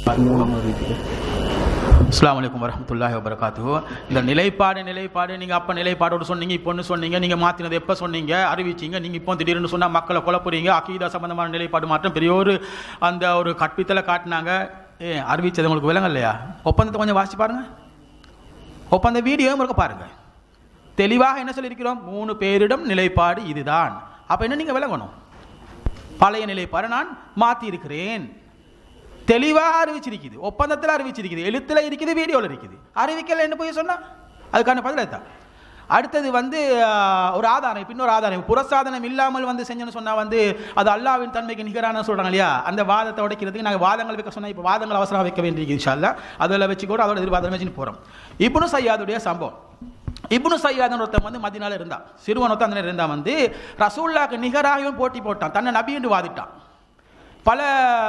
மூலம் அறிவிக்குது அஸ்ஸலாமு அலைக்கும் வரஹ்மத்துல்லாஹி வபரகாத்துஹு இந்த நிலைப்பாடு நிலைப்பாடு நீங்கள் அப்போ நிலைப்பாடோடு சொன்னீங்க இப்போ ஒன்று சொன்னீங்க நீங்கள் மாற்றினது எப்போ சொன்னீங்க அறிவிச்சீங்க நீங்கள் இப்போ திடீர்னு சொன்னால் மக்களை குழப்புறீங்க அக்கீதா சம்பந்தமான நிலைப்பாடு மாற்றம் பெரிய ஒரு அந்த ஒரு கற்பித்தலை காட்டினாங்க ஏ அறிவிச்சது உங்களுக்கு விலங்க இல்லையா ஒப்பந்தத்தை கொஞ்சம் வாசிச்சு பாருங்க ஒப்பந்த வீடியோ இருக்க பாருங்க தெளிவாக என்ன சொல்லியிருக்கிறோம் மூணு பேரிடம் நிலைப்பாடு இதுதான் அப்போ என்ன நீங்கள் விளங்கணும் பழைய நிலைப்பாடு நான் மாற்றி இருக்கிறேன் தெளிவாக அறிவிச்சிருக்குது ஒப்பந்தத்தில் அறிவிச்சிருக்குது எழுத்தில் இருக்குது வீடியோவில் இருக்குது அறிவிக்கல என்ன போய் சொன்னா அதுக்கான பதில் தான் அடுத்தது வந்து ஆஹ், ஒரு ஆதாரம் இப்ப இன்னொரு ஆதாரம் புறசாதனம் இல்லாமல் வந்து செஞ்சேன்னு சொன்னா வந்து அது அல்லாவின் தன்மைக்கு நிகரான சொல்றாங்க இல்லையா அந்த வாதத்தை உடைக்கிறதுக்கு நாங்கள் வாதங்கள் வைக்க சொன்னா இப்போ வாதங்கள் அவசரம் வைக்க வேண்டியிருக்கு இன்ஷால்லா அதில் வச்சு கூட அதோட எதிர்வாதம் வச்சுன்னு போகிறோம் இப்னு சையாதுடைய சம்பவம் இப்னு சையாதன் ஒருத்தன் வந்து மதினால இருந்தான் சிறுவன் ஒருத்தன் அந்த இருந்தான் வந்து ரசூல்லாக்கு நிகராகவும் போட்டி போட்டான் தன்னை நபி என்று வாதிட்டான் பல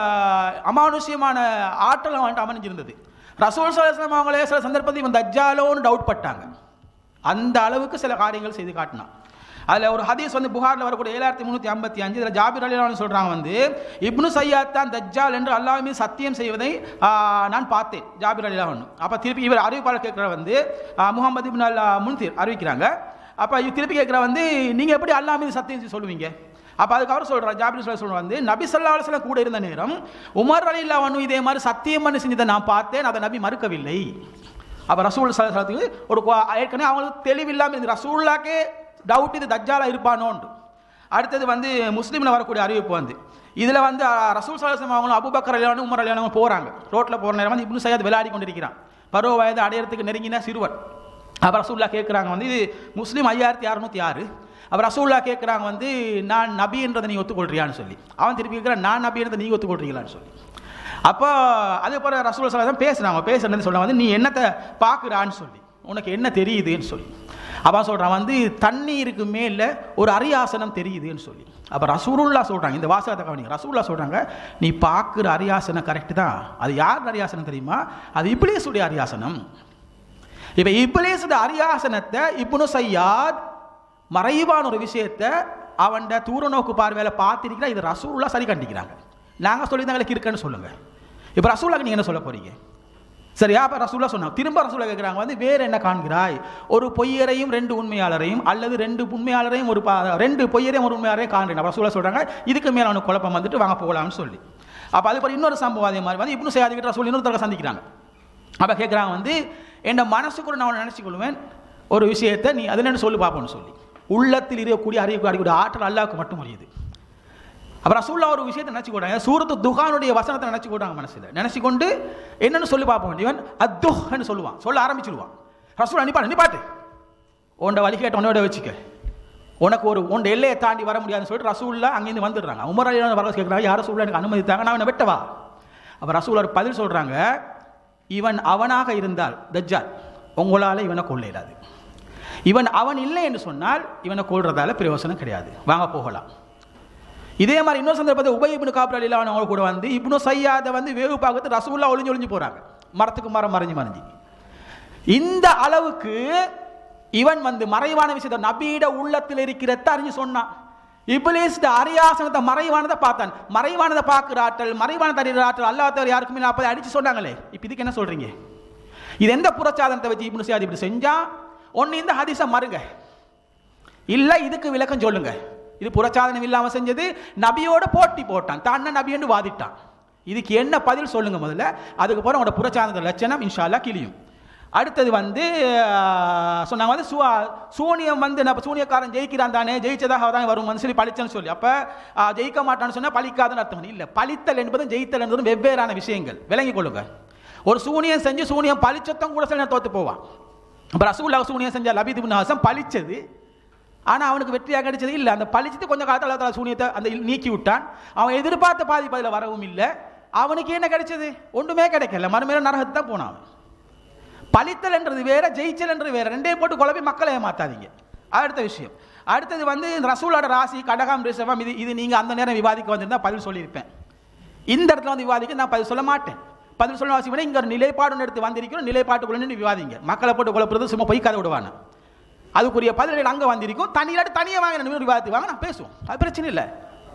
அமானுஷ்யமான ஆற்றல் அவன்கிட்ட அமைஞ்சிருந்தது ரசூல் சலாஸ்லாம் அவங்களே சில சந்தர்ப்பத்தில் இவன் தஜ்ஜாலோன்னு டவுட் பட்டாங்க அந்த அளவுக்கு சில காரியங்கள் செய்து காட்டினான் அதில் ஒரு ஹதீஸ் வந்து புகாரில் வரக்கூடிய ஏழாயிரத்தி முந்நூற்றி ஐம்பத்தி அஞ்சு இதில் ஜாபிர் அலிலான்னு சொல்கிறாங்க வந்து இப்னு சையாத் தான் தஜ்ஜால் என்று அல்லாஹ் மீது சத்தியம் செய்வதை ஆ, நான் பார்த்தேன் ஜாபிர் அலிலான் அப்போ திருப்பி இவர் அறிவிப்பாளர் கேட்குற வந்து ஆ, முகமது இப்னு அல்லா முன்தீர் அறிவிக்கிறாங்க அப்போ இவர் திருப்பி கேட்குற வந்து நீங்கள் எப்படி அல்லாஹ் மீது சத்தியம் செய்ய சொல்லுவீங்க அப்போ அதுக்கு அவர் சொல்கிறார் ஜாபிர் சொல்ல சொல்ற வந்து நபி ஸல்லல்லாஹு அலைஹி வஸல்லம் கூட இருந்த நேரம் உமர் அலில்லா ஒன்று இதே மாதிரி சத்தியம் பண்ணி செஞ்சதை நான் பார்த்தேன் அதை நபி மறுக்கவில்லை அப்போ ரசூல் சலத்துக்கு ஒரு கொ- ஏற்கனவே அவங்களுக்கு தெளிவில்லாமல் இருந்து ரசூல்லாக்கே டவுட் இது தஜ்ஜாலா இருப்பானோண்டு அடுத்தது வந்து முஸ்லீமில் வரக்கூடிய அறிவிப்பு வந்து இதில் வந்து அஹ், ரசூல் சலாசம் அவங்களும் அபுபக்கர் அலியானும் உமர் அலியானும் போகிறாங்க ரோட்டில் போகிற நேரம் வந்து இப்னு சையத் விளையாடி கொண்டிருக்கிறான் பருவ வயது அடையறதுக்கு நெருங்கின சிறுவன் அப்போ ரசூல்லா கேட்குறாங்க வந்து இது முஸ்லீம் ஐயாயிரத்தி அறுநூத்தி ஆறு அப்போ ரசூல்லா கேட்குறாங்க வந்து நான் நபின்றதை நீ ஒத்துக்கொள்றியான்னு சொல்லி அவன் திருப்பி கேட்குறான் நான் நபின்றதை நீ ஒத்துக்கொள்றீங்களான்னு சொல்லி அப்போ அதே போல் ரசூல் சலாசம் பேசுனாங்க பேசுறது சொல்ல வந்து நீ என்னத்தை பார்க்குறான்னு சொல்லி உனக்கு என்ன தெரியுதுன்னு சொல்லி அவன் சொல்கிறான் வந்து தண்ணீருக்கு மேலே ஒரு அரியாசனம் தெரியுதுன்னு சொல்லி அப்போ ரசூலுல்லா சொல்கிறாங்க இந்த வாசகத்தை கவனிங்க ரசூலுல்லா சொல்கிறாங்க நீ பார்க்குற அரியாசனம் கரெக்டு தான் அது யார் அரியாசனம் தெரியுமா அது இப்ளீஸுடைய அரியாசனம் இப்போ இப்ளீஸுடைய அரியாசனத்தை இப்னு சையாத் மறைவான ஒரு விஷயத்தை அவன்ட தூர நோக்கு பார்வையில் பார்த்திருக்கிறா இது ரசூலுல்லா சரி கண்டிக்கிறாங்க நாங்கள் சொல்லி தான் எங்களுக்கு இருக்குன்னு சொல்லுங்கள் இப்போ ரசூலாக்கு நீங்கள் என்ன சொல்ல போறீங்க சரியா அப்போ ரசூலா சொன்னாங்க திரும்ப ரசூலா கேட்குறாங்க வந்து வேறு என்ன காண்கிறாய் ஒரு பொய்யரையும் ரெண்டு உண்மையாளரையும் அல்லது ரெண்டு உண்மையாளரையும் ஒரு பா- ரெண்டு பொய்யரையும் ஒரு உண்மையாளரையும் காண்கிறேன் அப்ப ரசூலா சொல்கிறாங்க இதுக்கு மேலே அவனுக்கு குழப்பம் வந்துட்டு வாங்க போகலாம்னு சொல்லி அப்போ அது போல இன்னொரு சம்பவம் அதே மாதிரி வந்து இப்னு சையாதி கிட்ட ரசூல் இன்னொரு தடவை சந்திக்கிறாங்க அப்போ கேட்குறாங்க வந்து என் மனசுக்குள்ள நான் நினச்சி கொள்வேன் ஒரு விஷயத்தை நீ அது என்னன்னு சொல்லி பார்ப்போம்னு சொல்லி உள்ளத்தில் இருக்கக்கூடிய அறியக்கூடிய ஆற்றல் அல்லாவுக்கு மட்டும் அறியுது அப்ப ரசூல்லா ஒரு விஷயத்தை நினச்சி கொண்டாங்க சூரத்து துகானுடைய வசனத்தை நினச்சி கொண்டாங்க மனசில் நினச்சி கொண்டு என்னன்னு சொல்லி பார்ப்போம் இவன் அத்துஹ்னு சொல்லுவான் சொல்ல ஆரம்பிச்சிடுவான் ரசூல் நிப்பாட்டு நிப்பாட்டு உன்ட வழி கேட்ட உன்னோட வச்சுக்க உனக்கு ஒரு உன் எல்லையை தாண்டி வர முடியாதுன்னு சொல்லிட்டு ரசூல்லா அங்கேருந்து வந்துடுறாங்க உமர் அலியான வர கேட்குறாங்க யார் ரசூல்லா எனக்கு அனுமதி தாங்க நான் அவனை வெட்டவா அப்போ ரசூல் ஒரு பதில் சொல்கிறாங்க இவன் அவனாக இருந்தால் தஜ்ஜால் உங்களால் இவனை கொள்ள இயலாது இவன் அவன் இல்லை என்று சொன்னால் இவனை கொள்றதால பிரயோசனம் கிடையாது வாங்க போகலாம் இதே மாதிரி இன்னொரு சந்தர்ப்பத்தை உபய் இப்னு காப்ர் அலிலா அவங்க கூட வந்து இப்னு சையாத வந்து வேவு பார்க்கறது ரசூல்லா ஒளிஞ்சு ஒளிஞ்சு போறாங்க மரத்துக்கு மரம் மறைஞ்சு மறைஞ்சு இந்த அளவுக்கு இவன் வந்து மறைவான விஷயத்தை நபியிட உள்ளத்தில் இருக்கிறத அறிஞ்சு சொன்னான் இப்லீஸ் அரியாசனத்தை மறைவானதை பார்த்தான் மறைவானதை பார்க்குற ஆற்றல் மறைவான அறிகிற ஆற்றல் அல்லாஹ் தவிர யாருக்குமே நாற்பது அடிச்சு சொன்னாங்களே இப்போ இதுக்கு என்ன சொல்றீங்க இது எந்த புறச்சாதனத்தை வச்சு இப்னு சையாத் இப்படி செஞ்சா ஒன்று இந்த ஹதீஸை மறுங்க இல்லை இதுக்கு விளக்கம் சொல்லுங்க இது புறச்சாதனம் இல்லாமல் செஞ்சது நபியோட போட்டி போட்டான் தான் நபின்னு வாதிட்டான் இதுக்கு என்ன பதில் சொல்லுங்க முதல்ல அதுக்கப்புறம் உங்களோட புறச்சாதன லட்சணம் இன்ஷா அல்லாஹ் கிளியும் அடுத்தது வந்து ஆஹ், சொன்னாங்க வந்து சுவா சூனியம் வந்து நம்ம சூனியக்காரன் ஜெயிக்கிறான் தானே ஜெயிச்சதாக தான் வரும் வந்து சொல்லி பழிச்சேன்னு சொல்லி அப்போ ஜெயிக்க மாட்டான்னு சொன்னால் பழிக்காதுன்னு அர்த்தம் இல்லை பழித்தல் என்பதும் ஜெயித்தல் என்பதும் வெவ்வேறான விஷயங்கள் விளங்கிக் கொள்ளுங்க ஒரு சூனியம் செஞ்சு சூனியம் பழிச்சத்தம் கூட சில நேரம் தோத்து போவான் அப்போ ரசூல்லா சூனியம் செஞ்ச லபீத் இப்னு ஹசம் பழிச்சது ஆனால் அவனுக்கு வெற்றியாக கிடைச்சது இல்லை அந்த பழிச்சது கொஞ்சம் காலத்தில் அல்லா தஆலா சூனியத்தை அந்த நீக்கி விட்டான் அவன் எதிர்பார்த்த பாதிப்பு அதில் வரவும் இல்லை அவனுக்கு என்ன கிடைச்சது ஒன்றுமே கிடைக்கல மறுமையில நரகத்து தான் போனான் அவன் பழித்தல் என்றது வேற ஜெயிச்சல் என்றது வேற ரெண்டையும் போட்டு குழப்பி மக்களை ஏமாத்தாதீங்க அடுத்த விஷயம் அடுத்தது வந்து இந்த ரசூலோட ராசி கடகம் ரிஷபம் இது இது நீங்கள் அந்த நேரம் விவாதிக்க வந்திருந்தா பதில் சொல்லியிருப்பேன் இந்த இடத்துல வந்து விவாதிக்க நான் பதில் சொல்ல மாட்டேன் பதில் சொல்ல அவசியம் இல்லை இங்கே ஒரு நிலைப்பாடு எடுத்து வந்திருக்கிறோம் நிலைப்பாட்டுக்குள்ள நின்று விவாதிங்க மக்களை போட்டு குழப்புறது சும்மா பொய் கதை விடுவானு அதுக்குரிய பதில்கள் அங்கே வந்திருக்கும் தனியாட்டு தனியாக வாங்க ரெண்டு பேரும் விவாதித்து வாங்க நான் பேசுவோம் அது பிரச்சனை இல்லை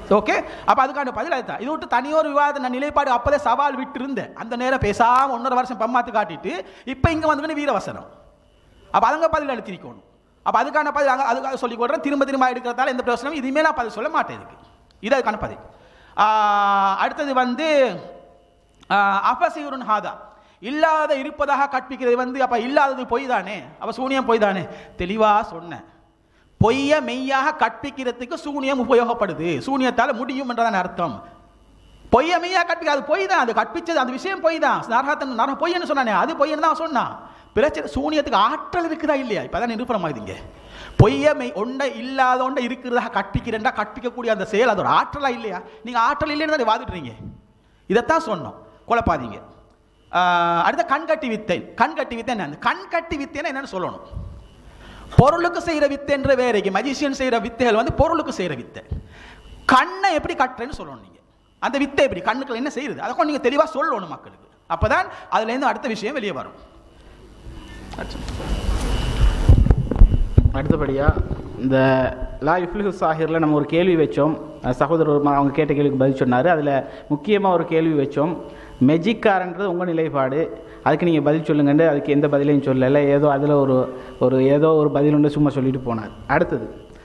ஓகே அப்போ அதுக்கான பதில் அதுதான் இது விட்டு தனியொரு விவாத நான் நிலைப்பாடு அப்போதே சவால் விட்டு இருந்தேன் அந்த நேரம் பேசாமல் ஒன்றரை வருஷம் பம்மாத்து காட்டிட்டு இப்போ இங்கே வந்துக்கிட்டு வீரவசனம் அப்போ அதுங்க பதில் அழுத்திருக்கணும் அப்போ அதுக்கான பதில் அங்கே அதுக்காக சொல்லிக் கொடுறேன் திரும்ப திரும்ப எடுக்கிறதால எந்த பிரச்சனையும் இதுவுமே நான் பதில் சொல்ல மாட்டேன் இதுக்கு இது அதுக்கான பதில் ஆஹ் அடுத்தது வந்து அபசியுருன் ஹாதா இல்லாத இருப்பதாக கற்பிக்கிறது வந்து அப்போ இல்லாதது பொய் தானே அப்போ சூனியம் பொய் தானே தெளிவாக சொன்னேன் பொய்ய மெய்யாக கற்பிக்கிறதுக்கு சூனியம் உபயோகப்படுது சூனியத்தால் முடியும் என்றதான் அர்த்தம் பொய்ய மெய்யா கற்பிக்க அது பொய் தான் அது கற்பிச்சது அந்த விஷயம் பொய் தான் நரகத்தன் நரக பொய்ன்னு சொன்னானே அது பொய்ன்னு தான் சொன்னான் பிரச்சனை சூனியத்துக்கு ஆற்றல் இருக்குதா இல்லையா இப்பதான் நிரூபணம் ஆகுதுங்க பொய்ய மெய் ஒன்றை இல்லாத ஒன்றை இருக்கிறதாக கற்பிக்கிறேன்டா கற்பிக்கக்கூடிய அந்த செயல் அது ஒரு ஆற்றலா இல்லையா நீங்க ஆற்றல் இல்லைன்னு தான் வாதிடுறீங்க இதைத்தான் சொன்னோம் குழப்பாதீங்க ஆஹ் அடுத்த கண்கட்டி வித்தை கண்கட்டி வித்தை என்ன அந்த கண்கட்டி வித்தைன்னா என்னன்னு சொல்லணும் பொருளுக்கு செய்யற வித்தை என்ற வேறைக்கு மஜிஷியன் செய்யற வித்தைகள் வந்து பொருளுக்கு செய்யற வித்தை கண்ணை எப்படி கட்டுறேன்னு சொல்லணும் நீங்க அந்த வித்தை எப்படி கண்ணுக்குள்ள என்ன செய்யுது அதை கொஞ்சம் நீங்க தெளிவா சொல்லணும் மக்களுக்கு அப்பதான் அதுல இருந்து அடுத்த விஷயம் வெளியே வரும் அடுத்தபடியாக இந்த லா இஃப்லிஹு சாஹிரில் நம்ம ஒரு கேள்வி வச்சோம் அஹ் சகோதரர் ஒரு மா- அவங்க கேட்ட கேள்விக்கு பதில் சொன்னார் அதில் முக்கியமாக ஒரு கேள்வி வச்சோம் மெஜிக்காரன்றது உங்கள் நிலைப்பாடு அதுக்கு நீங்கள் பதில் சொல்லுங்கன்னு அதுக்கு எந்த பதிலையும் சொல்லலை ஏதோ அதில் ஒரு ஒரு ஏதோ ஒரு பதில் ஒன்று சும்மா சொல்லிட்டு போனார் அடுத்தது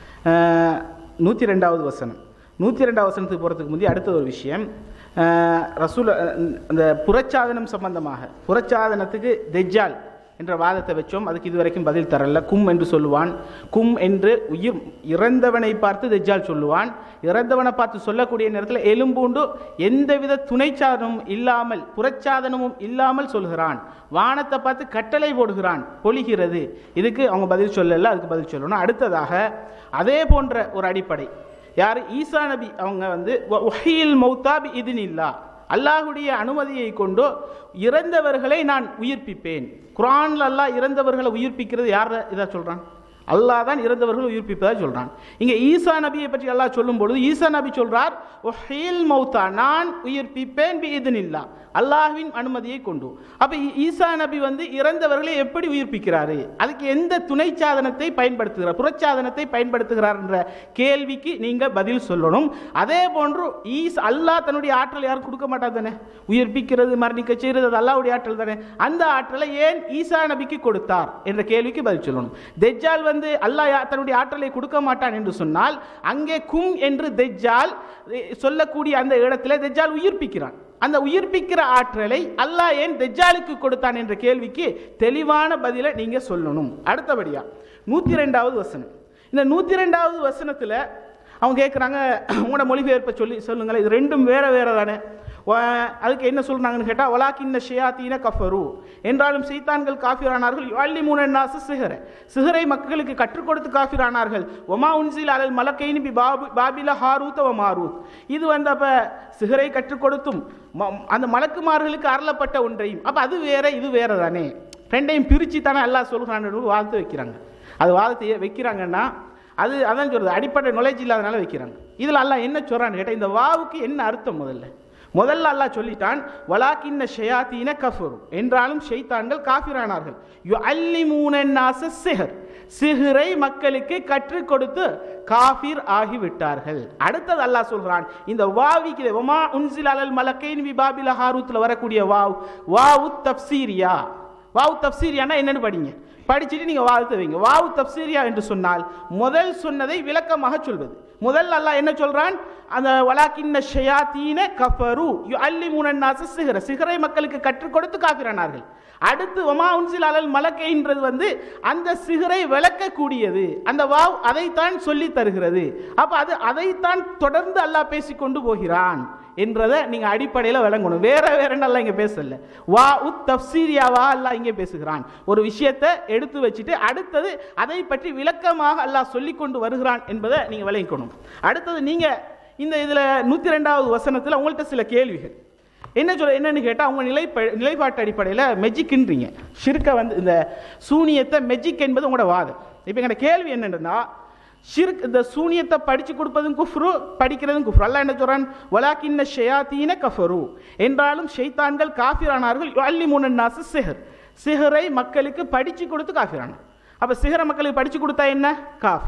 நூற்றி ரெண்டாவது வசனம் நூற்றி ரெண்டாவது வசனத்துக்கு போகிறதுக்கு முந்தைய அடுத்த ஒரு விஷயம் அஹ் ரசூல் அஹ் அந்த புறச்சாதனம் சம்பந்தமாக புறச்சாதனத்துக்கு தெஜ்ஜால் என்ற வாதத்தை வச்சோம் அதுக்கு இதுவரைக்கும் பதில் தரல கும் என்று சொல்லுவான் கும் என்று உயிர் இறந்தவனை பார்த்து தெஜ்ஜால் சொல்லுவான் இறந்தவனை பார்த்து சொல்லக்கூடிய நேரத்தில் எலும்பூண்டு எந்தவித துணைச்சாதனமும் இல்லாமல் புறச்சாதனமும் இல்லாமல் சொல்கிறான் வானத்தை பார்த்து கட்டளை போடுகிறான் பொழிகிறது இதுக்கு அவங்க பதில் சொல்லல அதுக்கு பதில் சொல்லணும் அடுத்ததாக அதே போன்ற ஒரு அடிப்படை யார் ஈசா நபி அவங்க வந்து ஒஹியில் மௌத்தாபி இதுனில்லா அல்லாஹுடைய அனுமதியை கொண்டு இறந்தவர்களை நான் உயிர்ப்பிப்பேன் குரான்ல அல்லாஹ் இறந்தவர்களை உயிர்ப்பிக்கிறது யார் இதை சொல்றான் அல்லாஹ் தான் இறந்தவர்கள் உயிர்ப்பிப்பதா சொல்றான் இங்க ஈசா நபியை பற்றி அல்லாஹ் சொல்லும் பொழுது ஈசா நபி சொல்றார் ஒஹில் மௌத்தா நான் உயிர்ப்பிப்பேன் பி இதுனில்லா அல்லாஹ்வின் அனுமதியை கொண்டு அப்ப ஈ- ஈசா நபி வந்து இறந்தவர்களை எப்படி உயிர்ப்பிக்கிறாரு அதுக்கு எந்த துணை சாதனத்தை பயன்படுத்துகிறார் புறச்சாதனத்தை பயன்படுத்துகிறார் என்ற கேள்விக்கு நீங்க பதில் சொல்லணும் அதே போன்று ஈஸ் அல்லாஹ் தன்னுடைய ஆற்றலை யாரும் கொடுக்க மாட்டார் தானே உயிர்ப்பிக்கிறது மரணிக்க செய்கிறது அது அல்லாஹ்வுடைய ஆற்றல் தானே அந்த ஆற்றலை ஏன் ஈசா நபிக்கு கொடுத்தார் என்ற கேள்விக்கு பதில் சொல்லணும் தெஜ்ஜால் வந்து அல்லாஹ் யா- தன்னுடைய ஆற்றலை கொடுக்க மாட்டான் என்று சொன்னால் அங்கே கும் என்று தெஜ்ஜால் எ, சொல்லக்கூடிய அந்த இடத்துல தெஜ்ஜால் உயிர்ப்பிக்கிறான் அந்த உயிர்ப்பிக்கிற ஆற்றலை அல்லாஹ் ஏன் தெஜ்ஜாலுக்கு கொடுத்தான் என்ற கேள்விக்கு தெளிவான பதிலை நீங்க சொல்லணும் அடுத்தபடியா நூத்தி ரெண்டாவது வசனம் இந்த நூத்தி ரெண்டாவது வசனத்துல அவங்க கேட்குறாங்க உங்களோட மொழிபெயர்ப்பை சொல்லி சொல்லுங்களேன் இது ரெண்டும் வேற வேற தானே வ- அதுக்கு என்ன சொல்றாங்கன்னு கேட்டால் வலாக்கின்ன ஷியாத்தீன கஃபரு என்றாலும் சைத்தான்கள் காஃபிரானார்கள் அள்ளி மூணாசு சிஹர சிஹரை மக்களுக்கு கற்றுக் கொடுத்து காஃபிரானார்கள் ஒமா உன்சில் அலல் மலக்கைனி பி பாபு பாபில ஹாரூத் வ மாரூத் இது வந்து அப்ப சிஹரை கற்றுக் கொடுத்தும் ம- அந்த மலக்குமார்களுக்கு அருளப்பட்ட ஒன்றையும் அப்ப அது வேற இது வேற தானே ரெண்டையும் பிரிச்சு தானே அல்லாஹ் சொல்கிறான்னு வாதத்தை வைக்கிறாங்க அது வாதத்தை ஏன் வைக்கிறாங்கன்னா அது அதான் சொல்றது அடிப்படை knowledge இல்லாதனால வைக்கிறாங்க இதில் அல்லாஹ் என்ன சொல்றான்னு கேட்டால் இந்த வாவுக்கு என்ன அர்த்தம் முதல்ல முதல்ல அல்லாஹ் சொல்லிட்டான் வலாக்கின்ன ஷயாத்தீன கஃபரு என்றாலும் ஷைத்தான்கள் காஃபிரானார்கள் யு அல்லிமூனன்னாச சிஹர் சிஹரை மக்களுக்கு கற்றுக் கொடுத்து காஃபிர் ஆகிவிட்டார்கள் அடுத்தது அல்லாஹ் சொல்கிறான் இந்த வாவிக்கு ஒமா உன்சில் அலல் மலக்கைன் வி பாபில ஹாரூத்ல வரக்கூடிய வாவ் வாவு தப்சீரியா வாவு தப்சீரியானா என்னன்னு படிங்க படிச்சுட்டு நீங்க வாதத்தை வைங்க வாவு தப்சீரியா என்று சொன்னால் முதல் சொன்னதை விளக்கமாக சொல்வது முதல் அல்லாஹ் என்ன சொல்றான் அந்த வலாக்கின்ன ஷயாத்தீன கஃபரு யுஅல்லிமுன நாச சிஹர சிஹரை மக்களுக்கு கற்றுக் கொடுத்து காஃபிரானார்கள் அடுத்து ஒமா உன்சில் அலல் மலக்கைன்றது வந்து அந்த சிகரை விளக்கக்கூடியது அந்த வாவ் அதைத்தான் சொல்லி தருகிறது அப்ப அது அதைத்தான் தொடர்ந்து அல்லாஹ் பேசி கொண்டு போகிறான் என்றதை நீங்க அடிப்படையில் விளங்கணும் வேற வேற நல்லா இங்க பேசல வா உத் தப்சீரியாவா அல்லாஹ் இங்கே பேசுகிறான் ஒரு விஷயத்தை எடுத்து வச்சுட்டு அடுத்தது அதை பற்றி விளக்கமாக அல்லாஹ் சொல்லி கொண்டு வருகிறான் என்பதை நீங்க விளங்கிக்கணும் அடுத்தது நீங்க இந்த இதுல நூத்தி ரெண்டாவது வசனத்துல உங்கள்கிட்ட சில கேள்விகள் என்ன சொல்ல என்னன்னு கேட்டால் அவங்க நிலை நிலைப்பாட்டு அடிப்படையில் மெஜிக்ன்றீங்க ஷிர்கை வந்து இந்த சூனியத்தை மெஜிக் என்பது உங்களோட வாதம் இப்போ எங்களோட கேள்வி என்னன்னா ஷிர்க் இந்த சூனியத்தை படிச்சு கொடுப்பதும் குஃப்ரு படிக்கிறதும் குஃப்ரு அல்லாஹ் என்ன சொல்றான் வலாக்கின்ன ஷயாத்தீன கஃபரு என்றாலும் ஷைத்தான்கள் காஃபிரானார்கள் அல்லி முன்னாசு சிஹர் சிஹரை மக்களுக்கு படிச்சு கொடுத்து காஃபிரான அப்ப சிஹரை மக்களுக்கு படிச்சு கொடுத்தா என்ன காஃபிர்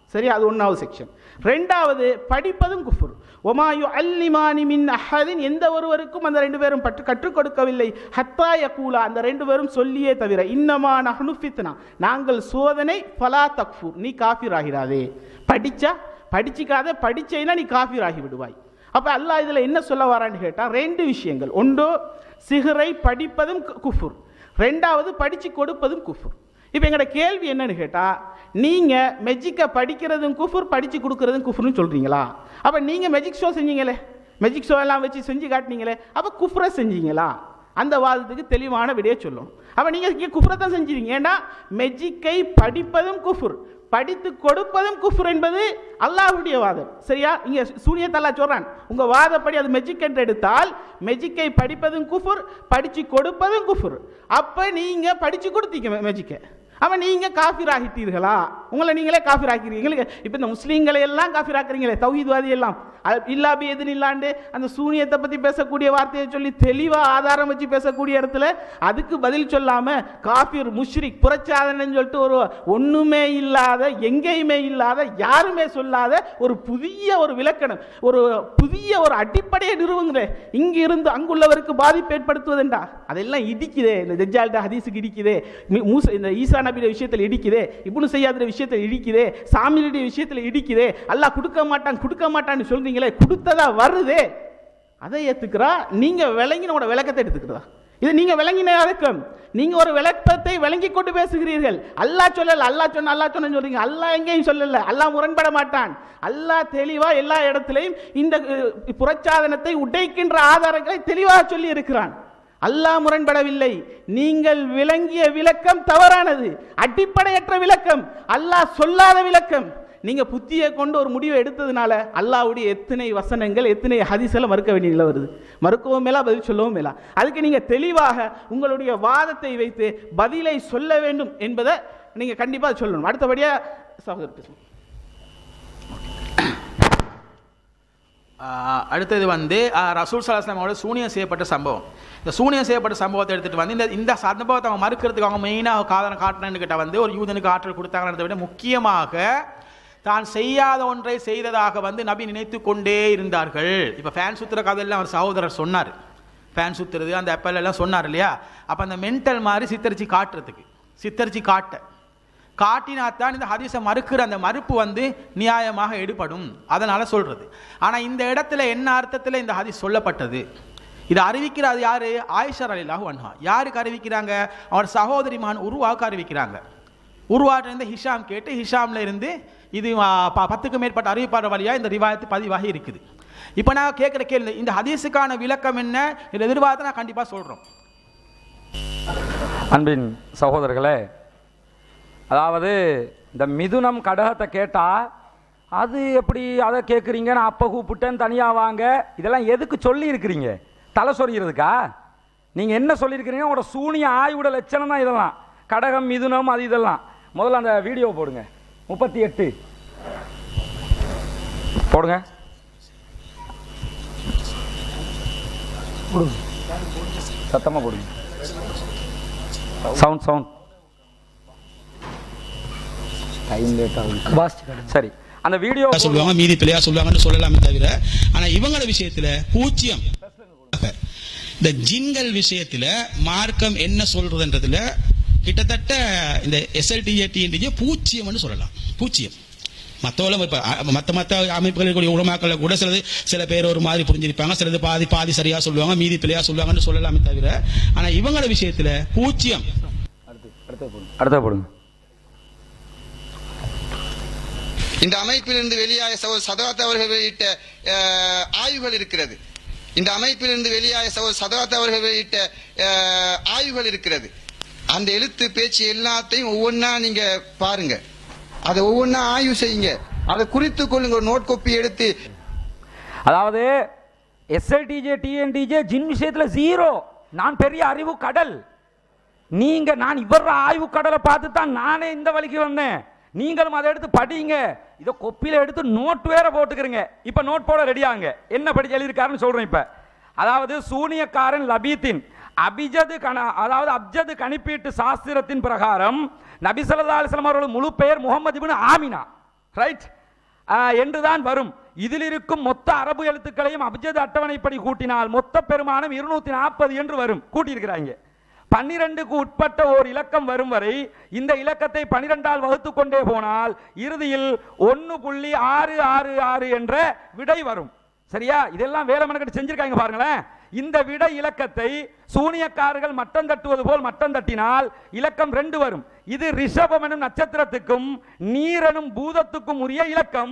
சரி அது ஒன்றாவது செக்ஷன் ரெண்டாவது படிப்பதும் குஃபுர் ஒமாயு அல்லிமானி மின் அஹதின் எந்த ஒருவருக்கும் அந்த ரெண்டு பேரும் பற்று கற்றுக் கொடுக்கவில்லை ஹத்தா யகூலா அந்த ரெண்டு பேரும் சொல்லியே தவிர இன்னமா நஹ்னு ஃபித்னா நாங்கள் சோதனை ஃபலா தக்ஃபூர் நீ காஃபிர் ஆகிறாதே படிச்சா படிச்சிக்காத படிச்சைனா நீ காஃபிர் ஆகி விடுவாய் அப்ப அல்லாஹ் இதுல என்ன சொல்ல வரான்னு கேட்டா ரெண்டு விஷயங்கள் ஒன்று சிகரை படிப்பதும் கு- குஃபுர் ரெண்டாவது படிச்சு கொடுப்பதும் குஃபுர் இப்போ எங்களோட கேள்வி என்னன்னு கேட்டா நீங்க மெஜிக்கை படிக்கிறதும் குஃபுர் படிச்சு கொடுக்கறதும் குஃபுர்னு சொல்றீங்களா அப்ப நீங்க மெஜிக் ஷோ செஞ்சீங்களே மெஜிக் ஷோ எல்லாம் வச்சு செஞ்சு காட்டினீங்களே அப்ப குஃப்ரை செஞ்சீங்களா அந்த வாதத்துக்கு தெளிவான விடையை சொல்லும் அப்ப நீங்க இங்க குஃப்ரை தான் செஞ்சீங்க ஏன்னா மெஜிக்கை படிப்பதும் குஃபுர் படித்து கொடுப்பதும் குஃபுர் என்பது அல்லாஹ்வுடைய வாதம் சரியா இங்க சூனியத் அல்லாஹ் சொல்றான் உங்க வாதப்படி அது மெஜிக் என்று எடுத்தால் மெஜிக்கை படிப்பதும் குஃபுர் படிச்சு கொடுப்பதும் குஃபுர் அப்ப நீங்க படிச்சு கொடுத்தீங்க மெ- மெஜிக்கை அப்ப நீங்க காஃபிர் ஆகிட்டீர்களா உங்களை நீங்களே காஃபிர் ஆக்கிறீங்க இப்ப இந்த முஸ்லீம்களை எல்லாம் காஃபிர் ஆக்குறீங்களே தௌஹீத்வாதி எல்லாம் அது இல்லாபி எதுன்னு இல்லாண்டு அந்த சூனியத்தை பத்தி பேசக்கூடிய வார்த்தையை சொல்லி தெளிவா ஆதாரம் வச்சு பேசக்கூடிய இடத்துல அதுக்கு பதில் சொல்லாம காஃபிர் முஷ்ரிக் புறச்சாதனைன்னு சொல்லிட்டு ஒரு ஒண்ணுமே இல்லாத எங்கேயுமே இல்லாத யாருமே சொல்லாத ஒரு புதிய ஒரு விளக்கணம் ஒரு புதிய ஒரு அடிப்படையை நிறுவுங்களே இங்க இருந்து அங்குள்ளவருக்கு பாதிப்பு ஏற்படுத்துவதுண்டா அதெல்லாம் இடிக்குதே இந்த தஜ்ஜால்ட ஹதீஸுக்கு இடிக்குதே மி- மூச இந்த ஈசா நபியுடைய விஷயத்தில் இடிக்குதே இப்னு செய்யாதுடைய விஷயத்தில் இடிக்குதே சாமியுடைய விஷயத்தில் இடிக்குதே அல்லாஹ் கொடுக்க மாட்டான் கொடுக்க மாட்டான்னு சொல்றீங்களே கொடுத்ததா வருதே அதை ஏத்துக்கிறா நீங்க விளங்கினோட விளக்கத்தை எடுத்துக்கிறதா இது நீங்க விளங்கின விளக்கம் நீங்க ஒரு விளக்கத்தை விளங்கி கொண்டு பேசுகிறீர்கள் அல்லாஹ் சொல்லல அல்லாஹ் சொன்ன அல்லாஹ் சொன்னு சொல்றீங்க அல்லாஹ் எங்கேயும் சொல்லல அல்லாஹ் முரண்பட மாட்டான் அல்லாஹ் தெளிவா எல்லா இடத்திலையும் இந்த அஹ், புறச்சாதனத்தை உடைக்கின்ற ஆதாரங்களை தெளிவாக சொல்லி இருக்கிறான் அல்லாஹ் முரண்படவில்லை நீங்கள் விளங்கிய விளக்கம் தவறானது அடிப்படையற்ற விளக்கம் அல்லாஹ் சொல்லாத விளக்கம் நீங்க புத்தியை கொண்டு ஒரு முடிவை எடுத்ததுனால அல்லாஹ்வுடைய எத்தனை வசனங்கள் எத்தனை ஹதீஸ்களை மறுக்க வேண்டிய நிலை வருது மறுக்கவும் மேலா பதில் சொல்லவும் மேலா அதுக்கு நீங்க தெளிவாக உங்களுடைய வாதத்தை வைத்து பதிலை சொல்ல வேண்டும் என்பதை நீங்க கண்டிப்பா சொல்லணும் அடுத்தபடியா சகோதரர் பேசுங்க ஆஹ் அடுத்தது வந்து ஆஹ் ரசூல் சலாஸ்லாமோட சூனியம் செய்யப்பட்ட சம்பவம் இந்த சூனியம் செய்யப்பட்ட சம்பவத்தை எடுத்துட்டு வந்து இந்த இந்த சம்பவத்தை அவங்க மறுக்கிறதுக்கு அவங்க மெயினாக காதலம் காட்டுறேன்னு கிட்ட வந்து ஒரு யூதனுக்கு ஆற்றல் கொடுத்தாங்கன்றதை விட முக்கியமாக தான் செய்யாத ஒன்றை செய்ததாக வந்து நபி நினைத்து கொண்டே இருந்தார்கள் இப்போ ஃபேன் சுத்துற கதையெல்லாம் அவர் சகோதரர் சொன்னார் ஃபேன் சுத்துறது அந்த அப்பல் எல்லாம் சொன்னார் இல்லையா அப்போ அந்த மென்டல் மாதிரி சித்தரிச்சு காட்டுறதுக்கு சித்தரிச்சு காட்ட காட்டினாத்தான் இந்த ஹதீஸை மறுக்கிற அந்த மறுப்பு வந்து நியாயமாக எடுபடும் அதனால சொல்றது ஆனா இந்த இடத்துல என்ன அர்த்தத்தில் இந்த ஹதீஸ் சொல்லப்பட்டது இது அறிவிக்கிறது யாரு ஆயிஷர் அலிலாஹு அன்ஹா யாருக்கு அறிவிக்கிறாங்க அவர் சகோதரி மகன் உருவாக்கு அறிவிக்கிறாங்க உருவாட்ட இருந்து ஹிஷாம் கேட்டு ஹிஷாம்ல இருந்து இது ஆ, ப- பத்துக்கு மேற்பட்ட அறிவிப்பாளர் வழியா இந்த ரிவாயத்து பதிவாகி இருக்குது இப்போ நான் கேட்குற கேள்வி இந்த ஹதீஸுக்கான விளக்கம் என்ன இதை எதிர்பார்த்து நான் கண்டிப்பா சொல்றோம் அன்பின் சகோதரர்களே அதாவது இந்த மிதுனம் கடகத்தை கேட்டால் அது எப்படி அதை கேட்குறீங்க நான் அப்போ கூப்பிட்டேன் தனியாக வாங்க இதெல்லாம் எதுக்கு சொல்லி இருக்கிறீங்க தலை சொறிகிறதுக்கா நீங்கள் என்ன சொல்லியிருக்கிறீங்க உங்களோட சூனிய ஆய்வுட லட்சணம் தான் இதெல்லாம் கடகம் மிதுனம் அது இதெல்லாம் முதல்ல அந்த வீடியோ போடுங்க முப்பத்தி எட்டு போடுங்க போடுங்க சத்தமாக போடுங்க சவுண்ட் சவுண்ட் டைம் லேட் ஆகுது சரி அந்த வீடியோ சொல்லுவாங்க மீதி பிள்ளையா சொல்லுவாங்கன்னு சொல்லலாமே தவிர ஆனா இவங்கள விஷயத்துல பூச்சியம் இந்த ஜின்கள் விஷயத்துல மார்க்கம் என்ன சொல்றதுன்றதுல கிட்டத்தட்ட இந்த எஸ்எல்டிஏடி பூச்சியம்னு சொல்லலாம் பூச்சியம் மற்றவங்களும் இப்போ மற்ற மற்ற அமைப்புகளில் கூடிய உலமாக்களை கூட சிலது சில பேர் ஒரு மாதிரி புரிஞ்சிருப்பாங்க சிலது பாதி பாதி சரியா சொல்லுவாங்க மீதி பிள்ளையா சொல்லுவாங்கன்னு சொல்லலாமே தவிர ஆனா இவங்கள விஷயத்துல பூச்சியம் அடுத்த போடுங்க இந்த அமைப்பிலிருந்து வெளியாய சகோதரர் சதவாத் அவர்கள் வெளியிட்ட அஹ், ஆய்வுகள் இருக்கிறது இந்த அமைப்பிலிருந்து வெளியாய சகோதரர் சதவாத் அவர்கள் வெளியிட்ட அஹ், ஆய்வுகள் இருக்கிறது அந்த எழுத்து பேச்சு எல்லாத்தையும் ஒவ்வொன்றா நீங்க பாருங்க அதை ஒவ்வொன்றா ஆய்வு செய்யுங்க அதை குறித்து கொள்ளுங்க ஒரு நோட் கோப்பி எடுத்து அதாவது எஸ்எல்டிஜே டிஎன்டிஜே ஜின் விஷயத்துல ஜீரோ நான் பெரிய அறிவு கடல் நீங்க நான் இவர் ஆய்வு கடலை பார்த்து தான் நானே இந்த வழிக்கு வந்தேன் நீங்களும் அதை எடுத்து படிங்க இதை கொப்பியில எடுத்து நோட் வேற போட்டுக்கிறீங்க இப்ப நோட் போட ரெடியாங்க என்ன படி எழுதியிருக்காருன்னு சொல்றேன் இப்ப அதாவது சூனியக்காரன் லபீத்தின் அபிஜது கண அதாவது அப்ஜது கணிப்பீட்டு சாஸ்திரத்தின் பிரகாரம் நபி ஸல்லல்லாஹு அலைஹி வஸல்லம் அவர்கள் முழு பெயர் முகமது இப்னு ஆமினா ரைட் என்றுதான் வரும் இதில் இருக்கும் மொத்த அரபு எழுத்துக்களையும் அபிஜத் அட்டவணைப்படி கூட்டினால் மொத்த பெருமானம் இருநூத்தி நாற்பது என்று வரும் கூட்டியிருக்கிறாங்க பன்னிரண்டுக்கு உட்பட்ட ஓர் இலக்கம் வரும் வரை இந்த இலக்கத்தை பனிரெண்டால் வகுத்து கொண்டே போனால் இறுதியில் ஒன்னு புள்ளி ஆறு ஆறு ஆறு என்ற விடை வரும் சரியா இதெல்லாம் வேலை மெனக்கட்டு செஞ்சிருக்காங்க பாருங்களேன் இந்த விட இலக்கத்தை சூனியக்காரர்கள் மட்டம் தட்டுவது போல் மட்டம் தட்டினால் இலக்கம் ரெண்டு வரும் இது ரிஷபம் எனும் நட்சத்திரத்துக்கும் நீரெனும் பூதத்துக்கும் உரிய இலக்கம்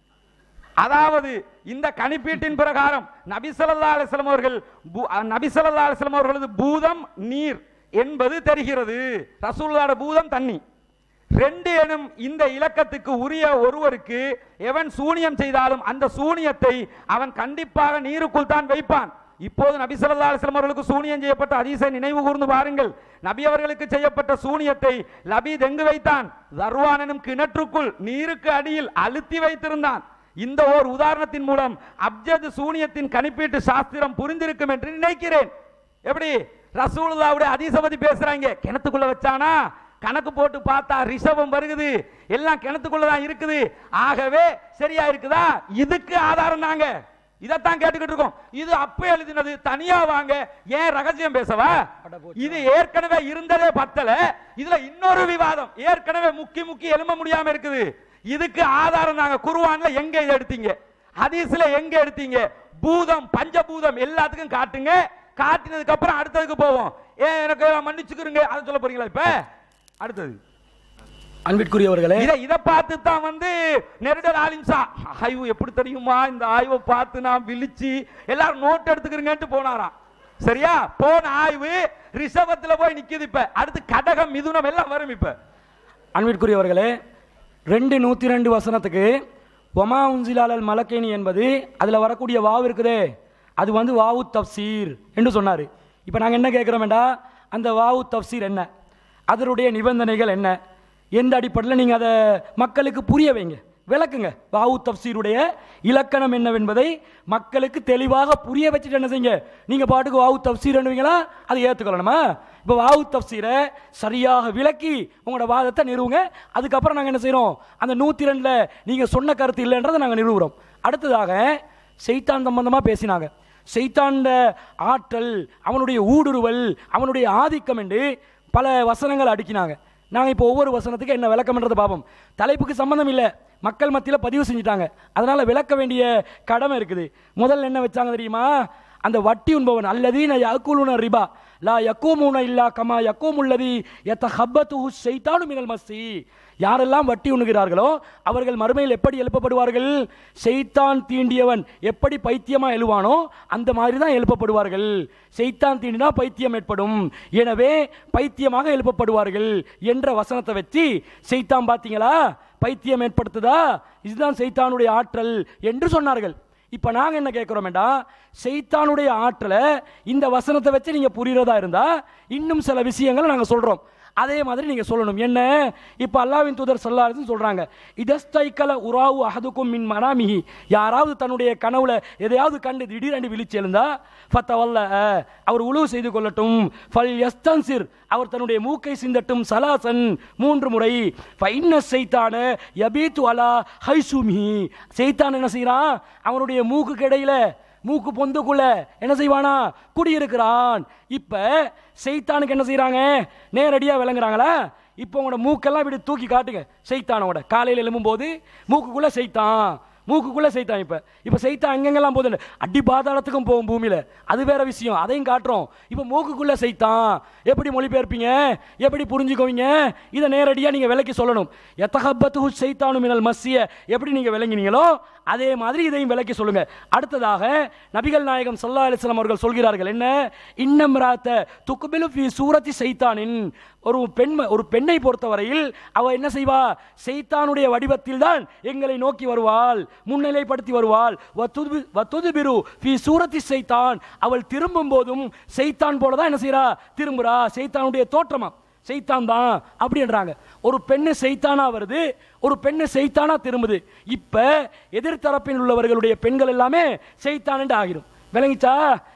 அதாவது இந்த கணிப்பீட்டின் பிரகாரம் நபிசல்லா அலிஸ்லாம் அவர்கள் பூ- அஹ், நபிசல்லா அலிஸ்லாம் அவர்களது பூதம் நீர் என்பது தெரிகிறது ரசூலுல்லாஹ்வோட பூதம் தண்ணி ரெண்டு எனும் இந்த இலக்கத்துக்கு உரிய ஒருவருக்கு எவன் சூனியம் செய்தாலும் அந்த சூனியத்தை அவன் கண்டிப்பாக நீருக்குள் தான் வைப்பான் இப்போது நபி ஸல்லல்லாஹு அலைஹி வஸல்லம் அவர்களுக்கு சூனியம் செய்யப்பட்ட ஹதீஸை நினைவு கூர்ந்து பாருங்கள் நபி அவர்களுக்கு செய்யப்பட்ட சூனியத்தை லபீத் எங்கு வைத்தான் தர்வான் எனும் கிணற்றுக்குள் நீருக்கு அடியில் அழுத்தி வைத்திருந்தான் இந்த ஓர் உதாரணத்தின் மூலம் அப்ஜத் சூனியத்தின் கணிப்பீட்டு சாஸ்திரம் புரிந்திருக்கும் என்று நினைக்கிறேன் எப்படி ரசூலுல்லாவுடைய அதிசபதி பேசுறாங்க கிணத்துக்குள்ள வச்சானா கணக்கு போட்டு பார்த்தா ரிஷபம் வருகுது எல்லாம் கிணத்துக்குள்ள தான் இருக்குது ஆகவே சரியா இருக்குதா இதுக்கு ஆதாரம் தாங்க இதைத்தான் கேட்டுக்கிட்டு இருக்கோம் இது அப்ப எழுதினது தனியா வாங்க ஏன் ரகசியம் பேசவா இது ஏற்கனவே இருந்ததே பத்தல இதுல இன்னொரு விவாதம் ஏற்கனவே முக்கி முக்கி எழும்ப முடியாம இருக்குது இதுக்கு ஆதாரம் நாங்க குருவான்ல எங்க இதை எடுத்தீங்க ஹதீஸ்ல எங்க எடுத்தீங்க பூதம் பஞ்சபூதம் எல்லாத்துக்கும் காட்டுங்க காட்டினதுக்கு அப்புறம் அடுத்ததுக்கு போவோம் ஏன் எனக்கு மன்னிச்சுக்கிறீங்க அதை சொல்ல போறீங்களா இப்ப அடுத்தது அன்பிற்குரியவர்களே இத இத பார்த்து தான் வந்து நெருடல் ஆலிம்சா ஆய்வு எப்படி தெரியுமா இந்த ஆய்வை பார்த்து நான் விழிச்சு எல்லாரும் நோட் எடுத்துக்கிறீங்கன்ட்டு போனாராம் சரியா போன ஆய்வு ரிஷபத்துல போய் நிக்குது இப்ப அடுத்து கடகம் மிதுனம் எல்லாம் வரும் இப்ப அன்பிற்குரியவர்களே ரெண்டு நூற்றி ரெண்டு வசனத்துக்கு ஒமா உன்சிலாலல் மலக்கேனி என்பது அதில் வரக்கூடிய வாவு இருக்குதே அது வந்து வாவு தப்சீர் என்று சொன்னார் இப்போ நாங்கள் என்ன கேட்குறோம் வேண்டா அந்த வாவு தப்சீர் என்ன அதனுடைய நிபந்தனைகள் என்ன எந்த அடிப்படையில் நீங்கள் அதை மக்களுக்கு புரிய வைங்க விளக்குங்க வாவு தப்சீருடைய இலக்கணம் என்னவென்பதை மக்களுக்கு தெளிவாக புரிய வச்சுட்டு என்ன செய்யுங்க நீங்கள் பாட்டுக்கு வாவு தப்சீர் என்னவீங்களா அதை ஏற்றுக்கொள்ளணுமா இப்போ வாவு தப்சீரை சரியாக விளக்கி உங்களோட வாதத்தை நிறுவுங்க அதுக்கப்புறம் நாங்கள் என்ன செய்கிறோம் அந்த நூற்றி ரெண்டில் நீங்கள் சொன்ன கருத்து இல்லைன்றதை நாங்கள் நிறுவுறோம் அடுத்ததாக செய்தான் சம்பந்தமாக பேசினாங்க செய்தாண்ட ஆற்றல் அவனுடைய ஊடுருவல் அவனுடைய ஆதிக்கம் என்று பல வசனங்கள் அடுக்கினாங்க நாங்கள் இப்போ ஒவ்வொரு வசனத்துக்கு என்ன விளக்கம்ன்றதை பார்ப்போம் தலைப்புக்கு சம்பந்தம் இல்லை மக்கள் மத்தியில் பதிவு செஞ்சுட்டாங்க அதனால விளக்க வேண்டிய கடமை இருக்குது முதல்ல என்ன வச்சாங்க தெரியுமா அந்த வட்டி உண்பவன் அல்லதீன யக்குலுன ரிபா லா யக்கூமுன இல்லா கமா யக்கூமுல்லதி எத்த ஹப்பத்துஹு ஷைத்தானு மினல் மஸ்ஸி யாரெல்லாம் வட்டி உண்ணுகிறார்களோ அவர்கள் மறுமையில் எப்படி எழுப்பப்படுவார்கள் செய்தான் தீண்டியவன் எப்படி பைத்தியமா எழுவானோ அந்த மாதிரி தான் எழுப்பப்படுவார்கள் செய்தான் தீண்டினா பைத்தியம் ஏற்படும் எனவே பைத்தியமாக எழுப்பப்படுவார்கள் என்ற வசனத்தை வச்சு செய்தான் பார்த்தீங்களா பைத்தியம் ஏற்படுத்துதா இதுதான் செய்தானுடைய ஆற்றல் என்று சொன்னார்கள் இப்போ நாங்கள் என்ன கேட்குறோமேண்டா செய்தானுடைய ஆற்றலை இந்த வசனத்தை வச்சு நீங்கள் புரிகிறதா இருந்தால் இன்னும் சில விஷயங்களை நாங்கள் சொல்கிறோம் அதே மாதிரி நீங்கள் சொல்லணும் என்ன இப்போ அல்லாவின் தூதர் சொல்லாருன்னு சொல்கிறாங்க இதஸ்தைக்கல உராவு அஹதுக்கும் மின் மனாமிஹி யாராவது தன்னுடைய கனவுல எதையாவது கண்டு திடீரென்று விழிச்சு எழுந்தா ஃபத்தவல்ல அவர் உழவு செய்து கொள்ளட்டும் ஃபல் எஸ்தன்சிர் அவர் தன்னுடைய மூக்கை சிந்தட்டும் சலாசன் மூன்று முறை ஃபைன்ன செய்தான யபீத்து அலா ஹைசுமி செய்தான் என்ன செய்கிறான் அவனுடைய மூக்குக்கு இடையில மூக்கு பொந்துக்குள்ள என்ன செய்வானா குடியிருக்கிறான் இப்ப செய்தானுக்கு என்ன செய்றாங்க நேரடியா விளங்குறாங்களா இப்போ உங்களோட மூக்கெல்லாம் இப்படி தூக்கி காட்டுங்க செய்தானோட காலையில் எழும்பும்போது மூக்குக்குள்ள செய்தான் மூக்குக்குள்ள செய்தான் இப்ப இப்ப செய்தான் அங்கங்கெல்லாம் போகுது அடி பாதாளத்துக்கும் போகும் பூமியில அது வேற விஷயம் அதையும் காட்டுறோம் இப்ப மூக்குக்குள்ள செய்தான் எப்படி மொழிபெயர்ப்பீங்க எப்படி புரிஞ்சுக்குவீங்க இதை நேரடியா நீங்க விளக்கி சொல்லணும் எத்தகப்பத்து செய்தானு மினல் மஸ்ஸிய எப்படி நீங்க விளங்கினீங்களோ அதே மாதிரி இதையும் விளக்கி சொல்லுங்க அடுத்ததாக நபிகள் நாயகம் சல்லா அலிஸ்லாம் அவர்கள் சொல்கிறார்கள் என்ன இன்னம் ராத்த துக்குபிலு ஃபி சூரத்தி சைத்தானின் ஒரு பெண் ஒரு பெண்ணை பொறுத்தவரையில் அவ என்ன செய்வா சைத்தானுடைய வடிவத்தில் தான் எங்களை நோக்கி வருவாள் முன்னிலைப்படுத்தி வருவாள் வத்துது வத்துதுபிரு ஃபி சூரத்தி சைத்தான் அவள் திரும்பும் போதும் சைத்தான் போல தான் என்ன செய்றா திரும்புறா சைத்தானுடைய தோற்றமா செய்தான் தான் அப்படின்றாங்க ஒரு பெண்ணு செய்தானா வருது ஒரு பெண்ணு செய்தானா திரும்புது இப்ப எதிர்த்தரப்பில் உள்ளவர்களுடைய பெண்கள் எல்லாமே செய்தான்னு ஆகிரும் விளங்கிச்சா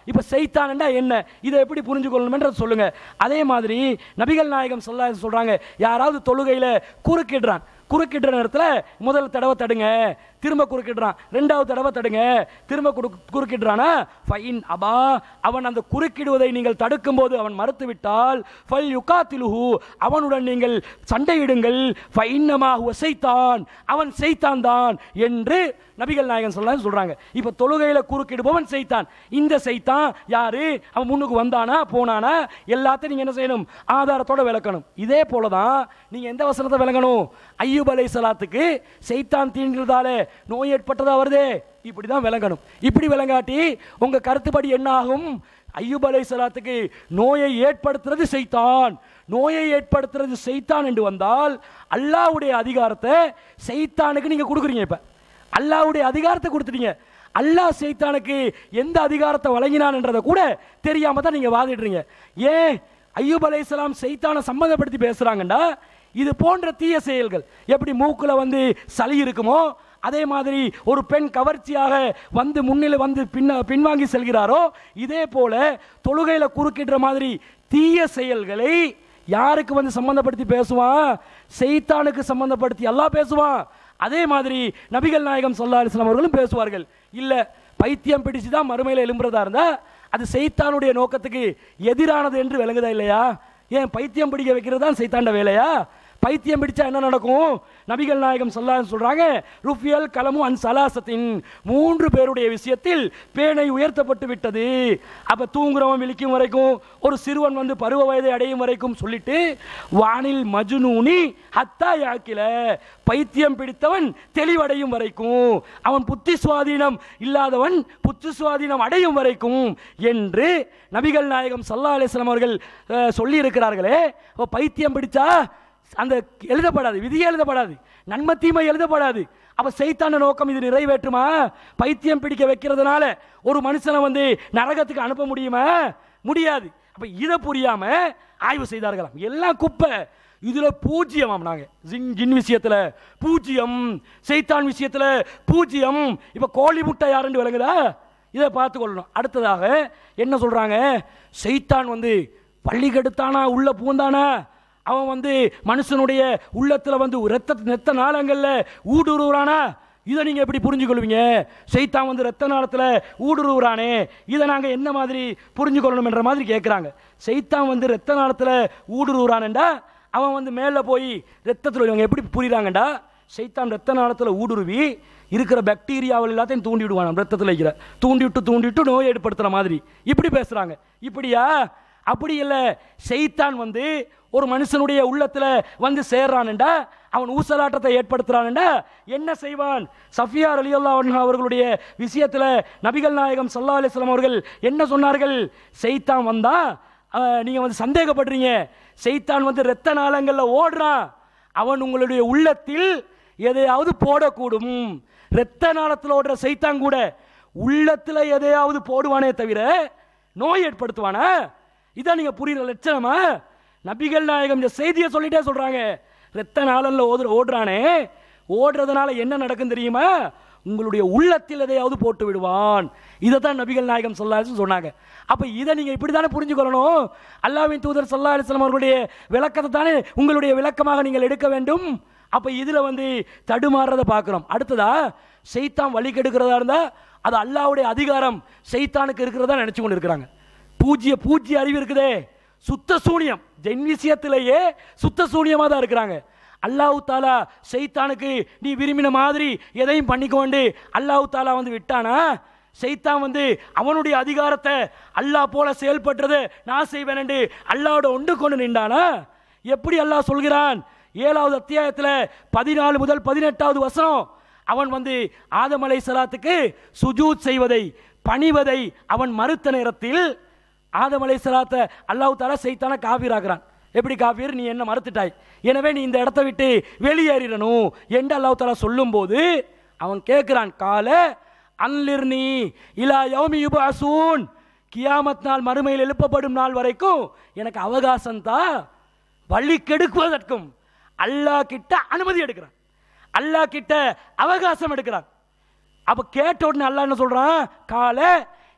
இப்ப செய்தான்டா என்ன இதை எப்படி புரிஞ்சுக்கொள்ளணும்ன்றத சொல்லுங்க அதே மாதிரி நபிகள் நாயகம் சொல்ல சொல்றாங்க யாராவது தொழுகையில குறுக்கிடுறான் குறுக்கிடுற நேரத்தில் முதல் தடவை தடுங்க திரும்ப குறுக்கிடுறான் ரெண்டாவது தடவை தடுங்க திரும்ப குறு- குறுக்கிடுறானா ஃபைன் அபா அவன் அந்த குறுக்கிடுவதை நீங்கள் தடுக்கும் போது அவன் மறுத்து விட்டால் ஃபல் யுகாத்திலுஹு அவனுடன் நீங்கள் சண்டையிடுங்கள் ஃபைன்னமா செய்தான் அவன் செய்தான் தான் என்று நபிகள் நாயகன் சொல்ல சொல்றாங்க இப்ப தொழுகையில குறுக்கிடுபவன் செய்தான் இந்த செய்தான் யாரு அவன் முன்னுக்கு வந்தானா போனானா எல்லாத்தையும் நீங்க என்ன செய்யணும் ஆதாரத்தோட விளக்கணும் இதே போலதான் நீங்க எந்த வசனத்தை விளங்கணும் ஐயூப் அலை சலாத்துக்கு செய்தான் தீண்டுறதால நோய் ஏற்பட்டதா வருதே இப்படிதான் விளங்கணும் இப்படி விளங்காட்டி உங்க கருத்துப்படி என்ன ஆகும் ஐயூப் அலை சலாத்துக்கு நோயை ஏற்படுத்துறது செய்தான் நோயை ஏற்படுத்துறது செய்தான் என்று வந்தால் அல்லாஹ்வுடைய அதிகாரத்தை செய்தானுக்கு நீங்க கொடுக்குறீங்க இப்ப அல்லாஹ்வுடைய அதிகாரத்தை கொடுத்துட்டீங்க அல்லாஹ் சைத்தானுக்கு எந்த அதிகாரத்தை வழங்கினான்ன்றதை கூட தெரியாம தான் நீங்க வாதிடுறீங்க ஏன் ஐயூப் அலைஹிஸ்ஸலாம் சைத்தானை சம்மந்தப்படுத்தி பேசுறாங்கண்டா இது போன்ற தீய செயல்கள் எப்படி மூக்குல வந்து சளி இருக்குமோ அதே மாதிரி ஒரு பெண் கவர்ச்சியாக வந்து முன்னிலை வந்து பின்ன பின்வாங்கி செல்கிறாரோ இதே போல தொழுகையில குறுக்கிடுற மாதிரி தீய செயல்களை யாருக்கு வந்து சம்பந்தப்படுத்தி பேசுவான் செய்தானுக்கு சம்பந்தப்படுத்தி அல்லாஹ் பேசுவான் அதே மாதிரி நபிகள் நாயகம் ஸல்லல்லாஹு அலைஹி வஸல்லம் அவர்களும் பேசுவார்கள் இல்ல பைத்தியம் பிடிச்சு தான் மறுமையில எழும்புறதா இருந்தா அது சைத்தானுடைய நோக்கத்துக்கு எதிரானது என்று விளங்குதா இல்லையா ஏன் பைத்தியம் பிடிக்க வைக்கிறது தான் சைத்தாண்ட வேலையா பைத்தியம் பிடிச்சா என்ன நடக்கும் நபிகள் நாயகம் சொல்லான்னு சொல்றாங்க ருஃபியல் கலமு அன் சலாசத்தின் மூன்று பேருடைய விஷயத்தில் பேனை உயர்த்தப்பட்டு விட்டது அப்ப தூங்குறவன் விழிக்கும் வரைக்கும் ஒரு சிறுவன் வந்து பருவ வயதை அடையும் வரைக்கும் சொல்லிட்டு வானில் மஜுனூனி ஹத்தா யாக்கில பைத்தியம் பிடித்தவன் தெளிவடையும் வரைக்கும் அவன் புத்தி சுவாதீனம் இல்லாதவன் புத்தி சுவாதீனம் அடையும் வரைக்கும் என்று நபிகள் நாயகம் சல்லா அலிஸ்லாம் அவர்கள் அஹ், சொல்லி இருக்கிறார்களே அப்ப பைத்தியம் பிடிச்சா அந்த எழுதப்படாது விதி எழுதப்படாது நன்மை தீமை எழுதப்படாது அப்ப செய்தான நோக்கம் இது நிறைவேற்றுமா பைத்தியம் பிடிக்க வைக்கிறதுனால ஒரு மனுஷனை வந்து நரகத்துக்கு அனுப்ப முடியுமா முடியாது அப்ப இதை புரியாம ஆய்வு செய்தார்களாம் எல்லாம் குப்பை இதுல பூஜ்ஜியமாம் நாங்க ஜின் ஜின் விஷயத்துல பூஜ்ஜியம் செய்தான் விஷயத்துல பூஜ்ஜியம் இப்ப கோழி முட்டை யாருன்னு விளங்குதா இதை பார்த்து கொள்ளணும் அடுத்ததாக என்ன சொல்றாங்க செய்தான் வந்து பள்ளி கெடுத்தானா உள்ள பூந்தானா அவன் வந்து மனுஷனுடைய உள்ளத்துல வந்து ரத்த நெத்த நாளங்கள்ல ஊடுருவுறானா இதை நீங்க எப்படி புரிஞ்சுக்கொள்வீங்க செய்தான் வந்து ரத்த நாளத்துல ஊடுருவுறானே இதை நாங்க என்ன மாதிரி புரிஞ்சுக்கொள்ளணும் என்ற மாதிரி கேட்குறாங்க செய்தான் வந்து ரத்த நாளத்துல ஊடுருவுறானேண்டா அவன் வந்து மேலே போய் ரத்தத்தில் இவங்க எப்படி புரியுறாங்கடா சைத்தான் ரத்த நாளத்தில் ஊடுருவி இருக்கிற பாக்டீரியாவில் எல்லாத்தையும் தூண்டி விடுவான் ரத்தத்தில் இருக்கிற தூண்டி விட்டு தூண்டி விட்டு நோய் ஏற்படுத்துற மாதிரி இப்படி பேசுறாங்க இப்படியா அப்படி இல்லை செய்தான் வந்து ஒரு மனுஷனுடைய உள்ளத்துல வந்து சேர்றான்டா அவன் ஊசலாட்டத்தை ஏற்படுத்துறான்டா என்ன செய்வான் சஃபியார் அலியுல்லா அவர்களுடைய விஷயத்துல நபிகள் நாயகம் சல்லா அலிஸ்லாம் அவர்கள் என்ன சொன்னார்கள் செய்தான் வந்தா அஹ், நீங்க வந்து சந்தேகப்படுறீங்க செய்தான் வந்து இரத்த நாளங்கள்ல ஓடுறான் அவன் உங்களுடைய உள்ளத்தில் எதையாவது போடக்கூடும் இரத்த நாளத்தில் ஓடுற செய்தான் கூட உள்ளத்துல எதையாவது போடுவானே தவிர நோய் ஏற்படுத்துவானா இதான் நீங்க புரியுற லட்சணமா நபிகள் நாயகம் இந்த செய்தியை சொல்லிட்டே சொல்றாங்க இரத்த நாளல்ல ஓடுற ஓடுறானே ஓடுறதுனால என்ன நடக்கும் தெரியுமா உங்களுடைய உள்ளத்தில் எதையாவது போட்டு விடுவான் இதை தான் நபிகள் நாயகம் சொல்லாச்சு சொன்னாங்க அப்ப இதை நீங்க இப்படி தானே புரிஞ்சுக்கொள்ளணும் அல்லாவின் தூதர் சல்லா அலிஸ்லாம் அவர்களுடைய விளக்கத்தை தானே உங்களுடைய விளக்கமாக நீங்கள் எடுக்க வேண்டும் அப்ப இதுல வந்து தடுமாறுறதை பார்க்கிறோம் அடுத்ததா செய்தான் வழி கெடுக்கிறதா இருந்தா அது அல்லாஹ்வுடைய அதிகாரம் செய்தானுக்கு இருக்கிறதா நினைச்சு கொண்டு இருக்கிறாங்க பூஜ்ய பூஜ்ய அறிவு இருக்குதே சுத்த சூனியம் ஜென் விஷயத்திலேயே சுத்த சூனியமா தான் இருக்கிறாங்க அல்லாஹ் தாலா செய்தானுக்கு நீ விரும்பின மாதிரி எதையும் பண்ணிக்கொண்டு அல்லாஹ் தாலா வந்து விட்டானா செய்தான் வந்து அவனுடைய அதிகாரத்தை அல்லாஹ் போல செயல்படுறது நான் செய்வேன் என்று அல்லாவோட ஒன்று கொண்டு நின்றானா எப்படி அல்லாஹ் சொல்கிறான் ஏழாவது அத்தியாயத்தில் பதினாலு முதல் பதினெட்டாவது வசனம் அவன் வந்து ஆதம் அலை சலாத்துக்கு சுஜூத் செய்வதை பணிவதை அவன் மறுத்த நேரத்தில் ஆதம் அலை சலாத்தை அல்லாஹ் தாலா செய்தான காபீராகிறான் எப்படி காபீர் நீ என்ன மறுத்துட்டாய் எனவே நீ இந்த இடத்தை விட்டு வெளியேறிடணும் என்று அல்லாஹ் தாலா சொல்லும்போது அவன் கேட்கிறான் கால அல்லிர்னி இலா யௌமி யுபாசூன் கியாமத் நாள் மறுமையில் எழுப்பப்படும் நாள் வரைக்கும் எனக்கு அவகாசம் தான் வழி கெடுக்குவதற்கும் அல்லாஹ் கிட்ட அனுமதி எடுக்கிறான் அல்லாஹ் கிட்ட அவகாசம் எடுக்கிறான் அப்ப கேட்ட உடனே அல்லாஹ் என்ன சொல்றான் கால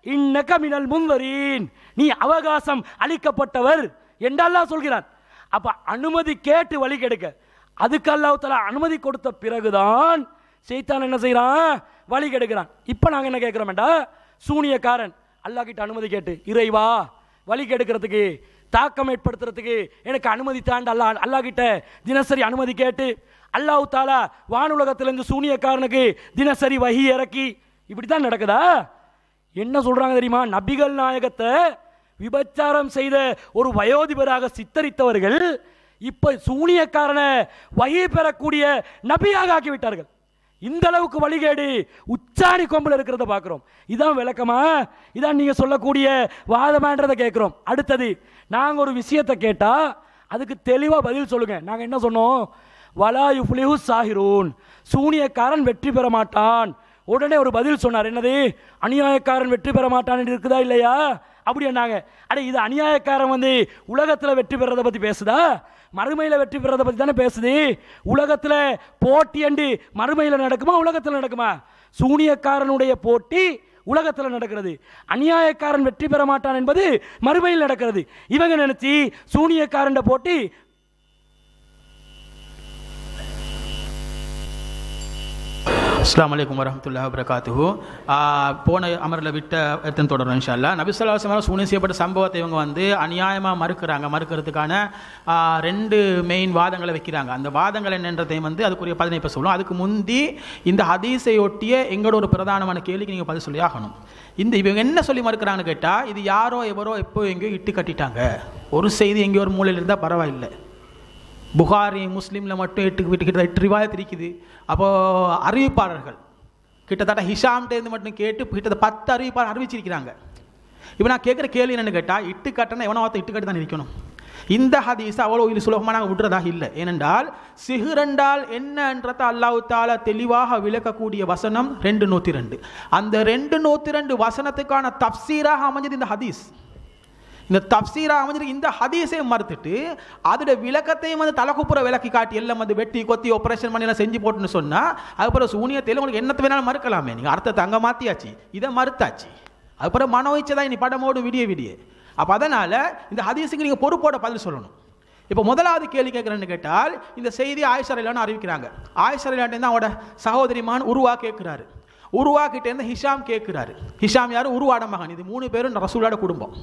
இன்னக மினல் முன்வரீன் நீ அவகாசம் அளிக்கப்பட்டவர் என்றெல்லாம் சொல்கிறான் அப்ப அனுமதி கேட்டு வழி கெடுக்க அதுக்கு அல்லாஹ் தஆலா அனுமதி கொடுத்த பிறகுதான் சைத்தான் என்ன செய்றான் வழி கெடுக்கிறான் இப்போ நாங்க என்ன கேட்கிறோம்டா சூனியக்காரன் அல்லாஹ் கிட்ட அனுமதி கேட்டு இறைவா வழி கெடுக்கிறதுக்கு தாக்கம் ஏற்படுத்துறதுக்கு எனக்கு அனுமதி தாண்ட அல்லா அல்லாஹ் கிட்ட தினசரி அனுமதி கேட்டு அல்லாஹ் தாலா வானுலகத்திலிருந்து சூனியக்காரனுக்கு தினசரி வகி இறக்கி இப்படி தான் நடக்குதா என்ன சொல்றாங்க தெரியுமா நபிகள் நாயகத்தை விபச்சாரம் செய்த ஒரு வயோதிபராக சித்தரித்தவர்கள் இப்ப சூனியக்காரனை வகி பெறக்கூடிய நபியாக ஆக்கி விட்டார்கள் இந்த அளவுக்கு வழிகேடு உச்சாணி கொம்பில் இருக்கிறத பார்க்குறோம் இதான் விளக்கமா இதான் நீங்க சொல்லக்கூடிய வாதமான்றதை கேட்குறோம் அடுத்தது நாங்க ஒரு விஷயத்தை கேட்டா அதுக்கு தெளிவா பதில் சொல்லுங்க நாங்க என்ன சொன்னோம் வலா யுஃப்லிஹு சாஹிரூன் சூனியக்காரன் வெற்றி பெற மாட்டான் உடனே ஒரு பதில் சொன்னார் என்னது அநியாயக்காரன் வெற்றி பெற மாட்டான் என்று இருக்குதா இல்லையா அப்படி என்னாங்க அட இது அநியாயக்காரன் வந்து உலகத்துல வெற்றி பெறதை பத்தி பேசுதா மறுமையில வெற்றி பெறதை பத்தி தானே பேசுது உலகத்துல போட்டி அண்டு மறுமையில நடக்குமா உலகத்துல நடக்குமா சூனியக்காரனுடைய போட்டி உலகத்துல நடக்கிறது அநியாயக்காரன் வெற்றி பெற மாட்டான் என்பது மறுமையில் நடக்கிறது இவங்க நினைச்சு சூனியக்காரன் போட்டி அஸ்லாம் வலைக்கம் வரமத்துல்லா வரகாத்துஹு போன அமரில் விட்ட எத்தனை தொடரும் இன்ஷால்லா நபிசல்லாசமாக சூனியம் செய்யப்பட்ட சம்பவத்தை இவங்க வந்து அநியாயமாக மறுக்கிறாங்க மறுக்கிறதுக்கான ஆ, ரெண்டு மெயின் வாதங்களை வைக்கிறாங்க அந்த வாதங்கள் என்னன்றதையும் வந்து அதுக்குரிய பதினை இப்போ சொல்லுவோம் அதுக்கு முந்தி இந்த ஹதீஸை ஒட்டிய எங்களோட ஒரு பிரதானமான கேள்விக்கு நீங்கள் பதில் சொல்லி ஆகணும் இந்த இவங்க என்ன சொல்லி மறுக்கிறாங்கன்னு கேட்டால் இது யாரோ எவரோ எப்போ எங்கேயோ இட்டு கட்டிட்டாங்க ஒரு செய்தி எங்கேயோ ஒரு மூலையில் இருந்தால் பரவாயில்லை புகாரி முஸ்லீமில் மட்டும் எட்டு விட்டு கிட்ட எட்டு ரிவாயத் இருக்குது அப்போது அறிவிப்பாளர்கள் கிட்டத்தட்ட ஹிஷாம்டேருந்து மட்டும் கேட்டு கிட்டத்தட்ட பத்து அறிவிப்பாளர் அறிவிச்சிருக்கிறாங்க இப்போ நான் கேட்குற கேள்வி என்னன்னு கேட்டால் இட்டு கட்டணம் எவனோ ஒருத்தன் இட்டு கட்டி தான் இருக்கணும் இந்த ஹதீஸ் அவ்வளோ இது சுலபமாக நாங்கள் விடுறதாக இல்லை ஏனென்றால் சிகுரண்டால் என்னன்றத அல்லாஹ் தாலா தெளிவாக விளக்கக்கூடிய வசனம் ரெண்டு நூற்றி ரெண்டு அந்த ரெண்டு நூற்றி ரெண்டு வசனத்துக்கான தப்சீராக அமைஞ்சது இந்த ஹதீஸ் இந்த தப்சீரா அமைஞ்சிருக்கு இந்த ஹதீஸையும் மறுத்துட்டு அதோட விளக்கத்தையும் வந்து தலைக்குப்புற விளக்கி காட்டி எல்லாம் வந்து வெட்டி கொத்தி ஆப்ரேஷன் பண்ணி எல்லாம் செஞ்சு போட்டுன்னு சொன்னால் அதுக்கப்புறம் சூனியத்தில் உங்களுக்கு என்னத்தை வேணாலும் மறுக்கலாமே நீங்கள் அர்த்தத்தை அங்கே மாற்றியாச்சு இதை மறுத்தாச்சு அதுக்கப்புறம் மனோ தான் இனி படமோடு விடிய விடிய அப்போ அதனால் இந்த ஹதீஸுக்கு நீங்கள் பொறுப்போட பதில் சொல்லணும் இப்போ முதலாவது கேள்வி கேட்குறேன்னு கேட்டால் இந்த செய்தி ஆயிஷரையிலான்னு அறிவிக்கிறாங்க ஆயிஷரையிலான்ட்டு அவனோட சகோதரிமான் உருவா கேட்குறாரு உருவா கிட்டேருந்து ஹிஷாம் கேட்குறாரு ஹிஷாம் யார் உருவாட மகன் இது மூணு பேரும் ரசூலோட குடும்பம்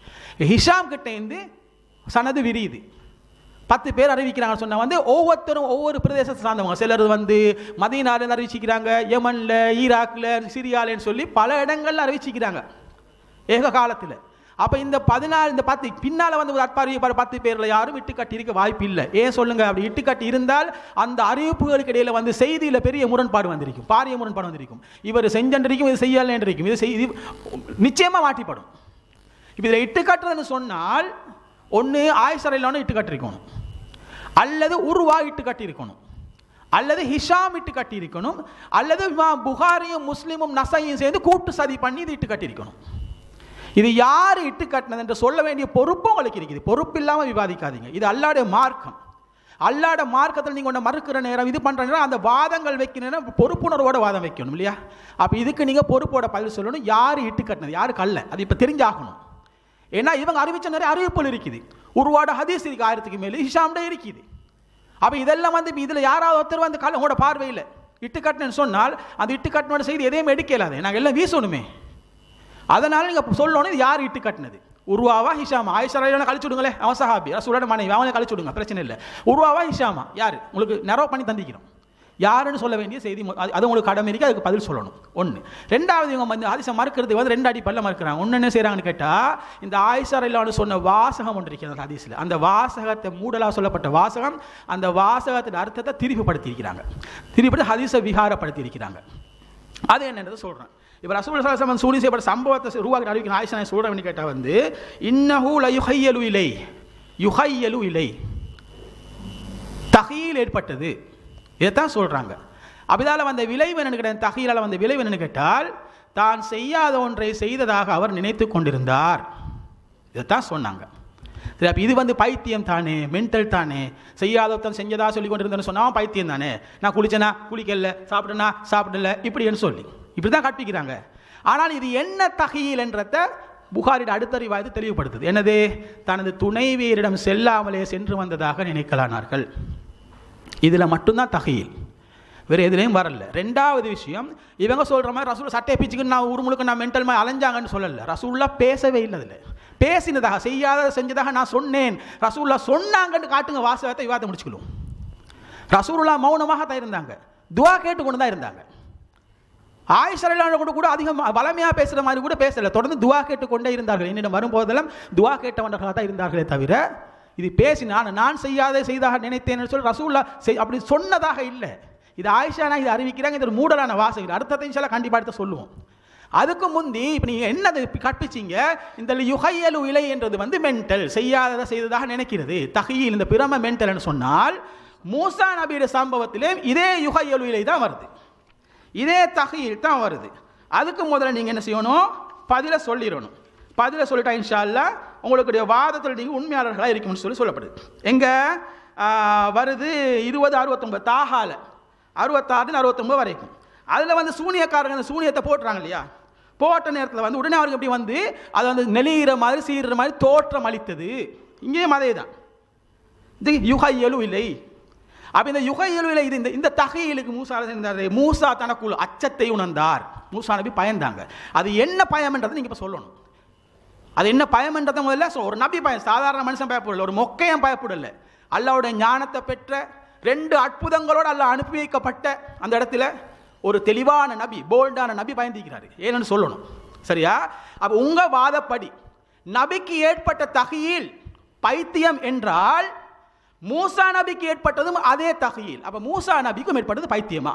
ஹிஷாம் கிட்டேருந்து சனது விரியுது பத்து பேர் அறிவிக்கிறாங்க சொன்னா வந்து ஒவ்வொருத்தரும் ஒவ்வொரு பிரதேசத்தை சார்ந்தவங்க சிலர் வந்து மதீனாலேருந்து அறிவிச்சிக்கிறாங்க யமன்ல ஈராக்ல சிரியாலன்னு சொல்லி பல இடங்கள்ல அறிவிச்சிக்கிறாங்க ஏக காலத்தில் அப்போ இந்த பதினாலு இந்த பத்து பின்னால் வந்து ஒரு அற்பாரிப்பார் பத்து பேரில் யாரும் இட்டு கட்டி இருக்க வாய்ப்பு இல்லை ஏன் சொல்லுங்க அப்படி இட்டு கட்டி இருந்தால் அந்த அறிவிப்புகளுக்கு இடையில வந்து செய்தியில் பெரிய முரண்பாடு வந்திருக்கும் பாரிய முரண்பாடு வந்திருக்கும் இவர் செஞ்சன்றிருக்கும் இது செய்யலன்றிருக்கும் இது செய்தி நிச்சயமாக மாட்டிப்படும் இப்போ இதில் இட்டு கட்டுறதுன்னு சொன்னால் ஒன்று ஆயுசரையிலான இட்டு கட்டிருக்கணும் அல்லது உருவா இட்டு கட்டியிருக்கணும் அல்லது ஹிஷாம் இட்டு கட்டியிருக்கணும் அல்லது இமாம் புகாரியும் முஸ்லீமும் நசையும் சேர்ந்து கூட்டு சதி பண்ணி இது இட்டு கட்டியிருக்கணும் இது யார் இட்டு கட்டினது என்று சொல்ல வேண்டிய பொறுப்பும் உங்களுக்கு இருக்குது பொறுப்பு இல்லாமல் விவாதிக்காதீங்க இது அல்லாடைய மார்க்கம் அல்லாட மார்க்கத்தில் நீங்கள் ஒன்று மறுக்கிற நேரம் இது பண்ணுற நேரம் அந்த வாதங்கள் வைக்கிற நேரம் பொறுப்புணர்வோட வாதம் வைக்கணும் இல்லையா அப்போ இதுக்கு நீங்கள் பொறுப்போட பதில் சொல்லணும் யார் இட்டு கட்டினது யாருக்கு அல்ல அது இப்போ தெரிஞ்சாகணும் ஏன்னா இவங்க அறிவிச்ச நிறைய அறிவிப்புகள் இருக்குது உருவாட ஹதீஸ் இருக்கு ஆயிரத்துக்கு மேலே ஹிஷாம்ட இருக்குது அப்போ இதெல்லாம் வந்து இதில் யாராவது ஒருத்தர் வந்து கால உங்களோட பார்வையில் இட்டு கட்டினு சொன்னால் அந்த இட்டு கட்டினோட செய்தி எதையும் எடுக்கலாது நாங்கள் எல்லாம் வீசணுமே அதனால நீங்கள் சொல்லணும் இது யார் இட்டு கட்டினது உருவாவா ஹிஷாமா ஆயிஷா கழிச்சு விடுங்களேன் அவன் சஹாபி ரசூலோட மனைவி அவனை கழிச்சு விடுங்க பிரச்சனை இல்லை உருவாவா ஹிஷாமா யார் உங்களுக்கு நெரோ பண்ணி தந்திக்கிறோம் யாருன்னு சொல்ல வேண்டிய செய்தி மு- அது அது உங்களுக்கு கடமை இருக்கு அதுக்கு பதில் சொல்லணும் ஒன்று ரெண்டாவது இவங்க வந்து ஆதிசா மறுக்கிறது வந்து ரெண்டு அடிப்பல்ல மறுக்கிறாங்க ஒன்று என்ன செய்கிறாங்கன்னு கேட்டால் இந்த ஆயிஷா இல்லான்னு சொன்ன வாசகம் ஒன்று இருக்கிறது அந்த ஹதீஸில் அந்த வாசகத்தை மூடலாக சொல்லப்பட்ட வாசகம் அந்த வாசகத்தின் அர்த்தத்தை திருப்பிப்படுத்தி இருக்கிறாங்க திருப்பிட்டு ஹதீஸை விகாரப்படுத்தி இருக்கிறாங்க அது என்னன்றதை சொல்கிறேன் இப்போ ரசூல் சலாசமன் சூனி செய்யப்பட்ட சம்பவத்தை உருவாக்கி அறிவிக்கிற ஆயிஷா நான் சொல்கிறேன் கேட்டால் வந்து இன்னஹூ ல யுஹையலு இலை யுஹையலு இலை தகையில் ஏற்பட்டது இதைத்தான் சொல்கிறாங்க அபிதால வந்த விளைவு என்னன்னு கேட்டால் தகையிலால் வந்த விளைவு என்னன்னு கேட்டால் தான் செய்யாத ஒன்றை செய்ததாக அவர் நினைத்து கொண்டிருந்தார் இதைத்தான் சொன்னாங்க சரி அப்போ இது வந்து பைத்தியம் தானே மென்டல் தானே செய்யாத ஒருத்தன் செஞ்சதா சொல்லி கொண்டிருந்தேன்னு சொன்னா அவன் பைத்தியம் தானே நான் குளிச்சேனா குளிக்கல சாப்பிட்டேனா சாப்பிடல இப்படின்னு சொல்லி இப்படி தான் கற்பிக்கிறாங்க ஆனால் இது என்ன தகையில் என்றத புகாரின் அடுத்த ரிவாயத்து தெளிவுபடுத்துது என்னது தனது துணைவியரிடம் செல்லாமலே சென்று வந்ததாக நினைக்கலானார்கள் இதில் மட்டும்தான் தகையில் வேறு எதுலேயும் வரல ரெண்டாவது விஷயம் இவங்க சொல்கிற மாதிரி ரசூல் சட்டையை பிச்சுக்கு நான் ஊர் முழுக்க நான் மென்டல் மாதிரி அலைஞ்சாங்கன்னு சொல்லல ரசூல்லா பேசவே இல்லை அதில் பேசினதாக செய்யாத செஞ்சதாக நான் சொன்னேன் ரசூல்லா சொன்னாங்கன்னு காட்டுங்க வாசகத்தை விவாதம் முடிச்சுக்கலாம் ரசூலுல்லா மௌனமாக தான் இருந்தாங்க துவா கேட்டு கொண்டு தான் இருந்தாங்க ஆயிஷரலான கூட கூட அதிகம் பலமையாக பேசுகிற மாதிரி கூட பேசல தொடர்ந்து துவா கேட்டு கொண்டே இருந்தார்கள் என்னிடம் வரும்போதெல்லாம் துவா கேட்டவர்களாக தான் இருந்தார்களே தவிர இது பேசி நான் நான் செய்யாத செய்தாக நினைத்தேன்னு சொல்லி ரசூல்லா செய் அப்படி சொன்னதாக இல்லை இது ஆயிஷானா இது அறிவிக்கிறாங்க இது ஒரு மூடலான வாசகம் அடுத்த இன்ஷால்லா கண்டிப்பாக அடுத்து சொல்லுவோம் அதுக்கு முந்தி இப்போ நீங்கள் என்னது கற்பிச்சீங்க இந்த யுகையலு இலை என்றது வந்து மென்டல் செய்யாததை செய்ததாக நினைக்கிறது தகையில் இந்த பிரம மென்டல்னு சொன்னால் மூசா நபியுடைய சம்பவத்திலே இதே யுகையலு இலை தான் வருது இதே தகையில் தான் வருது அதுக்கு முதல்ல நீங்கள் என்ன செய்யணும் பதில சொல்லிடணும் பதில சொல்லிட்டா இன்ஷா அல்லாஹ் உங்களுடைய வாதத்தில் நீங்கள் உண்மையாளர்களாக இருக்கும்னு சொல்லி சொல்லப்படுது எங்க ஆ, வருது இருபது அறுபத்தொம்பது தாகால அறுபத்தாறு அறுபத்தொம்பது வரைக்கும் அதில் வந்து சூனியக்காரங்க அந்த சூனியத்தை போட்டுறாங்க இல்லையா போட்ட நேரத்தில் வந்து உடனே அவருக்கு எப்படி வந்து அது வந்து நெளிகிற மாதிரி சீர்ற மாதிரி தோற்றம் அளித்தது இங்கேயும் அதே தான் இது யுகையலு இல்லை அப்ப இந்த யுகையலு இல்லை இது இந்த இந்த தகையிலுக்கு மூசா இருந்தார் மூசா தனக்குள் அச்சத்தை உணர்ந்தார் மூசா நபி பயந்தாங்க அது என்ன பயம்ன்றதை நீங்க இப்ப சொல்லணும் அது என்ன பயம்ன்றதை முதல்ல சொ- ஒரு நபி பயம் சாதாரண மனுஷன் பயப்படல ஒரு மொக்கையன் பயப்படல அல்லாவுடைய ஞானத்தை பெற்ற ரெண்டு அற்புதங்களோடு அல்லாஹ் அனுப்பி வைக்கப்பட்ட அந்த இடத்துல ஒரு தெளிவான நபி போல்டான நபி பயந்திக்கிறாரு ஏன்னு சொல்லணும் சரியா அப்ப உங்க வாதப்படி நபிக்கு ஏற்பட்ட தகையில் பைத்தியம் என்றால் மூசா நபிக்கு ஏற்பட்டதும் அதே தகையில் அப்ப மூசா நபிக்கும் ஏற்பட்டது பைத்தியமா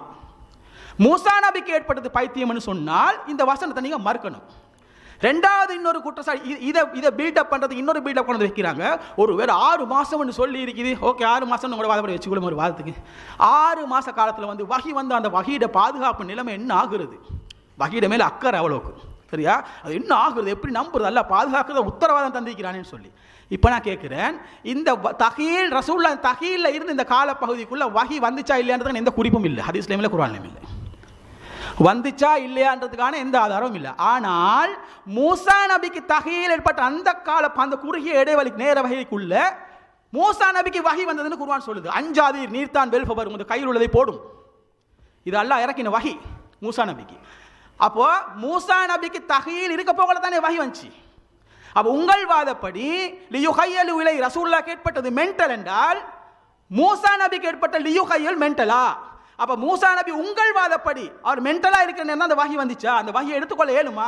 மூசா நபிக்கு ஏற்பட்டது பைத்தியம்னு சொன்னால் இந்த வசனத்தை நீங்க மறுக்கணும் ரெண்டாவது இன்னொரு குற்றச்சாட்டு இ- இதை இதை பில்டப் பண்றதுக்கு இன்னொரு பில்டப் கொண்டு வந்து வைக்கிறாங்க ஒரு வேற ஆறு மாசம்னு சொல்லி இருக்குது ஓகே ஆறு மாசம் உங்களோட வாதப்படி வச்சுக்கொள்ளும் ஒரு வாதத்துக்கு ஆறு மாச காலத்துல வந்து வகி வந்து அந்த வகியோட பாதுகாப்பு நிலைமை என்ன ஆகுறது வகியோட மேல அக்கறை அவ்வளோக்கு சரியா அது என்ன ஆகுறது எப்படி நம்புறது அல்ல பாதுகாக்கிறத உத்தரவாதம் தந்திருக்கிறானேன்னு சொல்லி இப்போ நான் கேட்குறேன் இந்த வ- தகீல் ரசூல்லா தகீல்ல இருந்து இந்த காலப்பகுதிக்குள்ள வகி வந்துச்சா இல்லையான்றதுக்கு எந்த குறிப்பும் இல்லை ஹதீஸ்லையும் இல்லை குரான்லையும் இல்லை வந்துச்சா இல்லையான்றதுக்கான எந்த ஆதாரமும் இல்லை ஆனால் மூசா நபிக்கு தகையில் ஏற்பட்ட அந்த கால அந்த குறுகிய இடைவெளிக்கு நேர வகைக்குள்ள மூசா நபிக்கு வகை வந்ததுன்னு குர்ஆன் சொல்லுது அஞ்சாதீர் நீர்த்தான் வெல்பவர் உங்க கையில் உள்ளதை போடும் இது அல்லாஹ் இறக்கின வகை மூசா நபிக்கு அப்போ மூசா நபிக்கு தகையில் இருக்க போகல தானே வகை வந்துச்சு அப்போ உங்கள் வாதப்படி லியுகையலு இலை ரசூல்லா கேட்பட்டது மென்டல் என்றால் மூசா நபிக்கு ஏற்பட்ட லியுகையல் மென்டலா அப்ப மூசா நபி உங்கள் வாதப்படி அவர் மென்டலா இருக்கிற நேரம் தான் அந்த வகை வந்துச்சா அந்த வகையை எடுத்துக்கொள்ள இயலுமா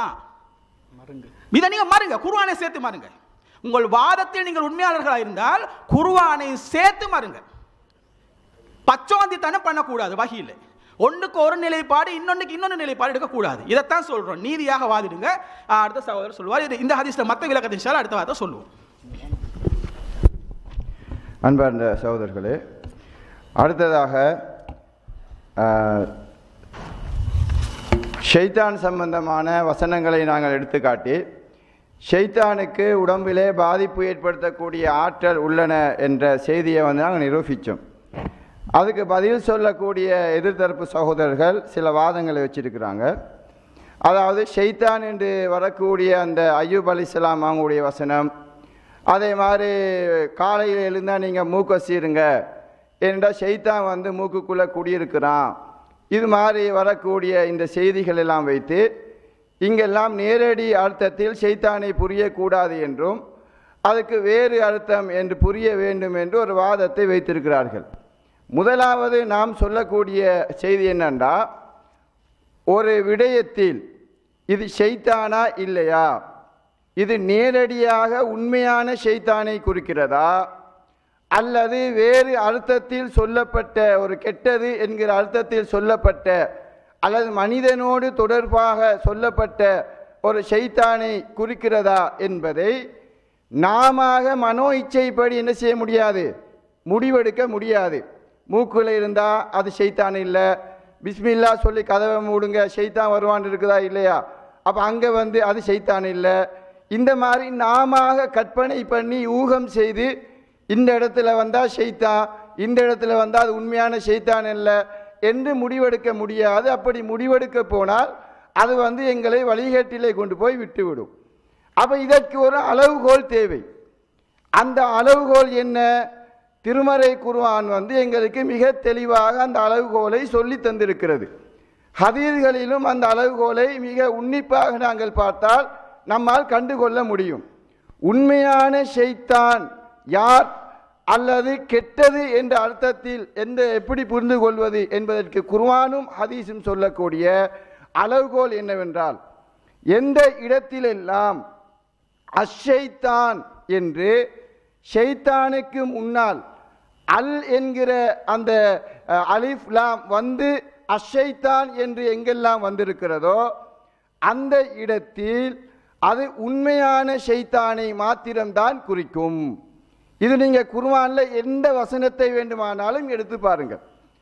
இதை நீங்க மாறுங்க குருவானை சேர்த்து மாறுங்க உங்கள் வாதத்தில் நீங்கள் உண்மையாளர்களாக இருந்தால் குருவானை சேர்த்து மாறுங்க பச்சோந்தித்தனம் பண்ணக்கூடாது வகையில் ஒண்ணுக்கு ஒரு நிலைப்பாடு இன்னொன்னுக்கு இன்னொன்று நிலைப்பாடு எடுக்கக்கூடாது இதைத்தான் சொல்றோம் நீதியாக வாதிடுங்க ஆஹ் அடுத்த சகோதரர் சொல்லுவார் இது இந்த ஹதீஸ்ல மத்த விளக்கத்தின் ஷால அடுத்த வார்த்தை சொல்லுவோம் அன்பார்ந்த சகோதரர்களே அடுத்ததாக ஆஹ், ஷைத்தான் சம்பந்தமான வசனங்களை நாங்கள் எடுத்துக்காட்டி ஷைத்தானுக்கு உடம்பிலே பாதிப்பு ஏற்படுத்தக்கூடிய ஆற்றல் உள்ளன என்ற செய்தியை வந்து நாங்கள் நிரூபித்தோம் அதுக்கு பதில் சொல்லக்கூடிய எதிர்த்தரப்பு சகோதரர்கள் சில வாதங்களை வச்சிருக்கிறாங்க அதாவது ஷைத்தான் என்று வரக்கூடிய அந்த ஐயூப் அலிஸ்லாம் அவங்களுடைய வசனம் அதே மாதிரி காலையில் எழுந்தால் நீங்கள் மூக்க சீருங்க ஏனென்றால் ஷைத்தான் வந்து மூக்குக்குள்ளே குடியிருக்கிறான் இது மாதிரி வரக்கூடிய இந்த செய்திகள் எல்லாம் வைத்து இங்கெல்லாம் நேரடி அர்த்தத்தில் ஷைத்தானை புரியக்கூடாது என்றும் அதுக்கு வேறு அர்த்தம் என்று புரிய வேண்டும் என்று ஒரு வாதத்தை வைத்திருக்கிறார்கள் முதலாவது நாம் சொல்லக்கூடிய செய்தி என்னென்றா ஒரு விடயத்தில் இது ஷைத்தானா இல்லையா இது நேரடியாக உண்மையான ஷைத்தானை குறிக்கிறதா அல்லது வேறு அர்த்தத்தில் சொல்லப்பட்ட ஒரு கெட்டது என்கிற அர்த்தத்தில் சொல்லப்பட்ட அல்லது மனிதனோடு தொடர்பாக சொல்லப்பட்ட ஒரு ஷைத்தானை குறிக்கிறதா என்பதை நாம மனோ இச்சைப்படி என்ன செய்ய முடியாது முடிவெடுக்க முடியாது மூக்குல இருந்தா அது ஷைத்தான் இல்லை பிஸ்மில்லா சொல்லி கதவை மூடுங்க ஷைத்தான் வருவான் இருக்குதா இல்லையா அப்போ அங்கே வந்து அது ஷைத்தான் இல்லை இந்த மாதிரி நாம கற்பனை பண்ணி ஊகம் செய்து இந்த இடத்துல வந்தால் ஷைத்தான் இந்த இடத்துல வந்தால் அது உண்மையான ஷைத்தான் இல்லை என்று முடிவெடுக்க முடியாது அப்படி முடிவெடுக்க போனால் அது வந்து எங்களை வழிகேட்டிலே கொண்டு போய் விட்டுவிடும் அப்ப இதற்கு ஒரு அளவுகோல் தேவை அந்த அளவுகோல் என்ன திருமறை குர்ஆன் வந்து எங்களுக்கு மிக தெளிவாக அந்த அளவுகோலை சொல்லி தந்திருக்கிறது ஹதீர்களிலும் அந்த அளவுகோலை மிக உன்னிப்பாக நாங்கள் பார்த்தால் நம்மால் கண்டுகொள்ள முடியும் உண்மையான ஷைத்தான் யார் அல்லது கெட்டது என்ற அர்த்தத்தில் எந்த எப்படி புரிந்து கொள்வது என்பதற்கு குர்ஆனும் ஹதீஸும் சொல்லக்கூடிய அளவுகோல் என்னவென்றால் எந்த இடத்திலெல்லாம் அஷைத்தான் என்று ஷைத்தானுக்கு முன்னால் அல் என்கிற அந்த அஹ், அலிஃப் லாம் வந்து அஷைத்தான் என்று எங்கெல்லாம் வந்திருக்கிறதோ அந்த இடத்தில் அது உண்மையான ஷைத்தானை மாத்திரம்தான் குறிக்கும் இது நீங்க குர்ஆன்ல எந்த வசனத்தை வேண்டுமானாலும் எடுத்து பாருங்கள்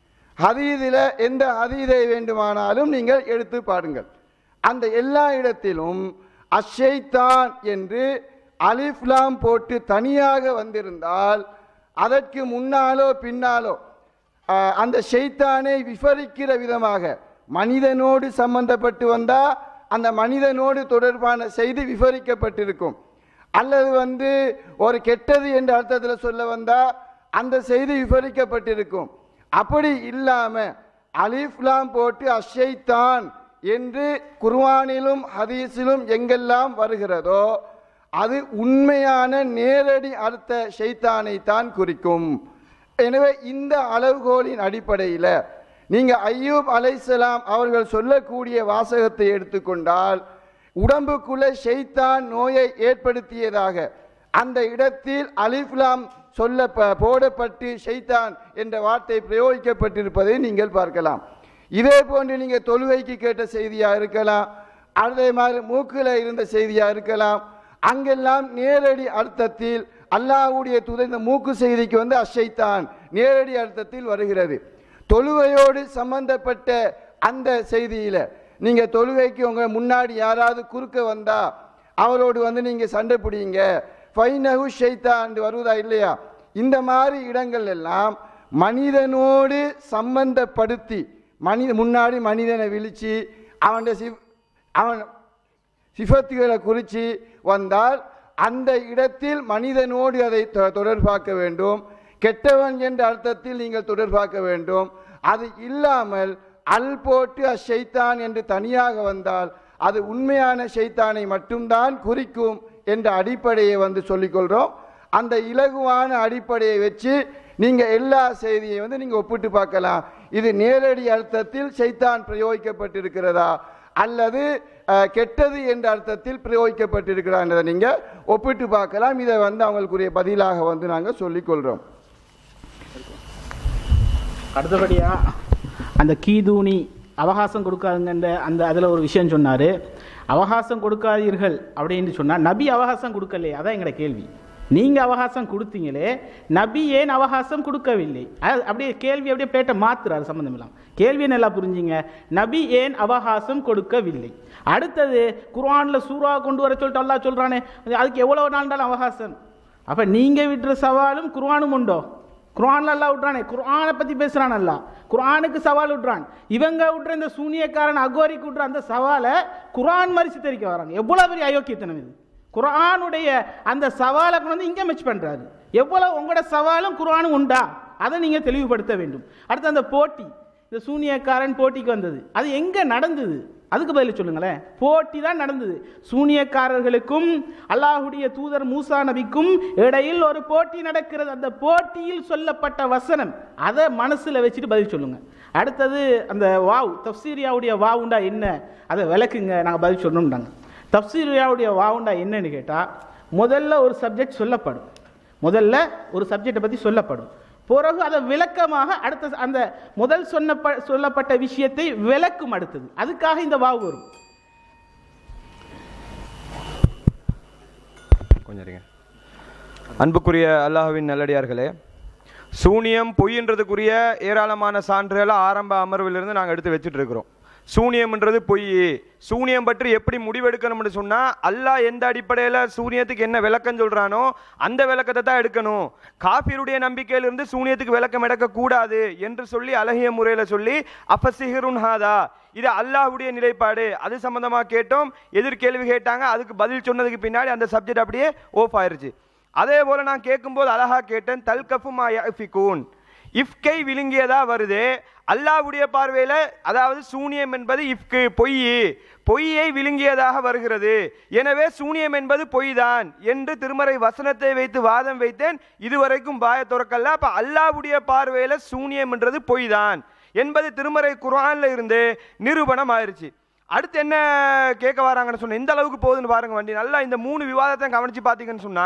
ஹதீதில் எந்த ஹதீதை வேண்டுமானாலும் நீங்கள் எடுத்து பாருங்கள் அந்த எல்லா இடத்திலும் அஷைத்தான் என்று அலிஃப்லாம் போட்டு தனியாக வந்திருந்தால் அதற்கு முன்னாலோ பின்னாலோ ஆஹ், அந்த ஷைத்தானை விவரிக்கிற விதமாக மனிதனோடு சம்பந்தப்பட்டு வந்தா அந்த மனிதனோடு தொடர்பான செய்தி விவரிக்கப்பட்டிருக்கும் அல்லது வந்து ஒரு கெட்டது என்ற அர்த்தத்தில் சொல்ல வந்தா அந்த செய்தி விவரிக்கப்பட்டிருக்கும் அப்படி இல்லாம அலிஃப்லாம் போட்டு அஷைத்தான் என்று குர்ஆனிலும் ஹதீஸிலும் எங்கெல்லாம் வருகிறதோ அது உண்மையான நேரடி அர்த்த ஷைத்தானை தான் குறிக்கும் எனவே இந்த அளவுகோலின் அடிப்படையில் நீங்க ஐயூப் அலைசலாம் அவர்கள் சொல்லக்கூடிய வாசகத்தை எடுத்துக்கொண்டால் உடம்புக்குள்ள ஷைத்தான் நோயை ஏற்படுத்தியதாக அந்த இடத்தில் அலிஃப்லாம் சொல்ல ப- போடப்பட்டு ஷைத்தான் என்ற வார்த்தை பிரயோகிக்கப்பட்டிருப்பதை நீங்கள் பார்க்கலாம் இதே போன்று நீங்க தொழுகைக்கு கேட்ட செய்தியா இருக்கலாம் அதே மாதிரி மூக்கில் இருந்த செய்தியா இருக்கலாம் அங்கெல்லாம் நேரடி அர்த்தத்தில் அல்லாஹ்வுடைய துதை இந்த மூக்கு செய்திக்கு வந்து அஷைத்தான் நேரடி அர்த்தத்தில் வருகிறது தொழுகையோடு சம்பந்தப்பட்ட அந்த செய்தியில நீங்க தொழுகைக்கு உங்க முன்னாடி யாராவது குறுக்க வந்தா அவரோடு வந்து நீங்க சண்டை பிடிங்க ஃபைனஹு ஷைத்தான் வருவதா இல்லையா இந்த மாதிரி இடங்கள் எல்லாம் மனிதனோடு சம்பந்தப்படுத்தி மனித முன்னாடி மனிதனை விழிச்சு அவன் சிவ் அவன் சிஃபத்துகளை குறித்து வந்தால் அந்த இடத்தில் மனிதனோடு அதை தொ- தொடர்பாக்க வேண்டும் கெட்டவன் என்ற அர்த்தத்தில் நீங்கள் தொடர்பாக்க வேண்டும் அது இல்லாமல் அல் போட்டு அஷைத்தான் என்று தனியாக வந்தால் அது உண்மையான ஷைத்தானை மட்டும்தான் குறிக்கும் என்ற அடிப்படையை வந்து சொல்லிக்கொள்கிறோம் அந்த இலகுவான அடிப்படையை வச்சு நீங்க எல்லா செய்தியை வந்து நீங்க ஒப்பிட்டு பார்க்கலாம் இது நேரடி அர்த்தத்தில் ஷைத்தான் பிரயோகிக்கப்பட்டிருக்கிறதா அல்லது அஹ், கெட்டது என்ற அர்த்தத்தில் பிரயோகிக்கப்பட்டிருக்கிறான்றதை நீங்க ஒப்பிட்டு பார்க்கலாம் இதை வந்து அவங்களுக்குரிய பதிலாக வந்து நாங்க சொல்லிக் கொள்றோம் அடுத்தபடியா அந்த கீதூனி அவகாசம் கொடுக்காதுங்கன்ற அந்த அதில் ஒரு விஷயம் சொன்னார் அவகாசம் கொடுக்காதீர்கள் அப்படின்னு சொன்னால் நபி அவகாசம் கொடுக்கலையே அதான் எங்களோட கேள்வி நீங்கள் அவகாசம் கொடுத்தீங்களே நபி ஏன் அவகாசம் கொடுக்கவில்லை அது அப்படியே கேள்வி அப்படியே பேட்டை மாத்துறாரு சம்மந்தம் இல்லாமல் கேள்வியை நல்லா புரிஞ்சுங்க நபி ஏன் அவகாசம் கொடுக்கவில்லை அடுத்தது குர்ஆன்ல சூறா கொண்டு வர சொல்லிட்டு அல்லாஹ் சொல்கிறானே அதுக்கு எவ்வளோ நாள் அவகாசம் அப்போ நீங்கள் விடுற சவாலும் குர்ஆனும் உண்டோ குர்ஆன்ல அல்லாஹ் விட்றானே குர்ஆனை பத்தி பேசுறான் அல்லாஹ் குர்ஆனுக்கு சவால் விட்றான் இவங்க விட்ற இந்த சூனியக்காரன் அகோரிக்கு விட்ற அந்த சவாலை குர்ஆன் மாதிரி சித்தரிக்க வராங்க எவ்வளவு பெரிய அயோக்கியத்தனம் இது குர்ஆனுடைய அந்த சவாலை கொண்டு வந்து இங்கே மெச் பண்றாரு எவ்வளவு உங்களோட சவாலும் குர்ஆனும் உண்டா அதை நீங்க தெளிவுபடுத்த வேண்டும் அடுத்து அந்த போட்டி இந்த சூனியக்காரன் போட்டிக்கு வந்தது அது எங்க நடந்தது அதுக்கு பதில் சொல்லுங்களேன் போட்டி தான் நடந்தது சூனியக்காரர்களுக்கும் அல்லாஹுடைய தூதர் மூசா நபிக்கும் இடையில் ஒரு போட்டி நடக்கிறது அந்த போட்டியில் சொல்லப்பட்ட வசனம் அதை மனசுல வச்சுட்டு பதில் சொல்லுங்க அடுத்தது அந்த வாவ் தப்சீரியாவுடைய வாவுண்டா என்ன அதை விளக்குங்க நாங்கள் பதில் சொல்லணும்னாங்க தப்சீரியாவுடைய வாவுண்டா என்னன்னு கேட்டால் முதல்ல ஒரு சப்ஜெக்ட் சொல்லப்படும் முதல்ல ஒரு சப்ஜெக்டை பற்றி சொல்லப்படும் பிறகு அதை விளக்கமாக அடுத்த அந்த முதல் சொன்ன சொல்லப்பட்ட விஷயத்தை விளக்கும் அடுத்தது அதுக்காக இந்த வாவு வரும் கொஞ்சம் இருங்க அன்புக்குரிய அல்லாஹ்வின் நல்லடியார்களே சூனியம் பொய்ன்றதுக்குரிய ஏராளமான சான்றுகளை ஆரம்ப அமர்விலிருந்து நாங்கள் எடுத்து வச்சுட்டு இருக்கிறோம் சூனியம்ன்றது பொய் சூனியம் பற்றி எப்படி முடிவெடுக்கணும்னு சொன்னா அல்லாஹ் எந்த அடிப்படையில் சூனியத்துக்கு என்ன விளக்கம் சொல்றானோ அந்த விளக்கத்தை தான் எடுக்கணும் காஃபிருடைய நம்பிக்கையிலிருந்து சூனியத்துக்கு விளக்கம் எடுக்க கூடாது என்று சொல்லி அழகிய முறையில் சொல்லி அஃபசிஹருன் ஹாதா இது அல்லாஹ்வுடைய நிலைப்பாடு அது சம்பந்தமா கேட்டோம் எதிர்கேள்வி கேட்டாங்க அதுக்கு பதில் சொன்னதுக்கு பின்னாடி அந்த சப்ஜெக்ட் அப்படியே ஓஃப் ஆயிருச்சு அதே போல நான் கேட்கும்போது அழகா கேட்டேன் தல்கஃபுமா யஃபிகூன் இஃப்கை விழுங்கியதா வருது அல்லாஹ்வுடைய பார்வையில அதாவது சூனியம் என்பது இஃப்கு பொய் பொய்யை விழுங்கியதாக வருகிறது எனவே சூனியம் என்பது பொய் தான் என்று திருமறை வசனத்தை வைத்து வாதம் வைத்தேன் இதுவரைக்கும் பாய துறக்கல்ல அப்ப அல்லாஹ்வுடைய பார்வையில சூனியம் என்றது பொய் தான் என்பது திருமறை குர்ஆன்ல இருந்து நிரூபணம் ஆயிருச்சு அடுத்து என்ன கேட்க வராங்கன்னு சொன்ன இந்த அளவுக்கு போகுதுன்னு பாருங்க வண்டி நல்லா இந்த மூணு விவாதத்தை கவனிச்சு பார்த்தீங்கன்னு சொன்னா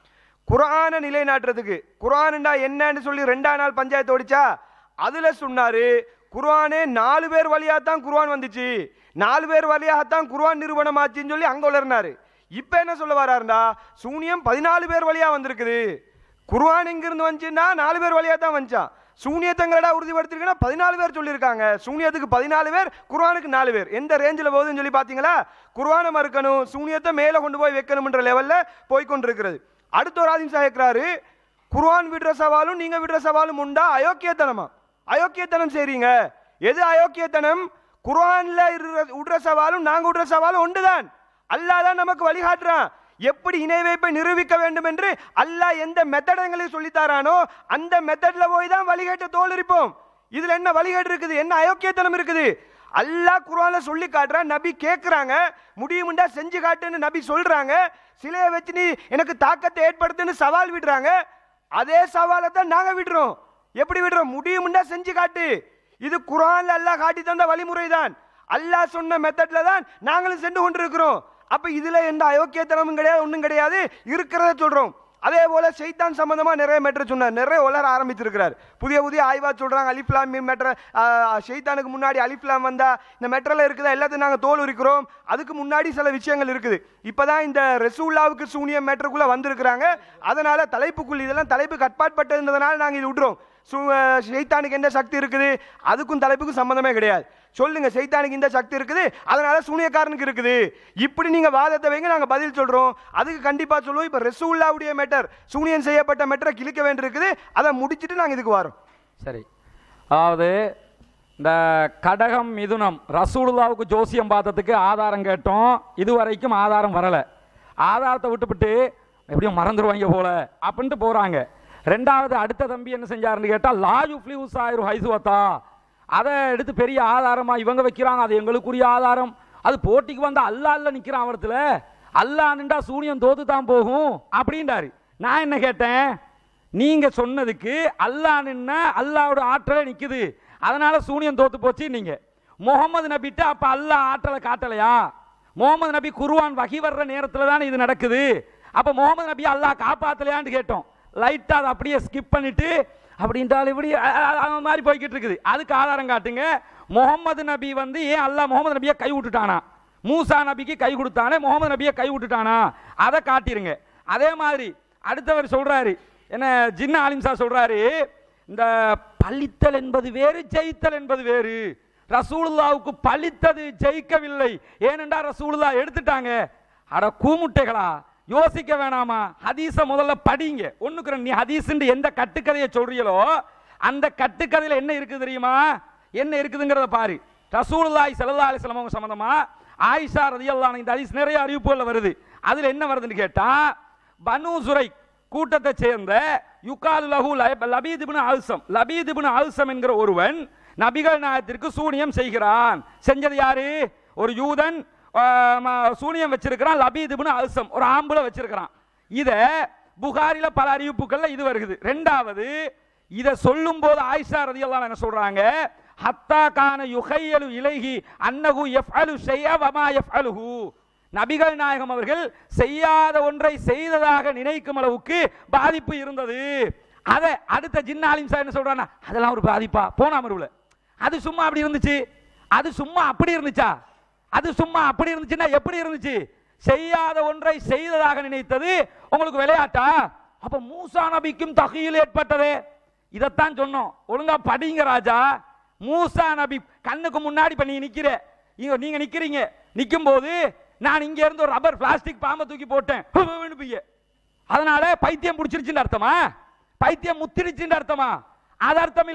குர்ஆனை நிலைநாட்டுறதுக்கு குர்ஆன்டா என்னன்னு சொல்லி ரெண்டா நாள் பஞ்சாயத்து ஓடிச்சா அதுல சொன்னாரு குர்ஆனே நாலு பேர் வழியா தான் குர்ஆன் வந்துச்சு நாலு பேர் வழியாகத்தான் குர்ஆன் நிரூபணம் ஆச்சுன்னு சொல்லி அங்க உளர்னாரு இப்ப என்ன சொல்ல வராருண்டா சூனியம் பதினாலு பேர் வழியா வந்திருக்குது குர்ஆன் எங்கிருந்து வந்துச்சுன்னா நாலு பேர் வழியா தான் வந்துச்சான் சூனியத்தங்களடா உறுதிப்படுத்திருக்கா பதினாலு பேர் சொல்லியிருக்காங்க சூனியத்துக்கு பதினாலு பேர் குர்ஆனுக்கு நாலு பேர் எந்த ரேஞ்சில் போகுதுன்னு சொல்லி பார்த்தீங்களா குர்ஆனை மறுக்கணும் சூனியத்தை மேலே கொண்டு போய் வைக்கணும்ன்ற லெவலில் போய் கொண்டிருக்கிறது அடுத்த ஒரு ஆதிம் கேட்கிறாரு குர்ஆன் விடுற சவாலும் நீங்க விடுற சவாலும் உண்டா அயோக்கியத்தனமா அயோக்கியத்தனம் செய்றீங்க எது அயோக்கியத்தனம் குர்ஆன்ல இருற- விடுற சவாலும் நாங்க விடுற சவாலும் ஒன்றுதான் அல்லாஹ் தான் நமக்கு வழிகாட்டுறான் எப்படி இணை வைப்பை நிரூபிக்க வேண்டும் என்று அல்லாஹ் எந்த மெத்தடங்களை சொல்லித்தாரானோ அந்த மெத்தட்ல போய் தான் வழிகாட்ட தோல் இருப்போம் இதுல என்ன வழிகாட்டு இருக்குது என்ன அயோக்கியத்தனம் இருக்குது அல்லாஹ் குர்ஆன்ல சொல்லி காட்டுறான் நபி கேட்குறாங்க முடியுமுண்டா செஞ்சு காட்டுன்னு நபி சொல்றாங்க சிலையை வச்சு நீ எனக்கு தாக்கத்தை ஏற்படுத்துன்னு சவால் விடுறாங்க அதே சவாலை தான் நாங்க விடுறோம் எப்படி விடுறோம் முடியுமுண்டா செஞ்சு காட்டு இது குர்ஆன்ல அல்லாஹ் காட்டி தந்த வழிமுறை தான் அல்லாஹ் சொன்ன மெத்தட்ல தான் நாங்களும் சென்று கொண்டிருக்கிறோம் அப்ப இதுல எந்த அயோக்கியத்தனமும் கிடையாது ஒண்ணும் கிடையாது இருக்கிறத சொல்றோம் அதே போல செய்தான் சம்பந்தமா நிறைய மேட்டர் சொன்னார் நிறைய உலர ஆரம்பிச்சிருக்கிறார் புதிய புதிய ஆய்வா சொல்றாங்க அலிஃப்லாம் மேட்டர் ஷெய்தானுக்கு முன்னாடி அலிஃப்லாம் வந்தா இந்த மெட்டர்ல இருக்குதா எல்லாத்தையும் நாங்க தோல் உரிக்கிறோம் அதுக்கு முன்னாடி சில விஷயங்கள் இருக்குது இப்பதான் இந்த ரசூல்லாவுக்கு சூனியம் மேட்டருக்குள்ள வந்திருக்கிறாங்க அதனால தலைப்புக்குள் இதெல்லாம் தலைப்பு கட்பாட்பட்டதுன்றதுனால நாங்க இது விடுறோம் சு- அஹ் ஷைத்தானுக்கு என்ன சக்தி இருக்குது அதுக்கும் தலைப்புக்கும் சம்பந்தமே கிடையாது சொல்லுங்க சைத்தானுக்கு இந்த சக்தி இருக்குது அதனால சூனியக்காரனுக்கு இருக்குது இப்படி நீங்க வாதத்தை வைங்க நாங்க பதில் சொல்றோம் அதுக்கு கண்டிப்பா சொல்லுவோம் இப்ப ரசூல்லாவுடைய மேட்டர் சூனியன் செய்யப்பட்ட மேட்டரை கிழிக்க வேண்டியிருக்குது அதை முடிச்சிட்டு நாங்க இதுக்கு வரோம் சரி அதாவது இந்த கடகம் மிதுனம் ரசூலுல்லாவுக்கு ஜோசியம் பார்த்ததுக்கு ஆதாரம் கேட்டோம் இதுவரைக்கும் ஆதாரம் வரல ஆதாரத்தை விட்டுவிட்டு எப்படியும் மறந்துடுவாங்க போல அப்படின்ட்டு போறாங்க ரெண்டாவது அடுத்த தம்பி என்ன செஞ்சாருன்னு கேட்டால் லாயு ஃபிளிவுஸ் ஆயிரும் ஹைசுவத்தா அதை எடுத்து பெரிய ஆதாரமா இவங்க வைக்கிறாங்க அது எங்களுக்குரிய ஆதாரம் அது போட்டிக்கு வந்த அல்லா அல்ல நிற்கிறான் அவரத்தில் அல்லா நின்றா சூனியம் தோத்து தான் போகும் அப்படின்றாரு நான் என்ன கேட்டேன் நீங்க சொன்னதுக்கு அல்லாஹ் நின்னா அல்லாஹ்வோட ஆற்றலே நிக்குது அதனால சூனியம் தோத்து போச்சு நீங்க முகமது நபிட்ட அப்ப அல்லாஹ் ஆற்றலை காட்டலையா முகமது நபி குருவான் வகி வர்ற நேரத்துல தானே இது நடக்குது அப்ப முகமது நபி அல்லாஹ் காப்பாத்தலையான்னு கேட்டோம் லைட்டா அதை அப்படியே ஸ்கிப் பண்ணிட்டு அப்படின்றால் இப்படி அ, அ, அ, அந்த மாதிரி போய்கிட்டு இருக்குது அதுக்கு ஆதாரம் காட்டுங்க முகமது நபி வந்து ஏன் அல்லாஹ் முகமது நபியை கை விட்டுட்டானா மூசா நபிக்கு கை கொடுத்தானே முகமது நபியை கை விட்டுட்டானா அதை காட்டிருங்க அதே மாதிரி அடுத்தவர் சொல்றாரு என்ன ஜின்ன ஆலிம்சா சொல்றாரு இந்த பழித்தல் என்பது வேறு ஜெயித்தல் என்பது வேறு ரசூலுல்லாவுக்கு பழித்தது ஜெயிக்கவில்லை ஏனென்றா ரசூலுல்லா எடுத்துட்டாங்க அட கூமுட்டைகளா யோசிக்க வேணாமா ஹதீஸ முதல்ல படிங்க ஒண்ணுக்கு ரெண்டு நீ ஹதீஸ்ன்னு எந்த கட்டுக்கதையை சொல்றீங்களோ அந்த கட்டுக்கதையில என்ன இருக்குது தெரியுமா என்ன இருக்குதுங்கிறத பாரு ரசூலுல்லாஹி ஸல்லல்லாஹு அலைஹி வஸல்லம் அவங்க சம்பந்தமா ஆயிஷா ரலியல்லாஹு அன்ஹா இந்த ஹதீஸ் நிறைய அறிவிப்புகள்ல வருது அதுல என்ன வருதுன்னு கேட்டா பனு சுரை கூட்டத்தை சேர்ந்த யுகால் லஹு லப- லபீத் இப்னு அல்சம் லபீத் இப்னு அல்சம் என்கிற ஒருவன் நபிகள் நாயகத்திற்கு சூனியம் செய்கிறான் செஞ்சது யாரு ஒரு யூதன் ஆ, ம- சூனியம் வச்சிருக்கிறான் லபீத் இப்னு அல்சம் ஒரு ஆம்பளை வச்சிருக்கிறான் இத புகாரில பல அறிவிப்புகள்ல இது வருகிறது ரெண்டாவது இத சொல்லும் போது ஆயிஷா ரதியல்லாஹு என்ன சொல்றாங்க ஹத்தா கான யுகையலு இலைஹி அன்னஹு யஃஅலு ஷைஅ வமா யஃஅலுஹு நபிகள் நாயகம் அவர்கள் செய்யாத ஒன்றை செய்ததாக நினைக்கும் அளவுக்கு பாதிப்பு இருந்தது அதை அடுத்த ஜின்னாலிம் சார் என்ன சொல்றானா அதெல்லாம் ஒரு பாதிப்பா போனா மறுவில் அது சும்மா அப்படி இருந்துச்சு அது சும்மா அப்படி இருந்துச்சா அது சும்மா அப்படி இருந்துச்சுன்னா எப்படி இருந்துச்சு செய்யாத ஒன்றை செய்ததாக நினைத்தது உங்களுக்கு விளையாட்டா அப்ப மூசா நபிக்கும் தகையில் ஏற்பட்டதே இதைத்தான் சொன்னோம் ஒழுங்கா படிங்க ராஜா மூசா நபி கண்ணுக்கு முன்னாடி இப்ப நீங்க நிக்கிற இங்க நீங்க நிக்கிறீங்க நிக்கும் போது நான் இங்க இருந்து ஒரு ரப்பர் பிளாஸ்டிக் பாம்பை தூக்கி போட்டேன் விழுப்பீங்க அதனால பைத்தியம் பிடிச்சிருச்சுன்னு அர்த்தமா பைத்தியம் முத்திருச்சுன்னு அர்த்தமா அது அர்த்தம் இல்ல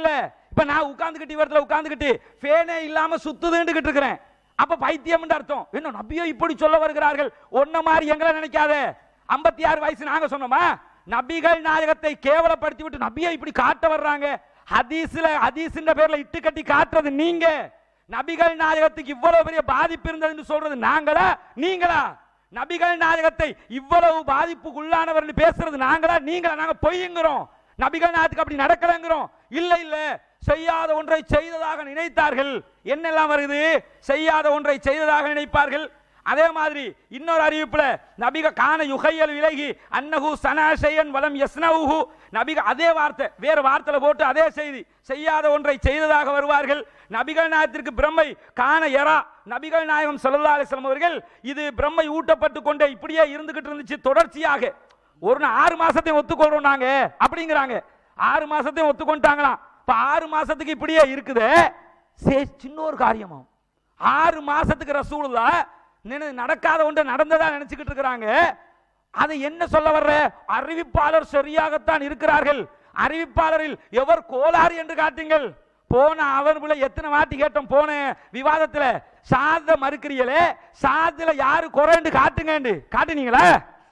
இப்ப நான் உட்கார்ந்துகிட்டு இவரத்துல உட்கார்ந்துகிட்டு ஃபேனே இல்லாம சுத்துதுன்னுகிட்டு இருக்கிறேன் அப்ப பைத்தியம் அர்த்தம் என்ன நபியோ இப்படி சொல்ல வருகிறார்கள் ஒன்ன மாதிரி எங்களை நினைக்காத ஐம்பத்தி ஆறு வயசு நாங்க சொன்னோமா நபிகள் நாயகத்தை கேவலப்படுத்தி விட்டு நபியை இப்படி காட்ட வர்றாங்க ஹதீஸ்ல ஹதீஸ்ன்ற பேர்ல இட்டு கட்டி காட்டுறது நீங்க நபிகள் நாயகத்துக்கு இவ்வளவு பெரிய பாதிப்பு இருந்ததுன்னு சொல்றது நாங்களா நீங்களா நபிகள் நாயகத்தை இவ்வளவு பாதிப்புக்குள்ளானவர் பேசுறது நாங்களா நீங்களா நாங்க பொய்யுங்கிறோம் நபிகள் நாயகத்துக்கு அப்படி நடக்கலங்கிறோம் இல்ல இல்ல செய்யாத ஒன்றை செய்ததாக நினைத்தார்கள் என்னெல்லாம் வருது செய்யாத ஒன்றை செய்ததாக நினைப்பார்கள் அதே மாதிரி இன்னொரு அறிவிப்புல நபிக காண யுகையல் விலகி அன்னஹு சனாஷயன் வலம் யஸ்னவுஹு நபிக அதே வார்த்தை வேற வார்த்தையில போட்டு அதே செய்தி செய்யாத ஒன்றை செய்ததாக வருவார்கள் நபிகள் நாயகத்திற்கு பிரம்மை காண எரா நபிகள் நாயகம் ஸல்லல்லாஹு அலைஹி வஸல்லம் அவர்கள் இது பிரம்மை ஊட்டப்பட்டு கொண்டே இப்படியே இருந்துகிட்டு இருந்துச்சு தொடர்ச்சியாக ஒரு நாள் ஆறு மாசத்தையும் ஒத்துக்கொள்றோம் நாங்க அப்படிங்கிறாங்க ஆறு மாசத்தையும் ஒத்துக்கொண்டாங்களாம் இப்ப ஆறு மாசத்துக்கு இப்படியே இருக்குது சரி சின்ன ஒரு காரியமாம் ஆறு மாசத்துக்கு ரசூலுல்லா நினை- நடக்காத ஒன்று நடந்ததா நினைச்சுக்கிட்டு இருக்கிறாங்க அதை என்ன சொல்ல வர்ற அறிவிப்பாளர் சரியாகத்தான் இருக்கிறார்கள் அறிவிப்பாளரில் எவர் கோளாறு என்று காட்டுங்கள் போன அவர்களை எத்தனை வாட்டி கேட்டோம் போன விவாதத்துல சாத மறுக்கிறீங்களே சாதுல யாரு குறைன்னு காட்டுங்கன்னு காட்டுனீங்களா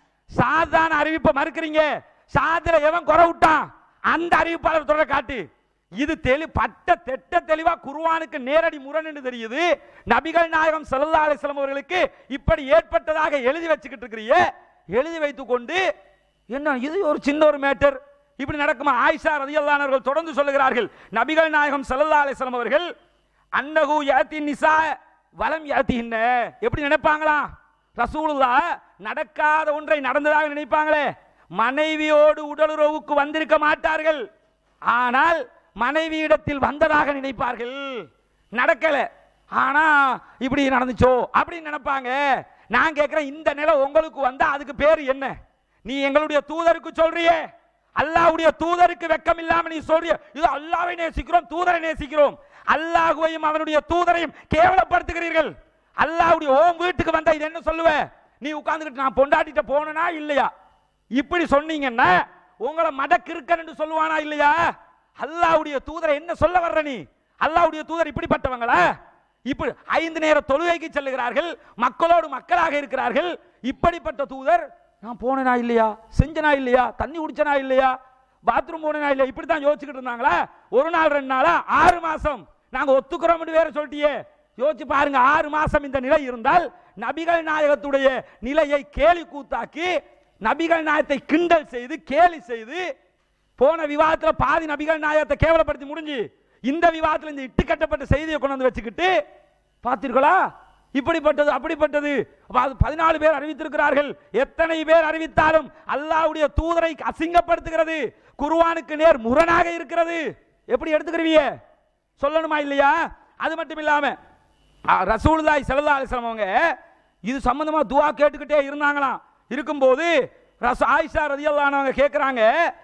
சாதான அறிவிப்பை மறுக்கிறீங்க சாதுல எவன் குறை விட்டான் அந்த அறிவிப்பாளர் தொடர காட்டு இது தெளி பட்ட தெட்ட தெளிவா குர்ஆனுக்கு நேரடி முரண் தெரியுது நபிகள் நாயகம் ஸல்லல்லாஹு அலைஹி வஸல்லம் அவர்களுக்கு இப்படி ஏற்பட்டதாக எழுதி வச்சுக்கிட்டு இருக்கிறீங்க எழுதி வைத்துக் கொண்டு என்ன இது ஒரு சின்ன ஒரு மேட்டர் இப்படி நடக்குமா ஆயிஷா ரதியல்லாஹு அவர்கள் தொடர்ந்து சொல்லுகிறார்கள் நபிகள் நாயகம் ஸல்லல்லாஹு அலைஹி வஸல்லம் அவர்கள் அன்னகு யாத்தி நிசா வலம் யாத்திஹின்ன எப்படி நினைப்பாங்களா ரசூலுல்லா நடக்காத ஒன்றை நடந்ததாக நினைப்பாங்களே மனைவியோடு உடலுறவுக்கு வந்திருக்க மாட்டார்கள் ஆனால் மனைவியிடத்தில் வந்ததாக நினைப்பார்கள் நடக்கல ஆனா இப்படி நடந்துச்சோ அப்படின்னு நினைப்பாங்க நான் கேட்கிறேன் இந்த நிலை உங்களுக்கு வந்தா அதுக்கு பேர் என்ன நீ எங்களுடைய தூதருக்கு சொல்றியே அல்லாஹ்வுடைய தூதருக்கு வெக்கம் இல்லாம நீ சொல்றிய இது அல்லாஹ்வை நேசிக்கிறோம் தூதரை நேசிக்கிறோம் அல்லாஹ்வையும் அவனுடைய தூதரையும் கேவலப்படுத்துகிறீர்கள் அல்லாஹ்வுடைய ஓம் வீட்டுக்கு வந்தா இது என்ன சொல்லுவ நீ உட்கார்ந்துக்கிட்டு நான் பொண்டாட்டிட்ட போனனா இல்லையா இப்படி சொன்னீங்கன்னா உங்களை மடக்கிருக்கன்னு சொல்லுவானா இல்லையா அல்லாஹ்வுடைய தூதரை என்ன சொல்ல வர்ற நீ அல்லாஹ்வுடைய தூதர் இப்படிப்பட்டவங்களா இப்படி ஐந்து நேர தொழுகைக்கு செல்லுகிறார்கள் மக்களோடு மக்களாக இருக்கிறார்கள் இப்படிப்பட்ட தூதர் நான் போனனா இல்லையா செஞ்சனா இல்லையா தண்ணி குடிச்சனா இல்லையா பாத்ரூம் போனனா இல்லையா இப்படி தான் யோசிச்சுக்கிட்டு இருந்தாங்களா ஒரு நாள் ரெண்டு நாளா ஆறு மாசம் நாங்க ஒத்துக்கிறோம்னு வேற சொல்லிட்டியே யோசிச்சு பாருங்க ஆறு மாசம் இந்த நிலை இருந்தால் நபிகள் நாயகத்துடைய நிலையை கேலி கூத்தாக்கி நபிகள் நாயகத்தை கிண்டல் செய்து கேலி செய்து போன விவாதத்துல பாதி நபிகள் நாயகத்தை கேவலப்படுத்தி முடிஞ்சு இந்த விவாதத்துல இந்த இட்டு கட்டப்பட்ட செய்தியை கொண்டு வந்து வச்சுக்கிட்டு பார்த்தீர்களா இப்படிப்பட்டது அப்படிப்பட்டது அப்ப அது பதினாலு பேர் அறிவித்திருக்கிறார்கள் எத்தனை பேர் அறிவித்தாலும் அல்லாஹ்வுடைய தூதரை அசிங்கப்படுத்துகிறது குர்ஆனுக்கு நேர் முரணாக இருக்கிறது எப்படி எடுத்துக்கிறீங்க சொல்லணுமா இல்லையா அது மட்டும் இல்லாம அ, ரசூலுல்லாஹி ஸல்லல்லாஹு அலைஹி வஸல்லம் அவங்க இது சம்பந்தமா துஆ கேட்டுக்கிட்டே இருந்தாங்களாம் இருக்கும்போது ரச ஆயிஷா ரதியல்லாஹு அவங்க கேட்குறாங்க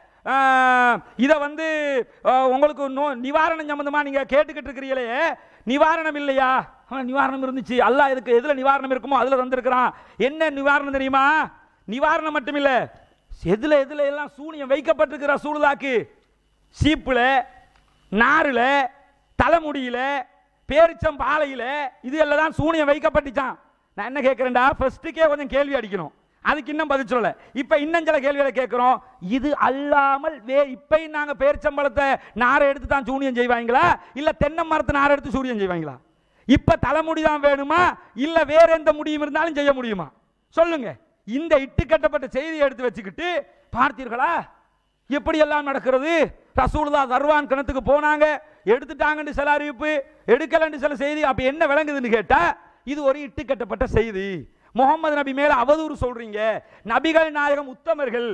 இதை வந்து ஆ, உங்களுக்கு நோ நிவாரணம் சம்பந்தமா நீங்க கேட்டுக்கிட்டு இருக்கிறீங்களே நிவாரணம் இல்லையா ஆ, நிவாரணம் இருந்துச்சு அல்லாஹ் எதுக்கு எதுல நிவாரணம் இருக்குமோ அதுல தந்திருக்கிறான் என்ன நிவாரணம் தெரியுமா நிவாரணம் மட்டும் இல்ல எதுல எதுல எல்லாம் சூனியம் வைக்கப்பட்டிருக்கிற சூழ்தாக்கு சீப்புல நாருல தலைமுடியில பேரிச்சம் பாலையில இது எல்லாம் தான் சூனியம் வைக்கப்பட்டுச்சான் நான் என்ன கேட்கிறேன்டா ஃபர்ஸ்ட்டுக்கே கொஞ்சம் கேள்வி அடிக்கணும் அதுக்கு இன்னும் பதில் சொல்லல இப்ப இன்னும் சில கேள்விகளை கேட்கிறோம் இது அல்லாமல் வே இப்பயும் நாங்க பேரிச்சம்பழத்தை நாரை எடுத்து தான் சூனியம் செய்வாங்களா இல்ல தென்னை மரத்தை நாரை எடுத்து சூனியம் செய்வாங்களா இப்ப தலைமுடி தான் வேணுமா இல்ல வேற எந்த முடியும் இருந்தாலும் செய்ய முடியுமா சொல்லுங்க இந்த இட்டு கட்டப்பட்ட செய்தியை எடுத்து வச்சுக்கிட்டு பார்த்தீர்களா எப்படி எல்லாம் நடக்கிறது ரசூலுல்லா தர்வான் கிணத்துக்கு போனாங்க எடுத்துட்டாங்கன்னு சில அறிவிப்பு எடுக்கலன்னு சில செய்தி அப்ப என்ன விளங்குதுன்னு கேட்டா இது ஒரு இட்டு கட்டப்பட்ட செய்தி முகமது நபி மேல அவதூறு சொல்றீங்க நபிகள் நாயகம் உத்தமர்கள்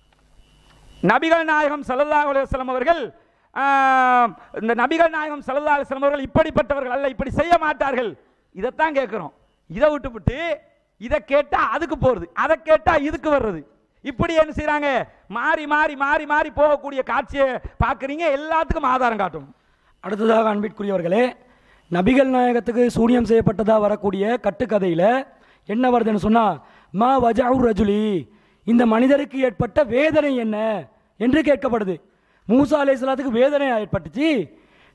நபிகள் நாயகம் ஸல்லல்லாஹு அலைஹி வஸல்லம் அவர்கள் ஆஹ், இந்த நபிகள் நாயகம் ஸல்லல்லாஹு அலைஹி வஸல்லம் அவர்கள் இப்படிப்பட்டவர்கள் அல்ல இப்படி செய்ய மாட்டார்கள் இதைத்தான் கேட்கிறோம் இதை விட்டுவிட்டு இதை கேட்டா அதுக்கு போறது அதை கேட்டா இதுக்கு வர்றது இப்படி என்ன செய்றாங்க மாறி மாறி மாறி மாறி போகக்கூடிய காட்சியை பார்க்குறீங்க எல்லாத்துக்கும் ஆதாரம் காட்டணும் அடுத்ததாக அன்பிற்குரியவர்களே நபிகள் நாயகத்துக்கு சூனியம் செய்யப்பட்டதாக வரக்கூடிய கட்டுக்கதையில் என்ன வருதுன்னு சொன்னால் மா வஜாவு ரஜுலி இந்த மனிதருக்கு ஏற்பட்ட வேதனை என்ன என்று கேட்கப்படுது மூசா அலைஹிஸ்ஸலாத்துக்கு வேதனை ஏற்பட்டுச்சு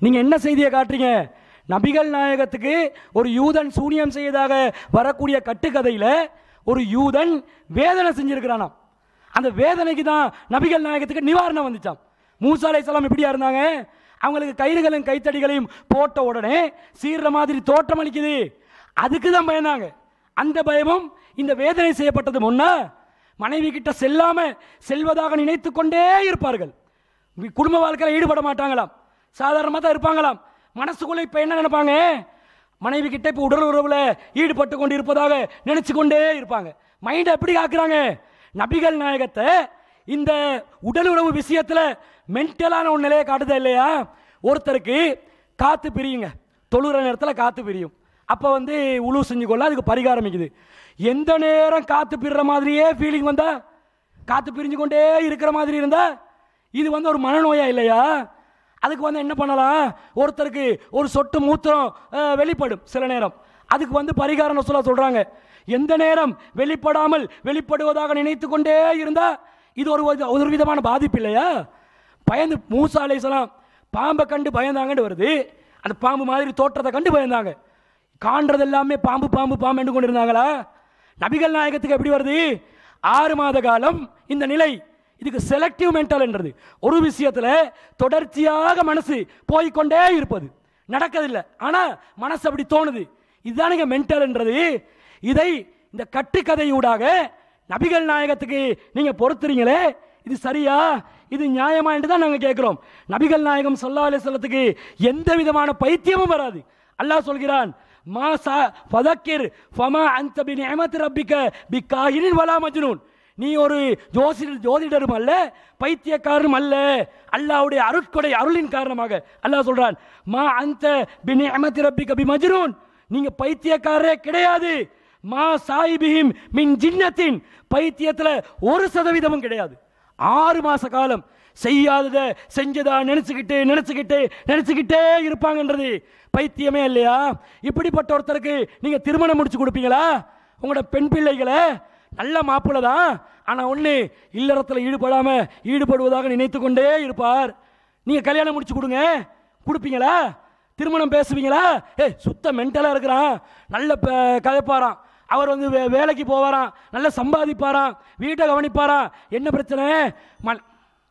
நீங்க என்ன செய்தியை காட்டுறீங்க நபிகள் நாயகத்துக்கு ஒரு யூதன் சூனியம் செய்ததாக வரக்கூடிய கட்டுக்கதையில ஒரு யூதன் வேதனை செஞ்சிருக்கிறானாம் அந்த வேதனைக்கு தான் நபிகள் நாயகத்துக்கு நிவாரணம் வந்துச்சாம் மூசா அலைஹிஸ்ஸலாம் எப்படியா இருந்தாங்க அவங்களுக்கு கயிறுகளும் கைத்தடிகளையும் போட்ட உடனே சீர்ற மாதிரி தோற்றம் அளிக்குது அதுக்கு தான் பயந்தாங்க அந்த பயமும் இந்த வேதனை செய்யப்பட்டது முன்னா மனைவி கிட்ட செல்லாம செல்வதாக நினைத்து கொண்டே இருப்பார்கள் வி- குடும்ப வாழ்க்கையில் ஈடுபட மாட்டாங்களாம் சாதாரணமாக தான் இருப்பாங்களாம் மனசுக்குள்ள இப்போ என்ன நினைப்பாங்க மனைவி கிட்ட இப்போ உடல் உறவுல ஈடுபட்டு கொண்டு இருப்பதாக நினைச்சு கொண்டே இருப்பாங்க மைண்டை எப்படி ஆக்குறாங்க நபிகள் நாயகத்தை இந்த உடல் உறவு விஷயத்துல மென்டலான ஒரு நிலையை காட்டுதா இல்லையா ஒருத்தருக்கு காத்து பிரியுங்க தொழுகிற நேரத்தில் காத்து பிரியும் அப்போ வந்து உழு செஞ்சு கொள்ள அதுக்கு பரிகாரம் இருக்குது எந்த நேரம் காத்து பிரிற மாதிரியே ஃபீலிங் வந்தா காத்து பிரிஞ்சு கொண்டே இருக்கிற மாதிரி இருந்தா இது வந்து ஒரு மனநோயா இல்லையா அதுக்கு வந்து என்ன பண்ணலாம் ஒருத்தருக்கு ஒரு சொட்டு மூத்திரம் அஹ், வெளிப்படும் சில நேரம் அதுக்கு வந்து பரிகாரம் சொல்ல சொல்றாங்க எந்த நேரம் வெளிப்படாமல் வெளிப்படுவதாக நினைத்து கொண்டே இருந்தா இது ஒரு வித- ஒரு விதமான பாதிப்பு இல்லையா பயந்து மூசா அலைஹிஸ்ஸலாம் பாம்பை கண்டு பயந்தாங்கன்னு வருது அந்த பாம்பு மாதிரி தோற்றத்தை கண்டு பயந்தாங்க காண்றது எல்லாமே பாம்பு பாம்பு பாம்பு என்று கொண்டிருந்தாங்களா நபிகள் நாயகத்துக்கு எப்படி வருது ஆறு மாத காலம் இந்த நிலை இதுக்கு செலக்டிவ் மென்டல் என்றது ஒரு விஷயத்துல தொடர்ச்சியாக மனசு போய்க்கொண்டே இருப்பது நடக்கதில்லை ஆனா மனசு அப்படி தோணுது இதுதானுங்க மென்டல் என்றது இதை இந்த கட்டுக்கதையூடாக நபிகள் நாயகத்துக்கு நீங்க பொறுத்துறீங்களே இது சரியா இது நியாயமா என்று தான் நாங்க கேட்கிறோம் நபிகள் நாயகம் ஸல்லல்லாஹு அலைஹி வஸல்லத்துக்கு எந்த விதமான பைத்தியமும் வராது அல்லாஹ் சொல்கிறான் மா சா ஃபதக்கிர் ஃபமா அன்த பி நிஅமத்தி ரப்பிக பி காஹினின் வலா மஜ்னூன் நீ ஒரு ஜோசிடர் ஜோதிடரும் அல்ல பைத்தியக்காரரும் அல்ல அல்லாஹ்வுடைய அருட்கொடை அருளின் காரணமாக அல்லாஹ் சொல்றான் மா அந்த பி நிஅமத்தி ரப்பிக பி மஜ்னூன் நீங்க பைத்தியக்காரரே கிடையாது மா சாயிபிஹிம் மின் ஜின்னத்தின் பைத்தியத்துல ஒரு சதவீதமும் கிடையாது ஆறு மாச காலம் செய்யாதத செஞ்சதா நினைச்சுக்கிட்டு நினைச்சுக்கிட்டு நினைச்சுக்கிட்டே இருப்பாங்கன்றது பைத்தியமே இல்லையா இப்படிப்பட்ட ஒருத்தருக்கு நீங்க திருமணம் முடிச்சு கொடுப்பீங்களா உங்களோட பெண் பிள்ளைகளை நல்ல மாப்பிள்ளை தான் ஆனா ஒண்ணு இல்லறத்துல ஈடுபடாம ஈடுபடுவதாக நினைத்து கொண்டே இருப்பார் நீங்க கல்யாணம் முடிச்சு கொடுங்க கொடுப்பீங்களா திருமணம் பேசுவீங்களா ஏய் சுத்த மென்டலா இருக்கிறான் நல்ல ப- கதைப்பாராம் அவர் வந்து வே- வேலைக்கு போவாராம் நல்லா சம்பாதிப்பாராம் வீட்டை கவனிப்பாராம் என்ன பிரச்சனை ம-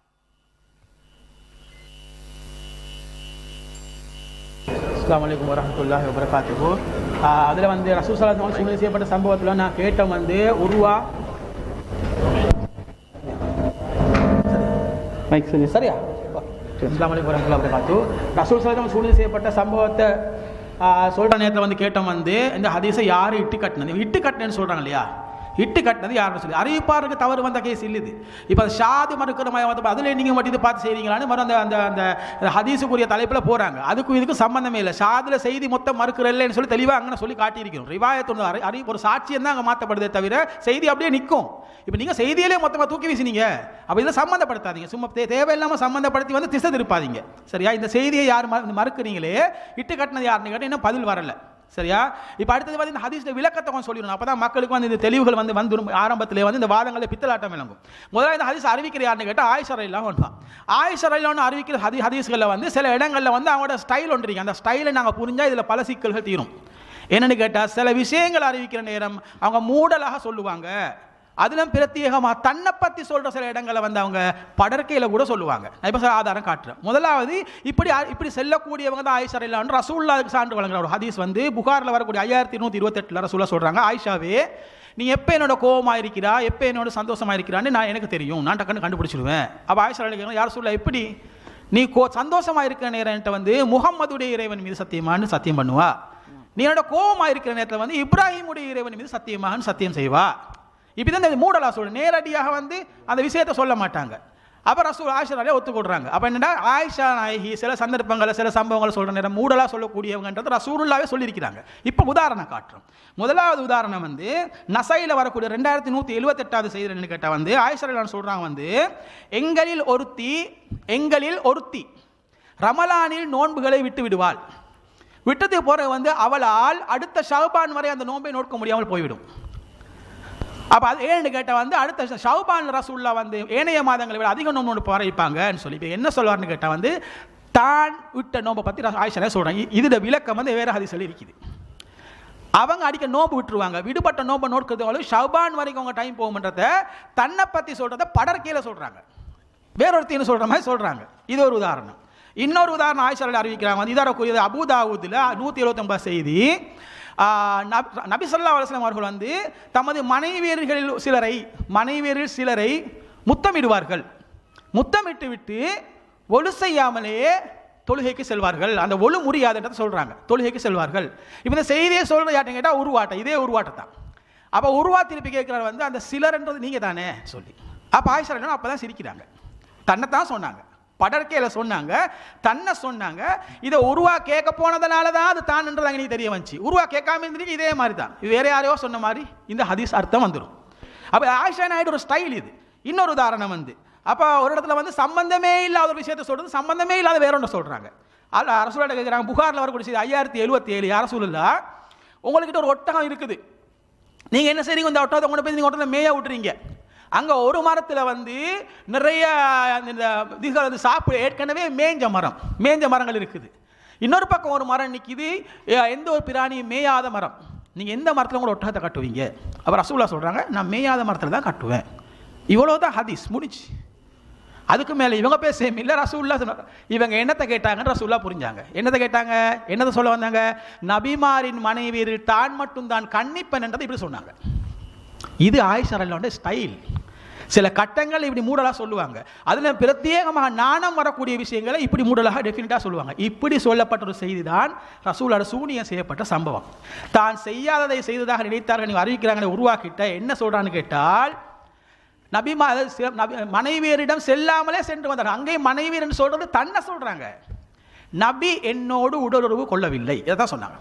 அஸ்லாம் வலைக்கம் வரமத்துல்லாஹி வபரகாத்துஹு அதில் வந்து ரசூல் சலாத்தம் சூழ்நிலை செய்யப்பட்ட சம்பவத்தில் நான் கேட்டேன் வந்து உருவா மைக் சொல்லி சரியா அஸ்லாம் வலைக்கம் வரமத்துல்லாஹி வபரகாத்து ரசூல் சலாத்தம் சூழ்நிலை செய்யப்பட்ட சம்பவத்தை சொல்கிற நேரத்தில் வந்து கேட்டோம் வந்து இந்த ஹதீஸை யார் இட்டு கட்டினது இட்டு கட்டினேன்னு சொல்கிறாங்க இல்லையா இட்டு கட்டினது யாருன்னு சொல்லி அறிவிப்பாருக்கு தவறு வந்த கேஸ் இல்லது இப்போ அது ஷாது மறுக்கிற மாதிரி வந்து அதில் நீங்கள் மட்டும் இது பார்த்து செய்றீங்களான்னு மறு அந்த அந்த அந்த ஹதீஸுக்குரிய தலைப்பில் போகிறாங்க அதுக்கும் இதுக்கும் சம்பந்தமே இல்லை ஷாதில் செய்தி மொத்தம் மறுக்கிற இல்லைன்னு சொல்லி தெளிவாக அங்கே சொல்லி காட்டியிருக்கிறோம் ரிவாயத்து அறி அறி ஒரு சாட்சியம் தான் அங்கே மாற்றப்படுதே தவிர செய்தி அப்படியே நிற்கும் இப்போ நீங்கள் செய்தியிலே மொத்தமாக தூக்கி வீசினீங்க அப்போ இதில் சம்மந்தப்படுத்தாதீங்க சும்மா தே தேவையில்லாமல் சம்மந்தப்படுத்தி வந்து திசை திருப்பாதீங்க சரியா இந்த செய்தியை யார் மறு- மறுக்கிறீங்களே இட்டு கட்டினது யாருன்னு கேட்டால் இன்னும் பதில் வரல சரியா இப்போ அடுத்தது வந்து இந்த ஹதீஸ்ல விளக்கத்தை கொஞ்சம் சொல்லிடணும் அப்போ தான் மக்களுக்கு வந்து இந்த தெளிவுகள் வந்து வந்துடும் ஆரம்பத்திலே வந்து இந்த வாதங்களை பித்தலாட்டம் விளங்கும் முதல்ல இந்த ஹதீஸ் அறிவிக்கிற யாருன்னு கேட்டால் ஆயிஷர் இல்லாம ஒன்றான் ஆயிஷர் ஒன்று அறிவிக்கிற ஹதி ஹதீஸ்களில் வந்து சில இடங்களில் வந்து அவங்களோட ஸ்டைல் ஒன்று இருக்கு அந்த ஸ்டைலை நாங்கள் புரிஞ்சா இதில் பல சிக்கல்கள் தீரும் என்னன்னு கேட்டால் சில விஷயங்கள் அறிவிக்கிற நேரம் அவங்க மூடலாக சொல்லுவாங்க அதிலும் பிரத்யேகமாக தன்னை பற்றி சொல்கிற சில இடங்களை வந்து அவங்க படற்கையில் கூட சொல்லுவாங்க நான் இப்போ சில ஆதாரம் காட்டுறேன் முதலாவது இப்படி ஆ- இப்படி செல்லக்கூடியவங்க தான் ஆயிஷா இல்லான்னு ரசூல்லாவுக்கு சான்று வழங்குற ஒரு ஹதீஸ் வந்து புகாரில் வரக்கூடிய ஐயாயிரத்தி இருநூத்தி இருபத்தெட்டில் ரசூலா சொல்கிறாங்க ஆயிஷாவே நீ எப்போ என்னோட கோவமா இருக்கிறா எப்போ என்னோட சந்தோஷமா இருக்கிறான்னு நான் எனக்கு தெரியும் நான் டக்குன்னு கண்டுபிடிச்சிடுவேன் அப்போ ஆயிஷா அலிக்கிறோம் யார் சொல்ல எப்படி நீ கோ சந்தோஷமா இருக்கிற நேரம்ட்ட வந்து முகம்மதுடைய இறைவன் மீது சத்தியமான்னு சத்தியம் பண்ணுவா நீ என்னோட கோவமா இருக்கிற நேரத்தில் வந்து இப்ராஹிமுடைய இறைவன் மீது சத்தியமாகன்னு சத்தியம் செய்வா இப்படிதான் இந்த மூடலா சொல்ல நேரடியாக வந்து அந்த விஷயத்தை சொல்ல மாட்டாங்க அப்போ ரசூல் ஆயிஷா நாளே ஒத்துக்கொடுறாங்க அப்போ என்னடா ஆயிஷா நாயகி சில சந்தர்ப்பங்களை சில சம்பவங்களை சொல்கிற நேரம் மூடலா சொல்லக்கூடியவங்கன்றது ரசூலுல்லாவே சொல்லியிருக்கிறாங்க இப்போ உதாரணம் காட்டுறோம் முதலாவது உதாரணம் வந்து நசையில் வரக்கூடிய ரெண்டாயிரத்தி நூற்றி எழுபத்தெட்டாவது செய்தி என்ன கேட்டால் வந்து ஆயிஷா சொல்கிறாங்க வந்து எங்களில் ஒருத்தி எங்களில் ஒருத்தி ரமலானில் நோன்புகளை விட்டு விடுவாள் விட்டது போற வந்து அவளால் அடுத்த ஷாபான் வரை அந்த நோன்பை நோக்க முடியாமல் போய்விடும் அப்போ அது ஏன்னு கேட்டால் வந்து அடுத்த ஷவுபான் ரசூல்லா வந்து ஏனைய மாதங்களை விட அதிக நோன்பு நோன்பு பறைப்பாங்கன்னு சொல்லி இப்போ என்ன சொல்லுவார்னு கேட்டால் வந்து தான் விட்ட நோம்பை பற்றி ஆயிஷா சொல்கிறாங்க இதோட விளக்கம் வந்து வேற ஹதீஸில் இருக்குது அவங்க அடிக்க நோம்பு விட்டுருவாங்க விடுபட்ட நோம்பை நோட்கிறது ஷபான் வரைக்கும் அவங்க டைம் போகும்ன்றத தன்னை பற்றி சொல்கிறத படற்கையில் சொல்கிறாங்க வேறொருத்தின்னு சொல்கிற மாதிரி சொல்கிறாங்க இது ஒரு உதாரணம் இன்னொரு உதாரணம் ஆயிஷாவில் அறிவிக்கிறாங்க வந்து இதாரக்கூடியது அபுதாவுதில் நூற்றி எழுபத்தொம்பது செய்தி ஆஹ், நபி- நபி ஸல்லல்லாஹு அலைஹி வஸல்லம் அவர்கள் வந்து தமது மனைவியர்களில் சிலரை மனைவியரில் சிலரை முத்தமிடுவார்கள் முத்தமிட்டு விட்டு ஒழு செய்யாமலேயே தொழுகைக்கு செல்வார்கள் அந்த ஒழு முறியாதுன்றதை சொல்றாங்க தொழுகைக்கு செல்வார்கள் இப்போ இந்த செய்தியை சொல்ற யார்ட்ட கேட்டால் உருவாட்டம் இதே உருவாட்டம் தான் அப்போ உருவா திருப்பி கேட்கிறார் வந்து அந்த சிலர்ன்றது நீங்க தானே சொல்லி அப்போ ஆயிஷா அப்போ தான் சிரிக்கிறாங்க தன்னை தான் சொன்னாங்க படற்கையில் சொன்னாங்க தன்னை சொன்னாங்க இதை உருவா கேட்க போனதுனால தான் அது தான்ன்றது நீ தெரிய வந்துச்சு உருவா கேட்காம இருந்துட்டு இதே மாதிரி தான் இது வேற யாரையோ சொன்ன மாதிரி இந்த ஹதீஸ் அர்த்தம் வந்துடும் அப்போ ஆயிஷா நாயுடு ஒரு ஸ்டைல் இது இன்னொரு உதாரணம் வந்து அப்போ ஒரு இடத்துல வந்து சம்பந்தமே இல்லாத ஒரு விஷயத்தை சொல்றது சம்பந்தமே இல்லாத வேற ஒன்று சொல்றாங்க அல்ல அரசோட கேட்குறாங்க புகாரில் வரக்கூடிய செய்தி ஐயாயிரத்தி எழுபத்தி ஏழு அரசூலில் உங்கள்கிட்ட ஒரு ஒட்டகம் இருக்குது நீங்க என்ன செய்றீங்க இந்த ஒட்டகத்தை கொண்டு போய் நீங்க ஒட்டகத்தை மேய விட்டுறீங்க அங்க ஒரு மரத்துல வந்து நிறைய இந்த இதுகள் வந்து சாப்பிட ஏற்கனவே மேஞ்ச மரம் மேஞ்ச மரங்கள் இருக்குது இன்னொரு பக்கம் ஒரு மரம் நிக்குது எ- எந்த ஒரு பிராணியும் மேயாத மரம் நீங்க எந்த மரத்துல கூட ஒட்டகத்தை கட்டுவீங்க அப்ப ரசூலா சொல்றாங்க நான் மேயாத மரத்துல தான் கட்டுவேன் இவ்வளவுதான் ஹதீஸ் முடிச்சு அதுக்கு மேல இவங்க பேசவும் இல்லை ரசூல்லா சொன்னாங்க இவங்க என்னத்தை கேட்டாங்கன்னு ரசூல்லா புரிஞ்சாங்க என்னத்தை கேட்டாங்க என்னத்தை சொல்ல வந்தாங்க நபிமாரின் மனைவியர் தான் மட்டும் தான் கன்னிப்பன் என்றதை இப்படி சொன்னாங்க இது ஆயிஷரல்லோட ஸ்டைல் சில கட்டங்கள் இப்படி மூடலாக சொல்லுவாங்க அதில் பிரத்யேகமாக நாணம் வரக்கூடிய விஷயங்களை இப்படி மூடலாக டெஃபினட்டாக சொல்லுவாங்க இப்படி சொல்லப்பட்ட ஒரு செய்தி தான் ரசூலோட சூனியம் செய்யப்பட்ட சம்பவம் தான் செய்யாததை செய்ததாக நினைத்தார்கள் நீ அறிவிக்கிறாங்க உருவாக்கிட்ட என்ன சொல்றான்னு கேட்டால் நபிமா அதாவது சில- நபி மனைவியரிடம் செல்லாமலே சென்று வந்தார் அங்கேயும் மனைவியர் என்று சொல்றது தன்னை சொல்றாங்க நபி என்னோடு உடலுறவு கொள்ளவில்லை இதை தான் சொன்னாங்க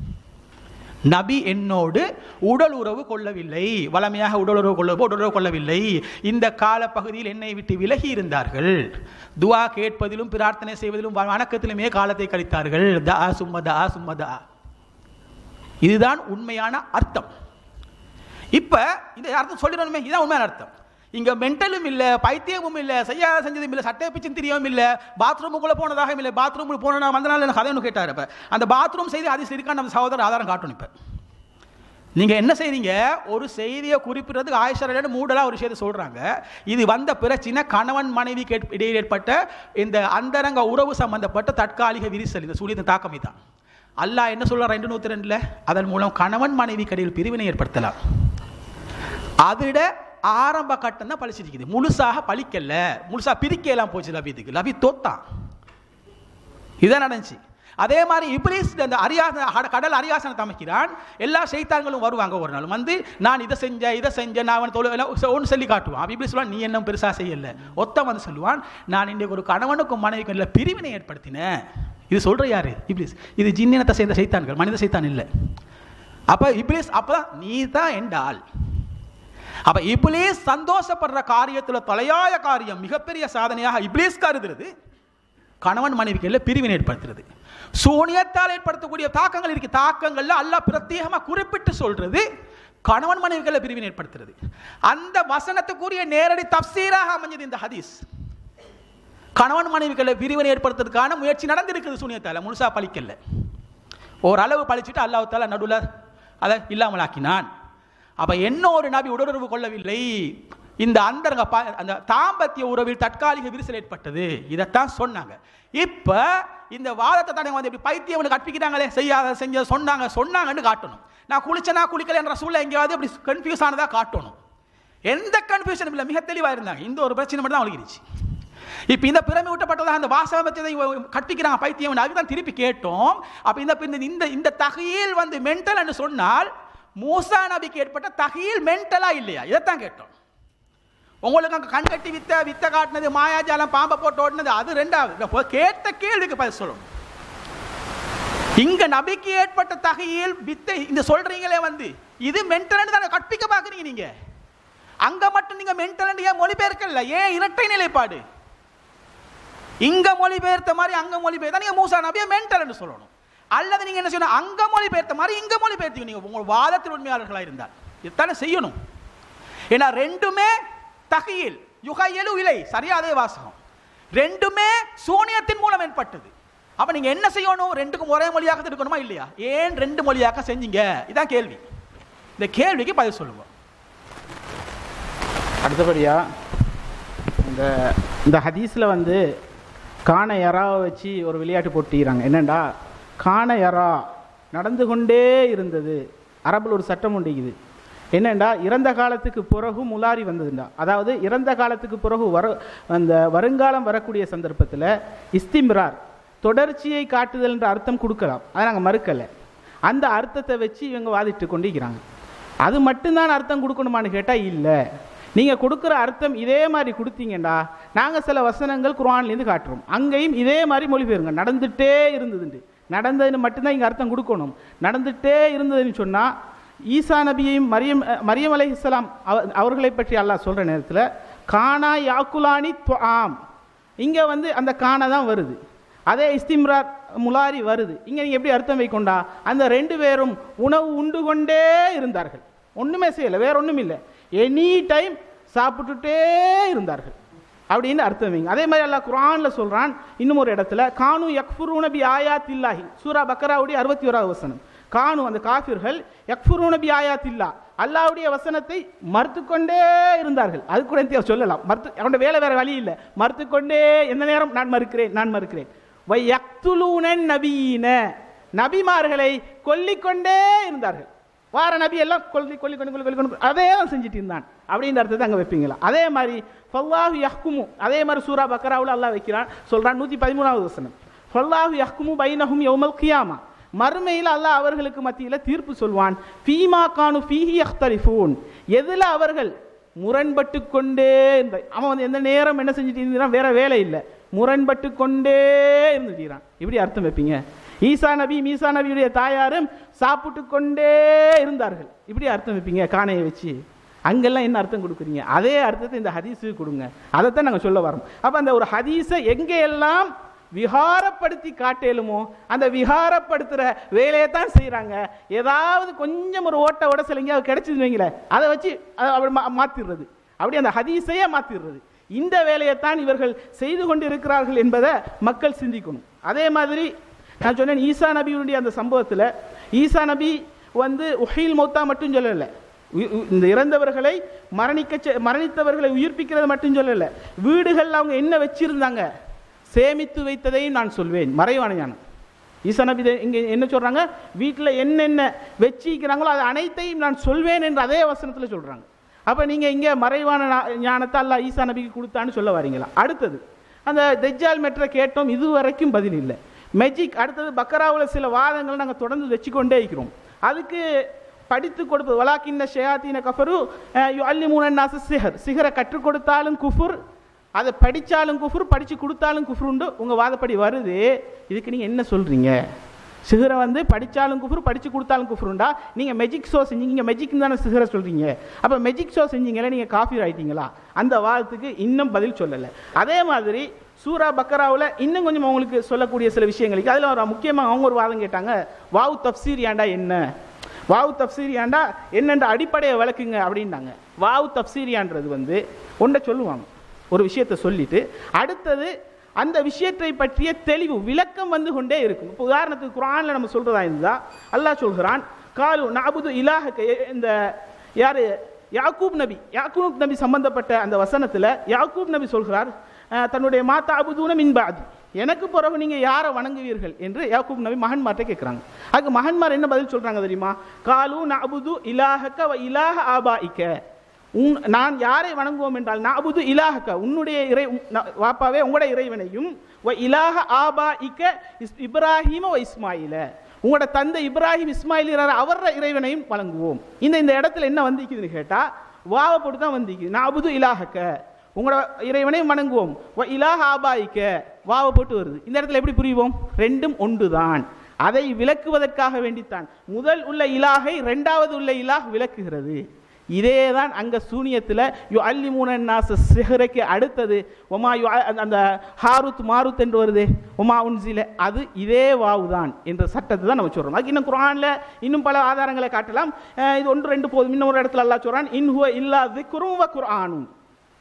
நபி என்னோடு உடல் உறவு கொள்ளவில்லை வளமையாக உடல் உறவு கொள்ள உடல் உறவு கொள்ளவில்லை இந்த கால பகுதியில் என்னை விட்டு விலகி இருந்தார்கள் துவா கேட்பதிலும் பிரார்த்தனை செய்வதிலும் வ- வணக்கத்திலுமே காலத்தை கழித்தார்கள் தா சும்ம தா சும்ம தா இதுதான் உண்மையான அர்த்தம் இப்ப இந்த அர்த்தம் சொல்லிடணுமே இதுதான் உண்மையான அர்த்தம் இங்க மென்டலும் இல்ல பைத்தியமும் இல்ல செய்யாத செஞ்சதும் இல்ல சட்டை பிச்சும் தெரியாம இல்ல பாத்ரூமுக்குள்ள போனதாக இல்ல பாத்ரூமுக்கு போனா வந்த நாள் எனக்கு கதை ஒன்று கேட்டார் இப்ப அந்த பாத்ரூம் செய்தி அது இருக்கான்னு நம்ம சகோதரர் ஆதாரம் காட்டணும் இப்ப நீங்க என்ன செய்றீங்க ஒரு செய்தியை குறிப்பிடுறதுக்கு ஆயிஷரன் மூடலா ஒரு விஷயத்தை சொல்றாங்க இது வந்த பிரச்சனை கணவன் மனைவி கேட்- இடையில் ஏற்பட்ட இந்த அந்தரங்க உறவு சம்பந்தப்பட்ட தற்காலிக விரிசல் இந்த சூரியத்தின் தாக்கம் தான் அல்லாஹ் என்ன சொல்ற ரெண்டு நூத்தி ரெண்டுல அதன் மூலம் கணவன் மனைவி கடையில் பிரிவினை ஏற்படுத்தலாம் அதிட ஆரம்ப கட்டம் தான் பழிச்சிருக்குது முழுசாக பழிக்கல முழுசா பிரிக்கலாம் போச்சு லபித்துக்கு லபி தோத்தான் இதான் நடந்துச்சு அதே மாதிரி இப்ளீஸ் அந்த அரியாசன அட- கடல் அரியாசனத்தை அமைக்கிறான் எல்லா செய்தான்களும் வருவாங்க ஒரு நாள் வந்து நான் இதை செஞ்சேன் இதை செஞ்சேன் நான் அவன் தொழில் ஒன்று சொல்லி காட்டுவான் அப்ப இப்படி சொல்லுவான் நீ என்ன பெருசா செய்யல ஒத்த வந்து சொல்லுவான் நான் இன்றைக்கு ஒரு கணவனுக்கும் மனைவிக்கும் இல்லை பிரிவினை ஏற்படுத்தினேன் இது சொல்ற யாரு இப்ளீஸ் இது ஜின்னினத்தை சேர்ந்த செய்தான்கள் மனித செய்தான் இல்லை அப்ப இப்ளீஸ் அப்பதான் நீ தான் எந்த ஆள் அப்ப இப்ளீஸ் சந்தோஷப்படுற காரியத்துல தலையாய காரியம் மிகப்பெரிய சாதனையாக இப்ளீஸ் கருதுறது கணவன் மனைவிக்கு எல்லாம் பிரிவினை ஏற்படுத்துறது சூனியத்தால் ஏற்படுத்தக்கூடிய தாக்கங்கள் இருக்கு தாக்கங்கள்ல அல்லாஹ் பிரத்யேகமா குறிப்பிட்டு சொல்றது கணவன் மனைவிகளை பிரிவினை ஏற்படுத்துறது அந்த வசனத்துக்குரிய நேரடி தப்சீராக அமைஞ்சது இந்த ஹதீஸ் கணவன் மனைவிகளை பிரிவினை ஏற்படுத்துறதுக்கான முயற்சி நடந்திருக்குது சூனியத்தால முழுசா பழிக்கல ஓரளவு பழிச்சிட்டு அல்லாஹ் தாலா நடுவில் அதை இல்லாமல் ஆக்கினான் அப்ப என்ன ஒரு நபி உடலுறவு கொள்ளவில்லை இந்த அந்தரங்க பா- அந்த தாம்பத்திய உறவில் தற்காலிக விரிசல் ஏற்பட்டது இதைத்தான் சொன்னாங்க இப்ப இந்த வாதத்தை தானே வந்து இப்படி பைத்தியம் கற்பிக்கிறாங்களே செய்யாத செஞ்ச சொன்னாங்க சொன்னாங்கன்னு காட்டணும் நான் குளிச்சனா குளிக்கல என்ற சூழ்நிலை எங்கேயாவது இப்படி கன்ஃபியூஸ் ஆனதா காட்டணும் எந்த கன்ஃபியூஷனும் இல்லை மிக தெளிவா இருந்தாங்க இந்த ஒரு பிரச்சனை மட்டும் தான் அவங்களுக்கு இருந்துச்சு இப்ப இந்த பிறமை விட்டப்பட்டதாக அந்த வாசகத்தை கற்பிக்கிறாங்க பைத்தியம் அதுதான் திருப்பி கேட்டோம் அப்ப இந்த இந்த- இந்த இந்த தகையில் வந்து மென்டல் சொன்னால் மூசா நபிக்கு ஏற்பட்ட தகையில் மென்டலா இல்லையா இதைத்தான் கேட்டோம் உங்களுக்கு அங்க கண் கட்டி வித்த வித்த காட்டினது மாயாஜாலம் பாம்பை போட்டு ஓடினது அது ரெண்டாவது இப்ப கேட்ட கேள்விக்கு பதில் சொல்லணும் இங்க நபிக்கு ஏற்பட்ட தகையில் வித்தை இந்த சொல்றீங்களே வந்து இது மென்டல் தானே கற்பிக்க பாக்குறீங்க நீங்க அங்க மட்டும் நீங்க மென்டல் ஏன் மொழிபெயர்க்கல ஏன் இரட்டை நிலைப்பாடு இங்க மொழிபெயர்த்த மாதிரி அங்க மொழிபெயர்த்தா நீங்க மூசா நபியை மென்டல்னு சொல்லணும் அல்லது நீங்க என்ன செய்யணும் அங்க மொழிபெயர்த்த மாதிரி இங்க மொழிபெயர்த்தீங்க நீங்க உங்க வாதத்தில் உண்மையாளர்களா இருந்தால் இதுதானே செய்யணும் ஏன்னா ரெண்டுமே தகையில் யுகையலு இலை சரியா அதே வாசகம் ரெண்டுமே சூனியத்தின் மூலம் ஏற்பட்டது அப்ப நீங்க என்ன செய்யணும் ரெண்டுக்கும் ஒரே மொழியாக இருக்கணுமா இல்லையா ஏன் ரெண்டு மொழியாக செஞ்சீங்க இதான் கேள்வி இந்த கேள்விக்கு பதில் சொல்லுவோம் அடுத்தபடியா இந்த இந்த ஹதீஸில் வந்து காண யராவை வச்சு ஒரு விளையாட்டு போட்டிக்கிறாங்க என்னண்டா காண யரா நடந்து கொண்டே இருந்தது அரபில் ஒரு சட்டம் உண்டிக்குது என்னண்டா இறந்த காலத்துக்கு பிறகு முலாரி வந்ததுண்டா அதாவது இறந்த காலத்துக்கு பிறகு வர அந்த வருங்காலம் வரக்கூடிய சந்தர்ப்பத்தில் இஸ்திம்ரார் தொடர்ச்சியை காட்டுதல் என்ற அர்த்தம் கொடுக்கலாம் அதை நாங்கள் மறுக்கலை அந்த அர்த்தத்தை வச்சு இவங்க வாதிட்டு கொண்டிருக்கிறாங்க அது மட்டும்தான் அர்த்தம் கொடுக்கணுமான்னு கேட்டால் இல்லை நீங்கள் கொடுக்குற அர்த்தம் இதே மாதிரி கொடுத்தீங்கண்டா நாங்கள் சில வசனங்கள் குர்ஆன்லேருந்து காட்டுறோம் அங்கேயும் இதே மாதிரி மொழிபெயருங்க நடந்துட்டே இருந்ததுண்டு நடந்ததுன்னு மட்டும்தான் இங்கே அர்த்தம் கொடுக்கணும் நடந்துட்டே இருந்ததுன்னு சொன்னால் ஈசா நபியையும் மரியம் அஹ், மரியம் அலை இஸ்லாம் அவர்களை பற்றி அல்லாஹ் சொல்கிற நேரத்தில் கானா யாக்குலானி ஆம் இங்கே வந்து அந்த காணா தான் வருது அதே இஸ்திம்ரார் முலாரி வருது இங்கே நீங்கள் எப்படி அர்த்தம் வைக்கொண்டா அந்த ரெண்டு பேரும் உணவு உண்டு கொண்டே இருந்தார்கள் ஒன்றுமே செய்யலை வேற ஒன்றும் இல்லை எனி டைம் சாப்பிட்டுட்டே இருந்தார்கள் அப்படின்னு அர்த்தம் வைங்க அதே மாதிரி அல்லாஹ் குர்ஆன்ல சொல்றான் இன்னும் ஒரு இடத்துல கானு யக்ஃபுரூன பி ஆயாத்தில்லாஹி சூரா பக்கராவுடைய அறுபத்தி ஓராவது வசனம் கானு அந்த காஃபிர்கள் யக்ஃபுரூன பி ஆயாத்தில்லா அல்லாஹ்வுடைய வசனத்தை மறுத்து கொண்டே இருந்தார்கள் அது கூட இந்த சொல்லலாம் மறுத்து அவனுடைய வேலை வேற வழி இல்லை மறுத்து கொண்டே எந்த நேரம் நான் மறுக்கிறேன் நான் மறுக்கிறேன் வை யக்துலூன நபீன நபிமார்களை கொல்லிக்கொண்டே இருந்தார்கள் வார நபி எல்லாம் கொல்லி கொல்லி கொண்டு கொல்லி கொண்டு அதே தான் செஞ்சுட்டு இருந்தான் அப்படின்ற அர்த்தத்தை அங்கே வைப்பீங்களா அதே மாதிரி ஃபல்லாஹு யஹ்குமு அதே மாதிரி சூரா பக்கராவில் அல்லாஹ் வைக்கிறான் சொல்றான் நூற்றி பதிமூணாவது வசனம் ஃபல்லாஹு யஹ்குமு பைனஹும் யௌமல் கியாமா மறுமையில் அல்லாஹ் அவர்களுக்கு மத்தியில் தீர்ப்பு சொல்வான் ஃபீமா கானு ஃபீஹி யஹ்தலிஃபூன் எதில் அவர்கள் முரண்பட்டு கொண்டே இருந்த அவன் வந்து எந்த நேரம் என்ன செஞ்சுட்டு இருந்தான் வேற வேலை இல்லை முரண்பட்டு கொண்டே இருந்துட்டான் இப்படி அர்த்தம் வைப்பீங்க ஈசா நபி மீசா நபியுடைய தாயாரும் சாப்பிட்டு கொண்டே இருந்தார்கள் இப்படி அர்த்தம் வைப்பீங்க காணையை வச்சு அங்கெல்லாம் என்ன அர்த்தம் கொடுக்குறீங்க அதே அர்த்தத்தை இந்த ஹதீஸுக்கு கொடுங்க அதைத்தான் நாங்கள் சொல்ல வரோம் அப்போ அந்த ஒரு ஹதீஸை எங்கெல்லாம் விகாரப்படுத்தி காட்டேலுமோ அந்த விகாரப்படுத்துகிற வேலையை தான் செய்கிறாங்க ஏதாவது கொஞ்சம் ஒரு ஓட்ட உடசல் எங்கேயாவது கிடைச்சது வைங்களேன் அதை வச்சு அதை அப்படி மா மாற்றிடுறது அப்படி அந்த ஹதீஸையே மாற்றிடுறது இந்த வேலையைத்தான் இவர்கள் செய்து கொண்டு இருக்கிறார்கள் என்பதை மக்கள் சிந்திக்கணும் அதே மாதிரி நான் சொன்னேன் ஈசா நபியுடைய அந்த சம்பவத்தில் ஈசா நபி வந்து உஹீல் மௌத்தா மட்டும் சொல்லலை உயி- உ- இந்த இறந்தவர்களை மரணிக்க செ- மரணித்தவர்களை உயிர்ப்பிக்கிறது மட்டும் சொல்லலை வீடுகளில் அவங்க என்ன வச்சிருந்தாங்க சேமித்து வைத்ததையும் நான் சொல்வேன் மறைவான ஞானம் ஈசா நபி இதை இங்கே என்ன சொல்றாங்க வீட்டில் என்னென்ன வச்சிக்கிறாங்களோ அது அனைத்தையும் நான் சொல்வேன் என்று அதே வசனத்தில் சொல்றாங்க அப்போ நீங்கள் இங்கே மறைவான ஞா- ஞானத்தை அல்லாஹ் ஈசா நபிக்கு கொடுத்தான்னு சொல்ல வரீங்களா அடுத்தது அந்த தெஜ்ஜால் மெட்ரை கேட்டோம் இது வரைக்கும் பதில் இல்லை மெஜிக் அடுத்தது பக்கராவில் சில வாதங்களை நாங்கள் தொடர்ந்து வச்சுக்கொண்டே இருக்கிறோம் அதுக்கு படித்து கொடுப்பது வலாக்கின்ன ஷயாத்தீன கஃபரு அல்லி மூணு சிஹர் சிகரை கற்றுக் கொடுத்தாலும் குஃபுர் அதை படித்தாலும் குஃபுர் படித்து கொடுத்தாலும் குஃபுருண்டு உங்கள் வாதப்படி வருது இதுக்கு நீங்கள் என்ன சொல்கிறீங்க சிகரை வந்து படித்தாலும் குஃபுர் படித்து கொடுத்தாலும் குஃபுருண்டா நீங்கள் மெஜிக் ஷோ செஞ்சீங்க மெஜிக் தானே சிகரை சொல்கிறீங்க அப்போ மெஜிக் ஷோ செஞ்சீங்களே நீங்கள் காஃபி ஆயிட்டீங்களா அந்த வாதத்துக்கு இன்னும் பதில் சொல்லலை அதே மாதிரி சூரா பக்கராவில் இன்னும் கொஞ்சம் அவங்களுக்கு சொல்லக்கூடிய சில விஷயங்களுக்கு அதில் ஒரு முக்கியமாக அவங்க ஒரு வாதம் கேட்டாங்க வாவு தப்சீர் ஏண்டா என்ன வாவு தப்சீரியாண்டா என்னென்ற அடிப்படையை விளக்குங்க அப்படின்னாங்க வாவு தப்சீரியான்றது வந்து ஒன்றை சொல்லுவாங்க ஒரு விஷயத்தை சொல்லிட்டு அடுத்தது அந்த விஷயத்தை பற்றிய தெளிவு விளக்கம் வந்து கொண்டே இருக்கும் இப்போ உதாரணத்துக்கு குரானில் நம்ம சொல்றதா இருந்தா அல்லாஹ் சொல்கிறான் காலு நாபுது இலாஹக்க எ- இந்த யாரு யாக்கூப் நபி யாக்கூப் நபி சம்பந்தப்பட்ட அந்த வசனத்தில் யாக்கூப் நபி சொல்கிறார் அஹ், தன்னுடைய மாதா அபுதூன மின்பாதி எனக்கு பிறகு நீங்க யாரை வணங்குவீர்கள் என்று யாக்கூப் நபி மகன்மார்ட்ட கேட்குறாங்க அதுக்கு மகன்மார் என்ன பதில் சொல்றாங்க தெரியுமா காலு நபுது இலாஹக்க வ இலாஹ ஆபாயிக்க உன் நான் யாரை வணங்குவோம் என்றால் நபுது இலாஹக்க உன்னுடைய இறை உன் ந- வாப்பாவே உங்களுடைய இறைவனையும் வ இலாஹ ஆபாயிக்க இஸ் இப்ராஹீம வ இஸ்மாயில உங்களோட தந்தை இப்ராஹிம் இஸ்மாயில் அவர இறைவனையும் வழங்குவோம் இந்த இந்த இடத்துல என்ன வந்திக்குதுன்னு கேட்டா வாவை போட்டு தான் வந்திக்குது நபுது இலாஹக்க உங்களோட இறைவனையும் வணங்குவோம் வ இலாஹ ஆபாயிக்க வாவை போட்டு வருது இந்த இடத்துல எப்படி புரிவோம் ரெண்டும் ஒன்றுதான் அதை விளக்குவதற்காக வேண்டித்தான் முதல் உள்ள இலாகை இரண்டாவது உள்ள இலாஹ் விளக்குகிறது இதே தான் அங்க சூனியத்தில் யு அல்லி மூணாச சிஹரைக்கு அடுத்தது ஒமா யு அ- அந்த ஹாருத் மாருத் என்று வருது ஒமா உன்சில அது இதே வாவு தான் என்ற சட்டத்தை தான் நம்ம சொல்றோம் அதுக்கு இன்னும் குரான்ல இன்னும் பல ஆதாரங்களை காட்டலாம் அஹ் இது ஒன்று ரெண்டு போதும் இன்னும் ஒரு இடத்துல அல்லாஹ் சொல்றான் இன்ஹுவ இல்லா திக்ரும் வ குர்ஆனும்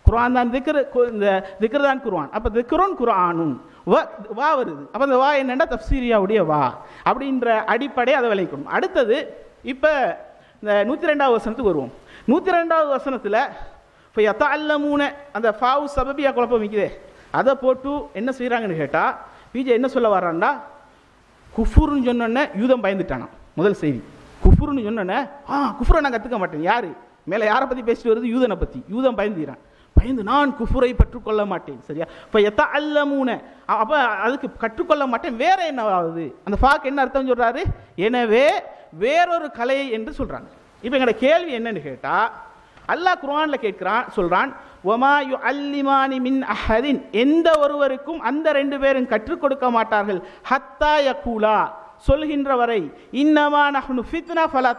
குர்ஆன் தான் திக்ரு கு- இந்த திக்ரு தான் குர்ஆன் அப்போ திக்ருன் குர்ஆனும் வா வா வருது அப்போ அந்த வா என்னன்னா தப்சீரியாவுடைய வா அப்படின்ற அடிப்படை அதை விளைக்கணும் அடுத்தது இப்போ இந்த நூற்றி ரெண்டாவது வசனத்துக்கு வருவோம் நூற்றி ரெண்டாவது வசனத்தில் இப்போ எத்த அல்லமூன அந்த ஃபாவு சபபியா குழப்பம் வைக்குதே அதை போட்டு என்ன செய்கிறாங்கன்னு கேட்டால் பிஜே என்ன சொல்ல வர்றான்டா குஃபுருன்னு சொன்னோன்னே யூதம் பயந்துட்டானாம் முதல் செய்தி குஃபுருன்னு சொன்னோன்னே ஆ குஃபுரை நான் கற்றுக்க மாட்டேன் யார் மேலே யாரை பற்றி பேசிட்டு வருது யூதனை பற்றி யூதம் பயந்துகிறான் பயந்து நான் குஃபுரை கற்றுக்கொள்ள மாட்டேன் சரியா இப்போ எத்த அல்லமூன அப்போ அதுக்கு கற்றுக்கொள்ள மாட்டேன் வேற என்ன ஆகுது அந்த ஃபாக்கு என்ன அர்த்தம் சொல்றாரு எனவே வேறொரு கலை என்று சொல்றாங்க இப்போ எங்களோட கேள்வி என்னன்னு கேட்டால் அல்லாஹ் குர்ஆன்ல கேட்கிறான் சொல்றான் ஒமா யு அல்லிமானி மின் அஹதின் எந்த ஒருவருக்கும் அந்த ரெண்டு பேரும் கற்றுக் கொடுக்க மாட்டார்கள் ஹத்தா யகூலா சொல்கின்ற வரை இன்னமா நஹ்னு ஃபித்னா ஃபலத்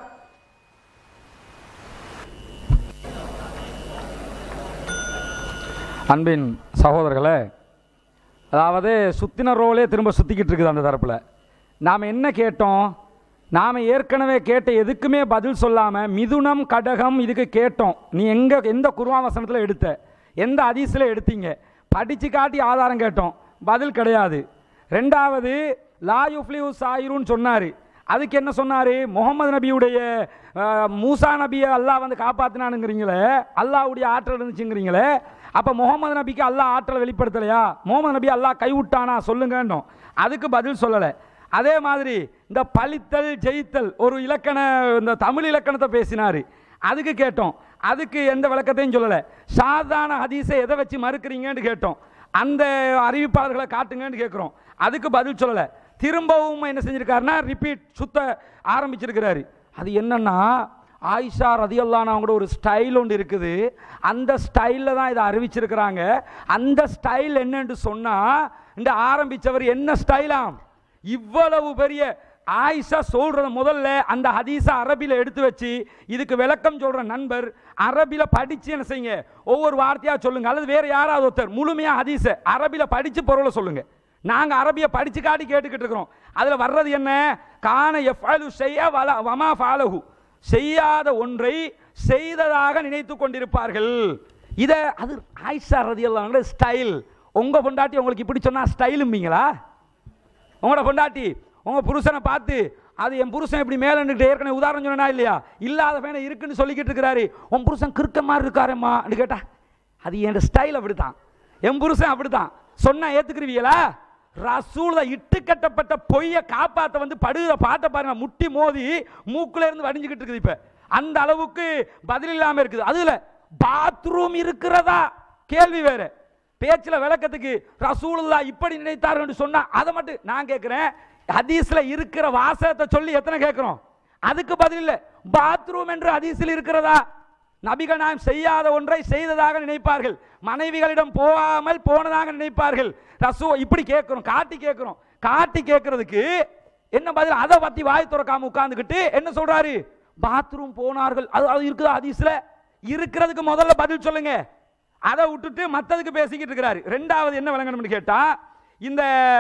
அன்பின் சகோதரர்களே அதாவது சுத்தின ரோலே திரும்ப சுற்றிக்கிட்டு இருக்குது அந்த தரப்பில் நாம் என்ன கேட்டோம் நாம் ஏற்கனவே கேட்ட எதுக்குமே பதில் சொல்லாமல் மிதுனம் கடகம் இதுக்கு கேட்டோம் நீ எங்கே எந்த குருவா வசனத்தில் எடுத்த எந்த அதிசயில் எடுத்தீங்க படித்து காட்டி ஆதாரம் கேட்டோம் பதில் கிடையாது ரெண்டாவது லா யுஃப்லிஹு சாயிருன்னு சொன்னார் அதுக்கு என்ன சொன்னார் முகமது நபியுடைய அஹ், மூசா நபியை அல்லாஹ் வந்து காப்பாற்றினானுங்கிறீங்களே அல்லாஹ்வுடைய ஆற்றல் இருந்துச்சுங்கிறீங்களே அப்போ முகமது நபிக்கு அல்லாஹ் ஆற்றல் வெளிப்படுத்தலையா முகமது நபி அல்லாஹ் கைவிட்டானா சொல்லுங்கன்னோம் அதுக்கு பதில் சொல்லலை அதே மாதிரி இந்த பழித்தல் ஜெயித்தல் ஒரு இலக்கண இந்த தமிழ் இலக்கணத்தை பேசினார் அதுக்கு கேட்டோம் அதுக்கு எந்த விளக்கத்தையும் சொல்லலை சாதாரண ஹதீஸை எதை வச்சு மறுக்கிறீங்கன்னு கேட்டோம் அந்த அறிவிப்பாளர்களை காட்டுங்கன்னு கேட்குறோம் அதுக்கு பதில் சொல்லலை திரும்பவும் என்ன செஞ்சிருக்காருன்னா ரிப்பீட் சுத்த ஆரம்பிச்சிருக்கிறாரு அது என்னன்னா ஆயிஷா ரதியல்லான அவங்களோட ஒரு ஸ்டைல் ஒன்று இருக்குது அந்த ஸ்டைலில் தான் இதை அறிவிச்சிருக்கிறாங்க அந்த ஸ்டைல் என்னன்னு சொன்னால் இந்த ஆரம்பித்தவர் என்ன ஸ்டைலாம் இவ்வளவு பெரிய ஆயிஷா சொல்றத முதல்ல அந்த ஹதீஸை அரபியில் எடுத்து வச்சு இதுக்கு விளக்கம் சொல்ற நண்பர் அரபியில் படிச்சு என்ன செய்யுங்க ஒவ்வொரு வார்த்தையா சொல்லுங்க அல்லது வேற யாராவது ஒருத்தர் முழுமையா ஹதீஸை அரபியில் படிச்சு பொருளை சொல்லுங்க நாங்க அரபியை படிச்சு காட்டி கேட்டுக்கிட்டு இருக்கிறோம் அதுல வர்றது என்ன கான எஃபாலு செய்ய வல வமா ஃபாலஹு செய்யாத ஒன்றை செய்ததாக நினைத்து கொண்டிருப்பார்கள் இதை அது ஆயிஷா ரதியல்லாங்கிற ஸ்டைல் உங்க பொண்டாட்டி உங்களுக்கு இப்படி சொன்னா ஸ்டைலும்பீங்களா உங்களோட பொண்டாட்டி உங்க புருஷனை பார்த்து அது என் புருஷன் இப்படி மேலே நின்றுட்டு ஏற்கனவே உதாரணம் சொன்னா இல்லையா இல்லாத பையனை இருக்குன்னு சொல்லிக்கிட்டு இருக்கிறாரு உன் புருஷன் கிறுக்க மாதிரி இருக்காரேம்மா கேட்டா அது என் ஸ்டைல் அப்படித்தான் என் புருஷன் அப்படித்தான் சொன்னா ஏத்துக்கிறீங்களா ரசூல இட்டு கட்டப்பட்ட பொய்யை காப்பாத்த வந்து படுகிற பாட்டை பாருங்க முட்டி மோதி மூக்குல இருந்து வடிஞ்சுக்கிட்டு இருக்குது இப்ப அந்த அளவுக்கு பதில் இல்லாம இருக்குது அதுல பாத்ரூம் இருக்கிறதா கேள்வி வேற பேச்சில் விளக்கத்துக்கு ரசூலுல்லா இப்படி நினைத்தார்கள் சொன்னா அதை மட்டும் நான் கேட்கிறேன் ஹதீஸ்ல இருக்கிற வாசகத்தை சொல்லி எத்தனை கேட்கிறோம் அதுக்கு பதில் இல்லை பாத்ரூம் என்று ஹதீஸில் இருக்கிறதா நபிகள் நாம் செய்யாத ஒன்றை செய்ததாக நினைப்பார்கள் மனைவிகளிடம் போகாமல் போனதாக நினைப்பார்கள் ரசூ இப்படி கேட்கிறோம் காட்டி கேட்கிறோம் காட்டி கேட்கறதுக்கு என்ன பதில் அதை பத்தி வாய் திறக்காம உட்கார்ந்துக்கிட்டு என்ன சொல்றாரு பாத்ரூம் போனார்கள் அது அது இருக்குதா ஹதீஸ்ல இருக்கிறதுக்கு முதல்ல பதில் சொல்லுங்க அதை விட்டுட்டு மற்றதுக்கு பேசிக்கிட்டு இருக்கிறாரு ரெண்டாவது என்ன விளங்கணும்னு கேட்டா இந்த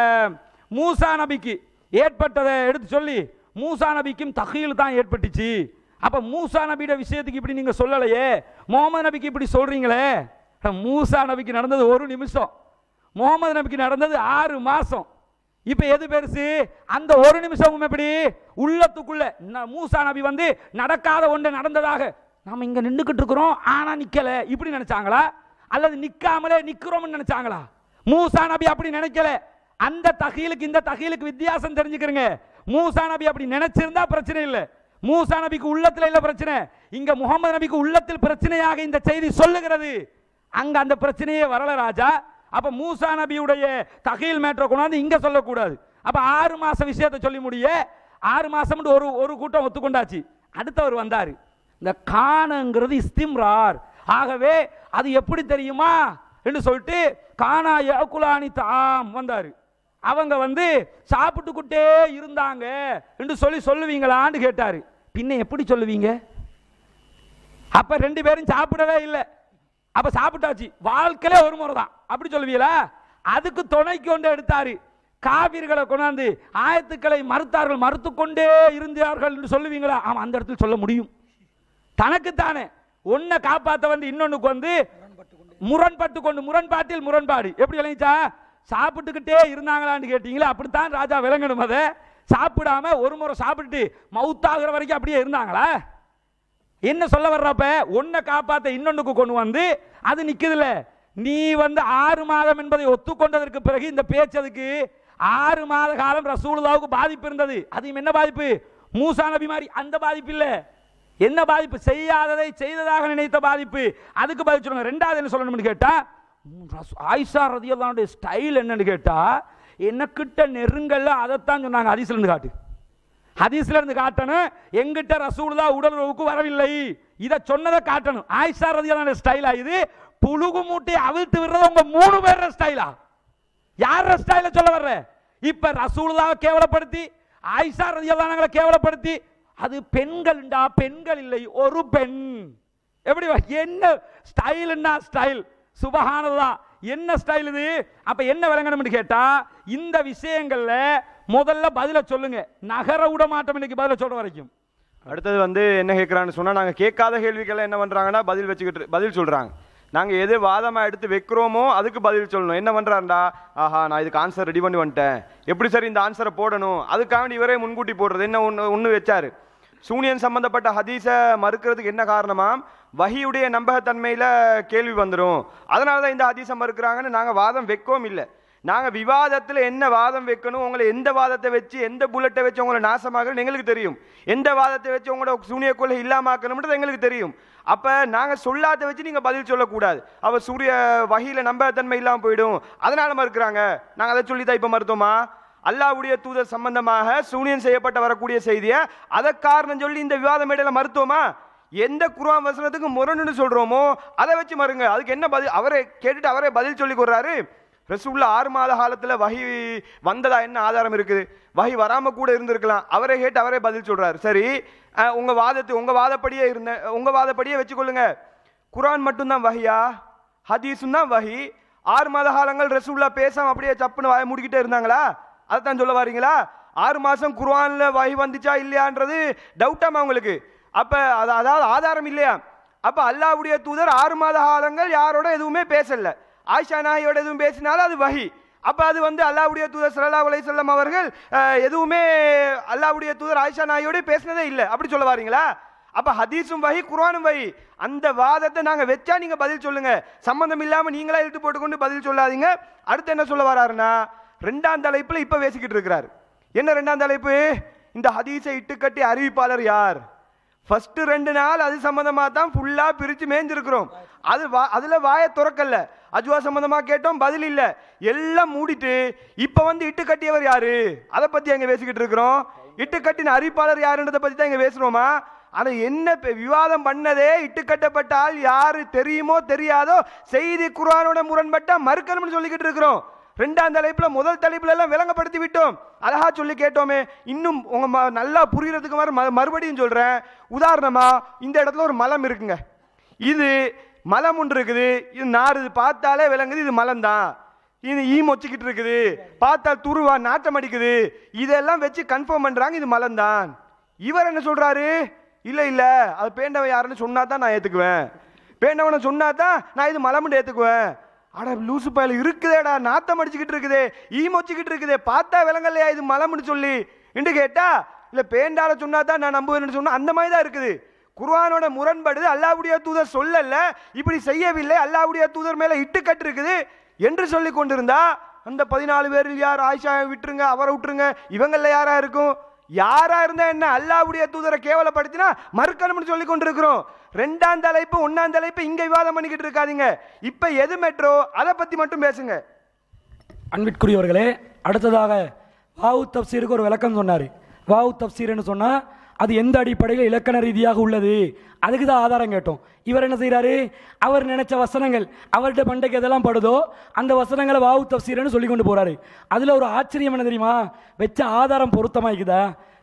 மூசா நபிக்கு ஏற்பட்டதை எடுத்து சொல்லி மூசா நபிக்கும் தகையில் தான் ஏற்பட்டுச்சு அப்ப மூசா நபியோட விஷயத்துக்கு இப்படி நீங்க சொல்லலையே முகமது நபிக்கு இப்படி சொல்றீங்களே அட, மூசா நபிக்கு நடந்தது ஒரு நிமிஷம் முகமது நபிக்கு நடந்தது ஆறு மாசம் இப்ப எது பெருசு அந்த ஒரு நிமிஷமும் எப்படி உள்ளத்துக்குள்ள ந- மூசா நபி வந்து நடக்காத ஒன்று நடந்ததாக நாம இங்க நின்றுக்கிட்டு இருக்கிறோம் ஆனா நிக்கல இப்படி நினைச்சாங்களா அல்லது நிக்காமலே நிக்கிறோம்னு நினைச்சாங்களா மூசா நபி அப்படி நினைக்கல அந்த தகீலுக்கு இந்த தகீலுக்கு வித்தியாசம் தெரிஞ்சுக்கிறங்க மூசா நபி அப்படி நினைச்சிருந்தா பிரச்சனை இல்லை மூசா நபிக்கு உள்ளத்துல இல்ல பிரச்சனை இங்க முகமது நபிக்கு உள்ளத்தில் பிரச்சனையாக இந்த செய்தி சொல்லுகிறது அங்க அந்த பிரச்சனையே வரல ராஜா அப்ப மூசா நபியுடைய தகையில் மேட்டரை கொண்டாந்து இங்க சொல்லக்கூடாது அப்ப ஆறு மாசம் விஷயத்தை சொல்லி முடிய ஆறு மாசம் ஒரு ஒரு கூட்டம் ஒத்துக்கொண்டாச்சு அடுத்தவர் வந்தாரு இந்த காணங்கிறது இஸ்திம்ரார் ஆகவே அது எப்படி தெரியுமா என்று சொல்லிட்டு கானா யகுலானி தாம் வந்தாரு அவங்க வந்து சாப்பிட்டுக்கிட்டே இருந்தாங்க என்று சொல்லி சொல்லுவீங்களான்னு கேட்டாரு பின்ன எப்படி சொல்லுவீங்க அப்ப ரெண்டு பேரும் சாப்பிடவே இல்லை அப்ப சாப்பிட்டாச்சு வாழ்க்கையில ஒரு முறை தான் அப்படி சொல்லுவீங்களா அதுக்கு துணைக்கு கொண்டு எடுத்தாரு காவிர்களை கொண்டாந்து ஆயத்துக்களை மறுத்தார்கள் மறுத்து கொண்டே இருந்தார்கள் என்று சொல்லுவீங்களா ஆமா அந்த இடத்துல சொல்ல முடியும் தனக்குத்தானே ஒன்னை காப்பாத்த வந்து இன்னொன்னுக்கு வந்து முரண்பட்டு கொண்டு முரண்பாட்டில் முரண்பாடு எப்படி விளங்கிச்சா சாப்பிட்டுக்கிட்டே இருந்தாங்களான்னு கேட்டீங்களா அப்படித்தான் ராஜா விளங்கணும் அதை சாப்பிடாம ஒரு முறை சாப்பிட்டு மவுத்தாகிற வரைக்கும் அப்படியே இருந்தாங்களா என்ன சொல்ல வர்றப்ப ஒன்னை காப்பாத்த இன்னொன்னுக்கு கொண்டு வந்து அது நிக்குதுல நீ வந்து ஆறு மாதம் என்பதை ஒத்துக்கொண்டதற்கு பிறகு இந்த பேச்சதுக்கு ஆறு மாத காலம் ரசூலுல்லாவுக்கு பாதிப்பு இருந்தது அதையும் என்ன பாதிப்பு மூசா நபி மாதிரி அந்த பாதிப்பு இல்ல என்ன பாதிப்பு செய்யாததை செய்ததாக நினைத்த பாதிப்பு அதுக்கு பதில் சொல்லுங்க ரெண்டாவது என்ன சொல்லணும்னு கேட்டா ம், ரசூ- ஆயிஷா ரதியல்லாவுடைய ஸ்டைல் என்னன்னு கேட்டா என்னக்கிட்ட நெருங்கல்ல அதைத்தான் சொன்னாங்க ஹதீஸ்ல இருந்து காட்டு ஹதீஸ்ல இருந்து காட்டணும் எங்கிட்ட ரசூலுல்லா உடல் உறவுக்கு வரவில்லை இத சொன்னதை காட்டணும் ஆயிஷா ரதியல்லாவுடைய ஸ்டைலா இது புழுகு மூட்டையை அவிழ்த்து விடுறது உங்க மூணு பேர் ஸ்டைலா யார ஸ்டைல சொல்ல வர்ற இப்ப ரசூலுல்லாவை கேவலப்படுத்தி ஆயிஷா ரதியல்லானங்களை கேவலப்படுத்தி அது பெண்கள்டா பெண்கள் இல்லை ஒரு பெண் எப்படி வா- என்ன ஸ்டைல்னா ஸ்டைல் சுபஹானதா என்ன ஸ்டைல் இது அப்ப என்ன விளங்கணும்னு கேட்டா இந்த விஷயங்கள்ல முதல்ல பதில சொல்லுங்க நகர விட மாட்டோம் இன்னைக்கு பதில சொல்ற வரைக்கும் அடுத்தது வந்து என்ன கேட்குறான்னு சொன்னா நாங்க கேட்காத கேள்விக்கெல்லாம் என்ன பண்றாங்கன்னா பதில் வச்சுக்கிட்டு பதில் சொல்றாங்க நாங்க எது வாதமா எடுத்து வைக்கிறோமோ அதுக்கு பதில் சொல்லணும் என்ன பண்றாருடா ஆஹா நான் இதுக்கு ஆன்சர் ரெடி பண்ணி வந்துட்டேன் எப்படி சார் இந்த ஆன்சரை போடணும் அதுக்காண்டி இவரே முன்கூட்டி போடுறது என்ன ஒன்று ஒன்று வச்சாரு சூனியன் சம்பந்தப்பட்ட ஹதீஸை மறுக்கிறதுக்கு என்ன காரணமா வஹியுடைய நம்பகத்தன்மையில கேள்வி வந்துடும் அதனால தான் இந்த ஹதீஸை மறுக்கிறாங்கன்னு நாங்க வாதம் வைக்கவும் இல்லை நாங்க விவாதத்துல என்ன வாதம் வைக்கணும் உங்களை எந்த வாதத்தை வச்சு எந்த புல்லட்டை வச்சு உங்களை நாசமாக்கணும் எங்களுக்கு தெரியும் எந்த வாதத்தை வச்சு உங்களோட சூனிய கொலை இல்லாமாக்கணும்ன்றது எங்களுக்கு தெரியும் அப்ப நாங்க சொல்லாத வச்சு நீங்க பதில் சொல்லக்கூடாது அவ சூரிய வகையில நம்பகத்தன்மை இல்லாம போயிடும் அதனால மறுக்கிறாங்க நாங்க அதை சொல்லி தான் இப்ப மறுத்தோமா அல்லாஹ்வுடைய தூதர் சம்பந்தமாக சூனியன் செய்யப்பட்ட வரக்கூடிய செய்தியை அதை காரணம் சொல்லி இந்த விவாத மேடையில மறுத்தோமா எந்த குர்ஆன் வசனத்துக்கு முரணுன்னு சொல்றோமோ அதை வச்சு மறுங்க அதுக்கு என்ன பதில் அவரே கேட்டுட்டு அவரே பதில் சொல்லி கொடுறாரு ரசூல்லா ஆறு மாத காலத்துல வஹி வந்ததா என்ன ஆதாரம் இருக்குது வஹி வராம கூட இருந்திருக்கலாம் அவரே கேட்டு அவரே பதில் சொல்றாரு சரி அஹ், உங்க வாதத்து உங்க வாதப்படியே இருந்த உங்க வாதப்படியே வச்சுக்கொள்ளுங்க குர்ஆன் மட்டும்தான் வஹியா ஹதீஸும் தான் வஹி ஆறு மாத காலங்கள் ரசூல்லா பேசாம அப்படியே சப்புன்னு வாய மூடிக்கிட்டே இருந்தாங்களா அதைத்தான் சொல்ல வாரீங்களா ஆறு மாசம் குர்ஆன்ல வஹி வந்துச்சா இல்லையான்றது டவுட்டாமா உங்களுக்கு அப்ப அது அதாவது ஆதாரம் இல்லையா அப்ப அல்லாஹ்வுடைய தூதர் ஆறு மாத காலங்கள் யாரோட எதுவுமே பேசல ஆயிஷா நாயோட எதுவும் பேசினாலும் அது வஹி அப்ப அது வந்து அல்லாஹ்வுடைய தூதர் ஸல்லல்லாஹு அலைஹி வஸல்லம் அவர்கள் அஹ், எதுவுமே அல்லாஹ்வுடைய தூதர் ஆயிஷா நாயோட பேசினதே இல்லை அப்படி சொல்ல வாரீங்களா அப்ப ஹதீஸும் வஹி குர்ஆனும் வஹி அந்த வாதத்தை நாங்க வச்சா நீங்க பதில் சொல்லுங்க சம்பந்தம் இல்லாம நீங்களா இழுத்து போட்டுக்கொண்டு பதில் சொல்லாதீங்க அடுத்து என்ன சொல்ல வராருன்னா ரெண்டாம் தலைப்புல இப்ப பேசிக்கிட்டு இருக்கிறாரு என்ன ரெண்டாம் தலைப்பு இந்த ஹதீஸை இட்டுக்கட்டி அறிவிப்பாளர் யார் ஃபர்ஸ்ட் ரெண்டு நாள் அது சம்பந்தமா தான் ஃபுல்லா பிரிச்சு மேய்ஞ்சிருக்கிறோம் அது வா- அதுல வாயை திறக்கல அஜுவா சம்பந்தமா கேட்டோம் பதில் இல்ல எல்லாம் மூடிட்டு இப்ப வந்து இட்டு கட்டியவர் யாரு அதை பத்தி எங்க பேசிக்கிட்டு இருக்கிறோம் இட்டு கட்டின அறிவிப்பாளர் யாருன்றதை பத்தி தான் இங்க பேசுறோமா ஆனா என்ன பெ- விவாதம் பண்ணதே இட்டு கட்டப்பட்ட ஆள் யாரு தெரியுமோ தெரியாதோ செய்தி குர்ஆனோட முரண்பட்டா மறுக்கணும்னு சொல்லிக்கிட்டு இருக்கிறோம் ரெண்டாம் தலைப்புல முதல் தலைப்புல எல்லாம் விளங்கப்படுத்தி விட்டோம் அழகா சொல்லி கேட்டோமே இன்னும் உங்க ம- நல்லா புரியறதுக்கு மாதிரி ம- மறுபடியும் சொல்றேன் உதாரணமா இந்த இடத்துல ஒரு மலம் இருக்குங்க இது மலம் ஒன்று இருக்குது இது நாறு இது பார்த்தாலே விளங்குது இது மலம் தான் இது ஈ மொச்சிக்கிட்டு இருக்குது பார்த்தா துருவா நாட்டம் அடிக்குது இதெல்லாம் வச்சு கன்ஃபார்ம் பண்றாங்க இது மலம் தான் இவர் என்ன சொல்றாரு இல்ல இல்ல அது பேண்டவன் யாருன்னு சொன்னா தான் நான் ஏத்துக்குவேன் பேண்டவனை சொன்னா தான் நான் இது மலம்னு ஏத்துக்குவேன் அட லூசு பயல இருக்குதேடா நாத்தம் அடிச்சுக்கிட்டு இருக்குதே ஈ மொச்சிக்கிட்டு இருக்குதே பார்த்தா விளங்கலையா இது மலம்னு சொல்லி என்று கேட்டா இல்ல பேண்டால சொன்னா தான் நான் நம்புவேன்னு சொன்னா அந்த மாதிரி தான் இருக்குது குர்ஆனோட முரண்படுது அல்லாஹ்வுடைய தூதர் சொல்லல இப்படி செய்யவில்லை அல்லாஹ்வுடைய தூதர் மேல இட்டு கட்டு இருக்குது என்று சொல்லி கொண்டிருந்தா அந்த பதினாலு பேரில் யார் ஆயிஷா விட்டுருங்க அவரை விட்டுருங்க இவங்கள யாரா இருக்கும் யாரா இருந்தா என்ன அல்லாஹ்வுடைய தூதரை கேவலப்படுத்தினா மறுக்கணும்னு சொல்லி கொண்டிருக்கிறோம் ரெண்டாம் தலைப்பு ஒன்னாம் தலைப்பு இங்க விவாதம் பண்ணிக்கிட்டு இருக்காதீங்க இப்ப எது மெட்ரோ அதை பத்தி மட்டும் பேசுங்க அன்பிற்குரியவர்களே அடுத்ததாக வாவு தப்சீருக்கு ஒரு விளக்கம் சொன்னார் வாவு தப்சீர்னு சொன்னால் அது எந்த அடிப்படையில் இலக்கண ரீதியாக உள்ளது அதுக்கு தான் ஆதாரம் கேட்டோம் இவர் என்ன செய்கிறாரு அவர் நினைச்ச வசனங்கள் அவர்கிட்ட மண்டைக்கு எதெல்லாம் படுதோ அந்த வசனங்களை வாவு தப்சீர்னு சொல்லி கொண்டு போறாரு அதில் ஒரு ஆச்சரியம் என்ன தெரியுமா வச்ச ஆதாரம் பொருத்தமாக்குதா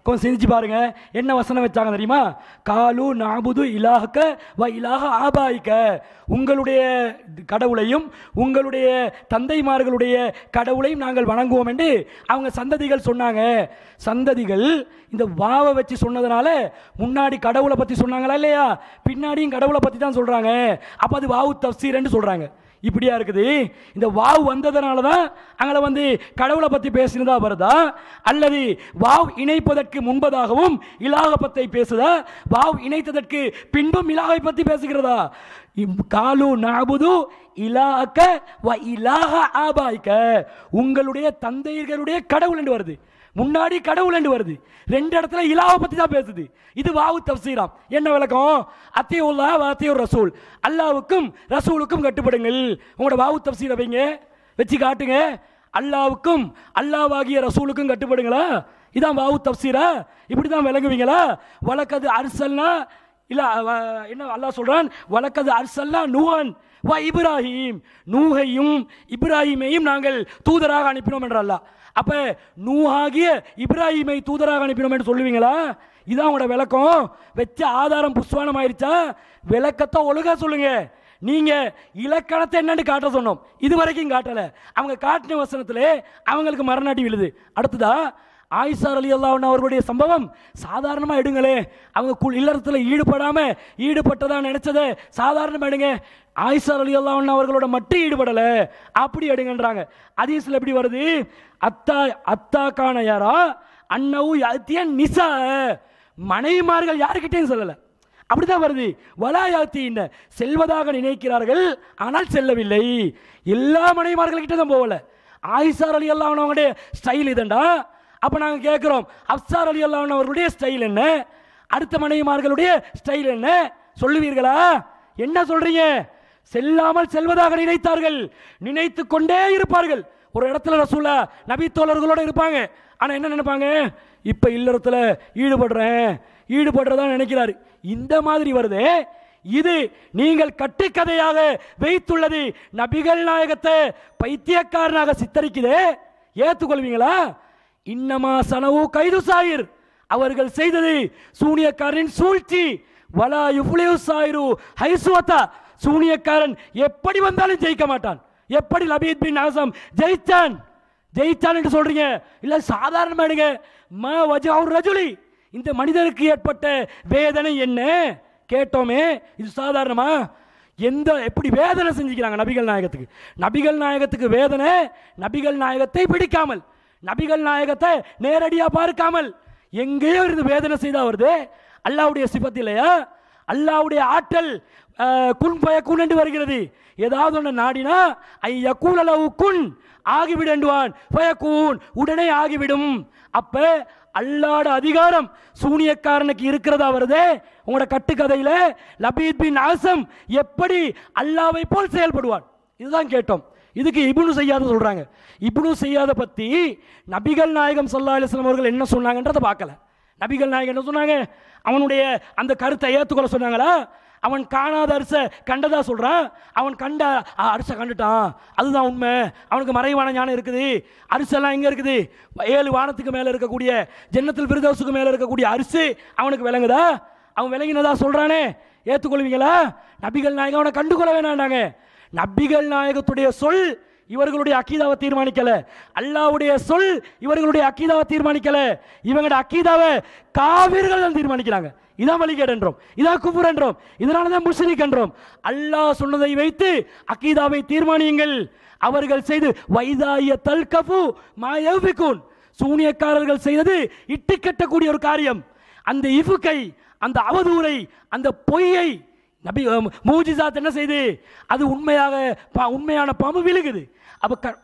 கொஞ்சம் சிந்திச்சு பாருங்க என்ன வசனம் வச்சாங்க தெரியுமா காலு நாபுது இலாஹக்க வ இலாஹ ஆபாயிக்க உங்களுடைய கடவுளையும் உங்களுடைய தந்தைமார்களுடைய கடவுளையும் நாங்கள் வணங்குவோம் என்று அவங்க சந்ததிகள் சொன்னாங்க சந்ததிகள் இந்த வாவை வச்சு சொன்னதுனால முன்னாடி கடவுளை பற்றி சொன்னாங்களா இல்லையா பின்னாடியும் கடவுளை பற்றி தான் சொல்கிறாங்க அப்போ அது வாவு தப்சீர்ன்னு சொல்கிறாங்க இப்படியா இருக்குது இந்த வாவ் வந்ததுனால தான் அங்கே வந்து கடவுளை பற்றி பேசினதா வருதா அல்லது வாவ் இணைப்பதற்கு முன்பதாகவும் இலாக பத்தை பேசுதா வாவ் இணைத்ததற்கு பின்பும் இலாகை பற்றி பேசுகிறதா இம் காலு நாபுது இலாக்க வ இலாக ஆபாய்க்க உங்களுடைய தந்தையர்களுடைய கடவுள் என்று வருது முன்னாடி கடவுள் என்று வருது ரெண்டு இடத்துல இலாவை பத்தி தான் பேசுது இது வாவு தப்சீராம் என்ன விளக்கம் அத்தியுல்லா அத்தியூர் ரசூல் அல்லாவுக்கும் ரசூலுக்கும் கட்டுப்படுங்கள் உங்களோட வாவு தப்சீரை வைங்க வச்சு காட்டுங்க அல்லாவுக்கும் அல்லாவாகிய ரசூலுக்கும் கட்டுப்படுங்களா இதான் வாவு தப்சீரா இப்படி தான் விளங்குவீங்களா வழக்கது அரசல்னா இல்ல அவ- என்ன அல்லாஹ் சொல்றான் வழக்கது அரசல்லா நூஹன் வா இப்ராஹிம் நூஹையும் இப்ராஹிமையும் நாங்கள் தூதராக அனுப்பினோம் என்ற அல்லாஹ் அப்ப நூஹாகிய இப்ராஹிமை தூதராக அனுப்பினோம் என்று சொல்லுவீங்களா இதான் உங்களோட விளக்கம் வச்ச ஆதாரம் புஸ்வானம் ஆயிருச்சா விளக்கத்தை ஒழுங்கா சொல்லுங்க நீங்க இலக்கணத்தை என்னன்னு காட்ட சொன்னோம் இது வரைக்கும் காட்டல அவங்க காட்டின வசனத்திலே அவங்களுக்கு மரணாட்டி விழுது அடுத்ததா ஆயிஷார் அலி அல்லாஹ் அவர்களுடைய சம்பவம் சாதாரணமாக எடுங்களே அவங்க குள் இல்லறத்தில் ஈடுபடாம ஈடுபட்டதா நினைச்சதை சாதாரணமாக எடுங்க ஆயிஷார் அலி அல்லாஹ் அவர்களோட மட்டும் ஈடுபடலை அப்படி எடுங்கன்றாங்க அதீஸ்ல எப்படி வருது அத்தா அத்தா கான யாரா அன்னவு யாத்திய நிசா மனைவிமார்கள் யாருக்கிட்டையும் சொல்லலை அப்படிதான் வருது வலாயாத்தின் செல்வதாக நினைக்கிறார்கள் ஆனால் செல்லவில்லை எல்லா மனைவிமார்கள்கிட்ட தான் போகல ஆயிஷார் அலி அல்லாஹ் அவங்களுடைய ஸ்டைல் இதண்டா அப்ப நாங்க கேட்கிறோம் அப்சார் அலி அல்லாஹ் அவர்களுடைய ஸ்டைல் என்ன அடுத்த மனைவிமார்களுடைய ஸ்டைல் என்ன சொல்லுவீர்களா என்ன சொல்றீங்க செல்லாமல் செல்வதாக நினைத்தார்கள் நினைத்து கொண்டே இருப்பார்கள் ஒரு இடத்துல ரசூலா நபி தோழர்களோட இருப்பாங்க ஆனா என்ன நினைப்பாங்க இப்ப இல்லறத்துல ஈடுபடுறேன் ஈடுபடுறதா நினைக்கிறாரு இந்த மாதிரி வருதே இது நீங்கள் கட்டுக்கதையாக வைத்துள்ளது நபிகள் நாயகத்தை பைத்தியக்காரனாக சித்தரிக்குதே ஏத்துக்கொள்வீங்களா இன்னமா சனவு கைது சாயிர் அவர்கள் செய்தது சூனியக்காரனின் சூழ்ச்சி வலா யுஃப்லியு சாயிரு ஹைசுவத்தா சூனியக்காரன் எப்படி வந்தாலும் ஜெயிக்க மாட்டான் எப்படி லபீத் பின் ஆசம் ஜெயிச்சான் ஜெயிச்சான் என்று சொல்றீங்க இல்ல சாதாரணமா எடுங்க ம வஜாவு ரஜுலி இந்த மனிதனுக்கு ஏற்பட்ட வேதனை என்ன கேட்டோமே இது சாதாரணமா எந்த எப்படி வேதனை செஞ்சுக்கிறாங்க நபிகள் நாயகத்துக்கு நபிகள் நாயகத்துக்கு வேதனை நபிகள் நாயகத்தை பிடிக்காமல் நபிகள் நாயகத்தை நேரடியா பார்க்காமல் எங்கேயோ இருந்து வேதனை செய்தா வருது அல்லாவுடைய சிபத்து இல்லையா அல்லாவுடைய ஆற்றல் அஹ், குன் பயக்குன் என்று வருகிறது ஏதாவது ஒன்று நாடினா ஐ யக்கூலலவு குன் ஆகிவிடுவான் பயக்கூன் உடனே ஆகிவிடும் அப்ப அல்லாட அதிகாரம் சூனியக்காரனுக்கு இருக்கிறதா வருதே உங்களோட கட்டுக்கதையில லபீத் பின் ஆசம் எப்படி அல்லாவை போல் செயல்படுவான் இதுதான் கேட்டோம் இதுக்கு இப்னு செய்யாத சொல்றாங்க இப்னு செய்யாத பத்தி நபிகள் நாயகம் ஸல்லல்லாஹு அலைஹி வஸல்லம் அவர்கள் என்ன சொன்னாங்கன்றதை பார்க்கல நபிகள் நாயகம் என்ன சொன்னாங்க அவனுடைய அந்த கருத்தை ஏத்துக்கொள்ள சொன்னாங்களா அவன் காணாத அரிச கண்டதா சொல்றான் அவன் கண்ட அ, அரிச கண்டுட்டான் அதுதான் உண்மை அவனுக்கு மறைவான ஞானம் இருக்குது அரிசெல்லாம் எங்க இருக்குது ஏழு வானத்துக்கு மேல இருக்கக்கூடிய ஜன்னத்தில் பிரதோசுக்கு மேல இருக்கக்கூடிய அரிசி அவனுக்கு விளங்குதா அவன் விளங்கினதா சொல்றானே ஏத்துக்கொள்வீங்களா நபிகள் நாயகம் அவனை கண்டுகொள்ள வேணாண்டாங்க நபிகள் நாயகத்துடைய சொல் இவர்களுடைய அக்கீதாவை தீர்மானிக்கல அல்லாவுடைய சொல் இவர்களுடைய அக்கீதாவை தீர்மானிக்கல இவங்களோட அக்கீதாவை காவிர்கள் தான் தீர்மானிக்கிறாங்க இதான் வழிகேடு என்றோம் இதான் குபுர் என்றோம் இதனால தான் முஸ்லிக் என்றோம் அல்லாஹ் சொன்னதை வைத்து அக்கீதாவை தீர்மானியுங்கள் அவர்கள் செய்து வைதாய தல்கஃபு மாயவிகுன் சூனியக்காரர்கள் செய்தது இட்டு கட்டக்கூடிய ஒரு காரியம் அந்த இஃபுக்கை அந்த அவதூறை அந்த பொய்யை நபி அஹ், மூஜிசாத் என்ன செய்து அது உண்மையாக பா- உண்மையான பாம்பு விழுகுது அப்ப க-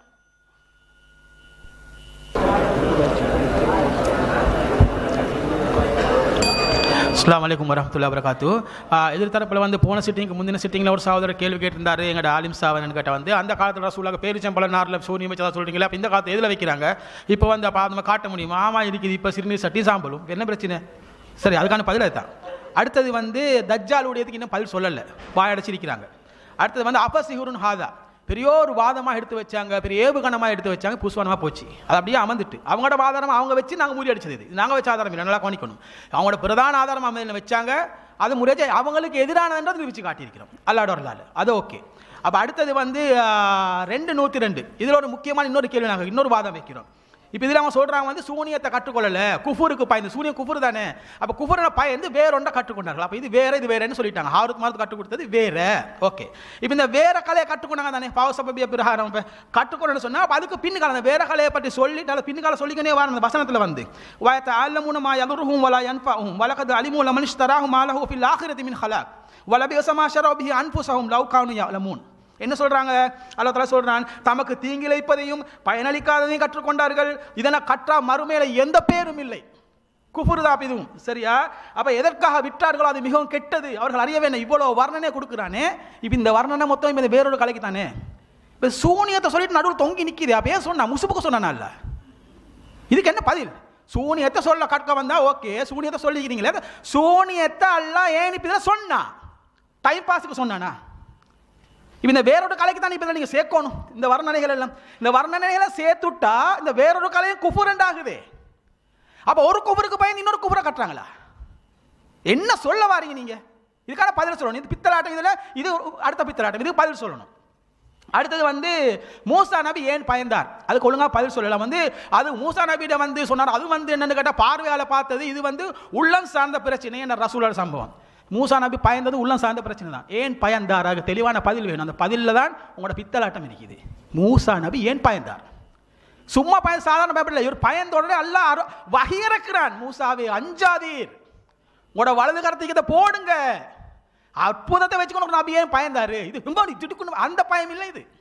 அஸ்லாம் வலைக்கம் வரமத்துல்லா வரகாத்து எதிர்த்தரப்பில் வந்து போன சிட்டிங்க்கு முந்தின சிட்டிங்கில் ஒரு சகோதரர் கேள்வி கேட்டிருந்தாரு எங்களோட ஆலிம் சாவன் கேட்ட வந்து அந்த காலத்தில் ரசூலாக பேரிச்சம்பளம் நாரில் சூனியம் வச்சதா சொல்றீங்களா அப்ப இந்த காலத்தை எதில் வைக்கிறாங்க இப்போ வந்து அப்போ நம்ம காட்ட முடியுமா ஆமா இருக்குது இப்போ சிறுநீர் சட்டி சாம்பலும் என்ன பிரச்சனை சரி அதுக்கான பதில் அதுதான் அடுத்தது வந்து தஜ்ஜாலுடையதுக்கு இன்னும் பதில் சொல்லலை வாயடைச்சிருக்கிறாங்க அடுத்தது வந்து அபசிஹுருன் ஹாதா பெரிய ஒரு வாதமாக எடுத்து வச்சாங்க பெரிய ஏவுகணமாக எடுத்து வச்சாங்க புஷ்வானமாக போச்சு அது அப்படியே அமர்ந்துட்டு அவங்களோட ஆதாரம் அவங்க வச்சு நாங்கள் மூடி அடிச்சது இது நாங்கள் வச்ச ஆதாரம் இல்லை நல்லா கவனிக்கணும் அவங்களோட பிரதான ஆதாரம் அமைதியில் வச்சாங்க அது முறையே அவங்களுக்கு எதிரானதுன்றது நிரூபிச்சு காட்டியிருக்கிறோம் அல்லாட வரலாறு அது ஓகே அப்போ அடுத்தது வந்து ஆ, ரெண்டு நூற்றி ரெண்டு இதில் ஒரு முக்கியமான இன்னொரு கேள்வி நாங்கள் இன்னொரு வாதம் வைக்கிறோம் இப்போ இதில் அவங்க சொல்கிறாங்க வந்து சூனியத்தை கற்றுக்கொள்ளல குஃபுருக்கு பயந்து சூனியம் குஃபுர் தானே அப்போ குஃபுரை பயந்து வேற ஒன்றை கற்றுக்கொண்டார்கள் அப்போ இது வேற இது வேறன்னு சொல்லிட்டாங்க ஹாரூத் மாரத் கற்றுக் கொடுத்தது வேற ஓகே இப்போ இந்த வேற கலையை கற்றுக்கொண்டாங்க தானே பாவ சபபிய பிரகாரம் இப்போ கற்றுக்கொண்டு சொன்னால் அப்போ அதுக்கு பின்னுக்கால அந்த வேற கலையை பற்றி சொல்லிட்டு அதை பின்னுக்கால சொல்லிக்கனே வர அந்த வசனத்தில் வந்து வயத்த அல்லமுனமா யதுருஹும் வலா யன்ஃபஹும் வலகது அலிமு லமனிஷ் தராஹும் ஆலஹு ஃபில் ஆஹிரதி மின் ஹலாக் வலபியசமா ஷரபிஹி அன்புசஹும் லவ் கானு யலமூன் என்ன சொல்றாங்க அல்லாஹ் தஆலா சொல்றான் தமக்கு தீங்கிழைப்பதையும் பயனளிக்காததையும் கற்றுக்கொண்டார்கள் இதனை கற்றா மறுமையில எந்த பேரும் இல்லை குஃபுரு தான் இதுவும் சரியா அப்ப எதற்காக விற்றார்களோ அது மிகவும் கெட்டது அவர்கள் அறிய வேண்டாம் இவ்வளவு வர்ணனை கொடுக்குறானே இப்போ இந்த வர்ணனை மொத்தம் இப்போ இந்த வேறொரு கலைக்கு தானே இப்போ சூனியத்தை சொல்லிட்டு நடுவில் தொங்கி நிக்குது அப்ப ஏன் சொன்னா முசுப்புக்கு சொன்னானா இல்ல இதுக்கு என்ன பதில் சூனியத்தை சொல்ல கற்க வந்தா ஓகே சூனியத்தை சொல்லிக்கிறீங்களே சூனியத்தை எல்லாம் ஏன் இப்ப இதில் சொன்னா டைம் பாஸுக்கு சொன்னானா இப்போ இந்த வேறொரு கலைக்கு தான் இப்போ நீங்கள் சேர்க்கணும் இந்த வர்ணனைகள் எல்லாம் இந்த வர்ணனைகளை சேர்த்துட்டா இந்த வேறொரு கலையும் குஃபுரண்ட் ஆகுது அப்போ ஒரு குஃபருக்கு பயந்து இன்னொரு குஃபரை கட்டுறாங்களா என்ன சொல்ல வாரீங்க நீங்க இதுக்கான பதில் சொல்லணும் இது பித்தலாட்டம் இதில் இது அடுத்த பித்தலாட்டம் இதுக்கு பதில் சொல்லணும் அடுத்தது வந்து மூசா நபி ஏன் பயந்தார் அதுக்கு ஒழுங்காக பதில் சொல்லலாம் வந்து அது மூசா நபியிட வந்து சொன்னார் அது வந்து என்னன்னு கேட்டால் பார்வையால் பார்த்தது இது வந்து உள்ளம் சார்ந்த பிரச்சனை என்ன ரசூலோட சம்பவம் மூசா நபி பயந்தது உள்ளம் சார்ந்த பிரச்சனை தான் ஏன் பயந்தார் அதுக்கு தெளிவான பதில் வேணும் அந்த பதிலில் தான் உங்களோட பித்தலாட்டம் இருக்குது மூசா நபி ஏன் பயந்தார் சும்மா பயன் சாதாரண பயப்படல இவர் பயந்த உடனே அல்லாஹ் அரு- வகையிறக்கிறான் மூசாவே அஞ்சாதீர் உங்களோட வலது கரத்துக்கு இதை போடுங்க அற்புதத்தை வச்சுக்கணும் நபி ஏன் பயந்தாரு இது ரொம்ப நீ திடுக்கணும் அந்த பயம் இல்லை இது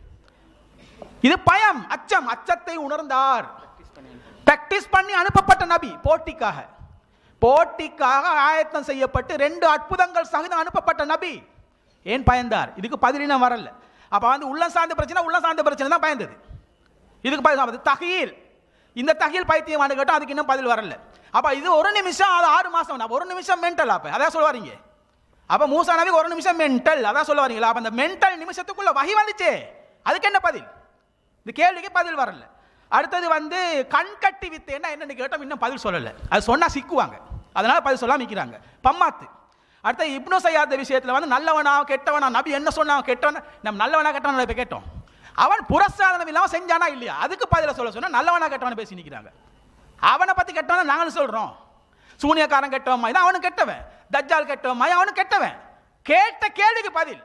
இது பயம் அச்சம் அச்சத்தை உணர்ந்தார் பிராக்டிஸ் பண்ணி அனுப்பப்பட்ட நபி போட்டிக்காக போட்டிக்காக ஆயத்தம் செய்யப்பட்டு ரெண்டு அற்புதங்கள் சகிதம் அனுப்பப்பட்ட நபி ஏன் பயந்தார் இதுக்கு பதிலினம் வரல அப்ப வந்து உள்ளம் சார்ந்த பிரச்சனை உள்ளம் சார்ந்த பிரச்சனை தான் பயந்தது இதுக்கு பதில் தகையில் இந்த தகையில் பைத்தியமான கேட்டோம் அதுக்கு இன்னும் பதில் வரல அப்ப இது ஒரு நிமிஷம் அது ஆறு மாசம் அப்ப ஒரு நிமிஷம் மென்டல் அப்ப அதான் சொல்லுவாரீங்க அப்ப மூசா நபிக்கு ஒரு நிமிஷம் மென்டல் அதான் சொல்ல வரீங்களா அப்ப அந்த மென்டல் நிமிஷத்துக்குள்ள வகை வந்துச்சே அதுக்கு என்ன பதில் இந்த கேள்விக்கு பதில் வரல அடுத்தது வந்து கண் கட்டி வித்தேன்னா என்னன்னு கேட்டோம் இன்னும் பதில் சொல்லல அது சொன்னா சிக்குவாங்க அதனால பதில் சொல்லாம நிக்கிறாங்க பம்மாத்து அடுத்து இப்னு சையாத விஷயத்துல வந்து நல்லவனா கெட்டவனா நபி என்ன சொன்னா கெட்டவனா நம்ம நல்லவனா கெட்டவனா இப்ப கேட்டோம் அவன் புரஸ்தாதனம் இல்லாம செஞ்சானா இல்லையா அதுக்கு பதில சொல்ல சொன்னா நல்லவனா கெட்டவன பேசி நிக்கிறாங்க அவனை பத்தி கெட்டவன் நாங்களும் சொல்றோம் சூனியக்காரன் கெட்டவன் மாதிரி அவனும் கெட்டவன் தஜ்ஜால் கெட்டவன் மாதிரி அவனும் கெட்டவன் கேட்ட கேள்விக்கு பதில்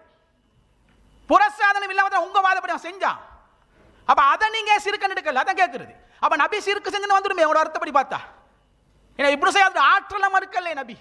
புரஸ்தாதனம் இல்லாம தான் உங்க வாதப்படி அவன் செஞ்சான் அப்ப அதை நீங்க சிறுக்கன் எடுக்கல அதான் கேட்கிறது அப்ப நபி சிறுக்கு செஞ்சுன்னு வந்துடுமே உங்களோட அர்த்தப்படி பார்த்தா ஏன்னா இப்படி செய்யாது ஆற்றலாம் மறுக்கல நபி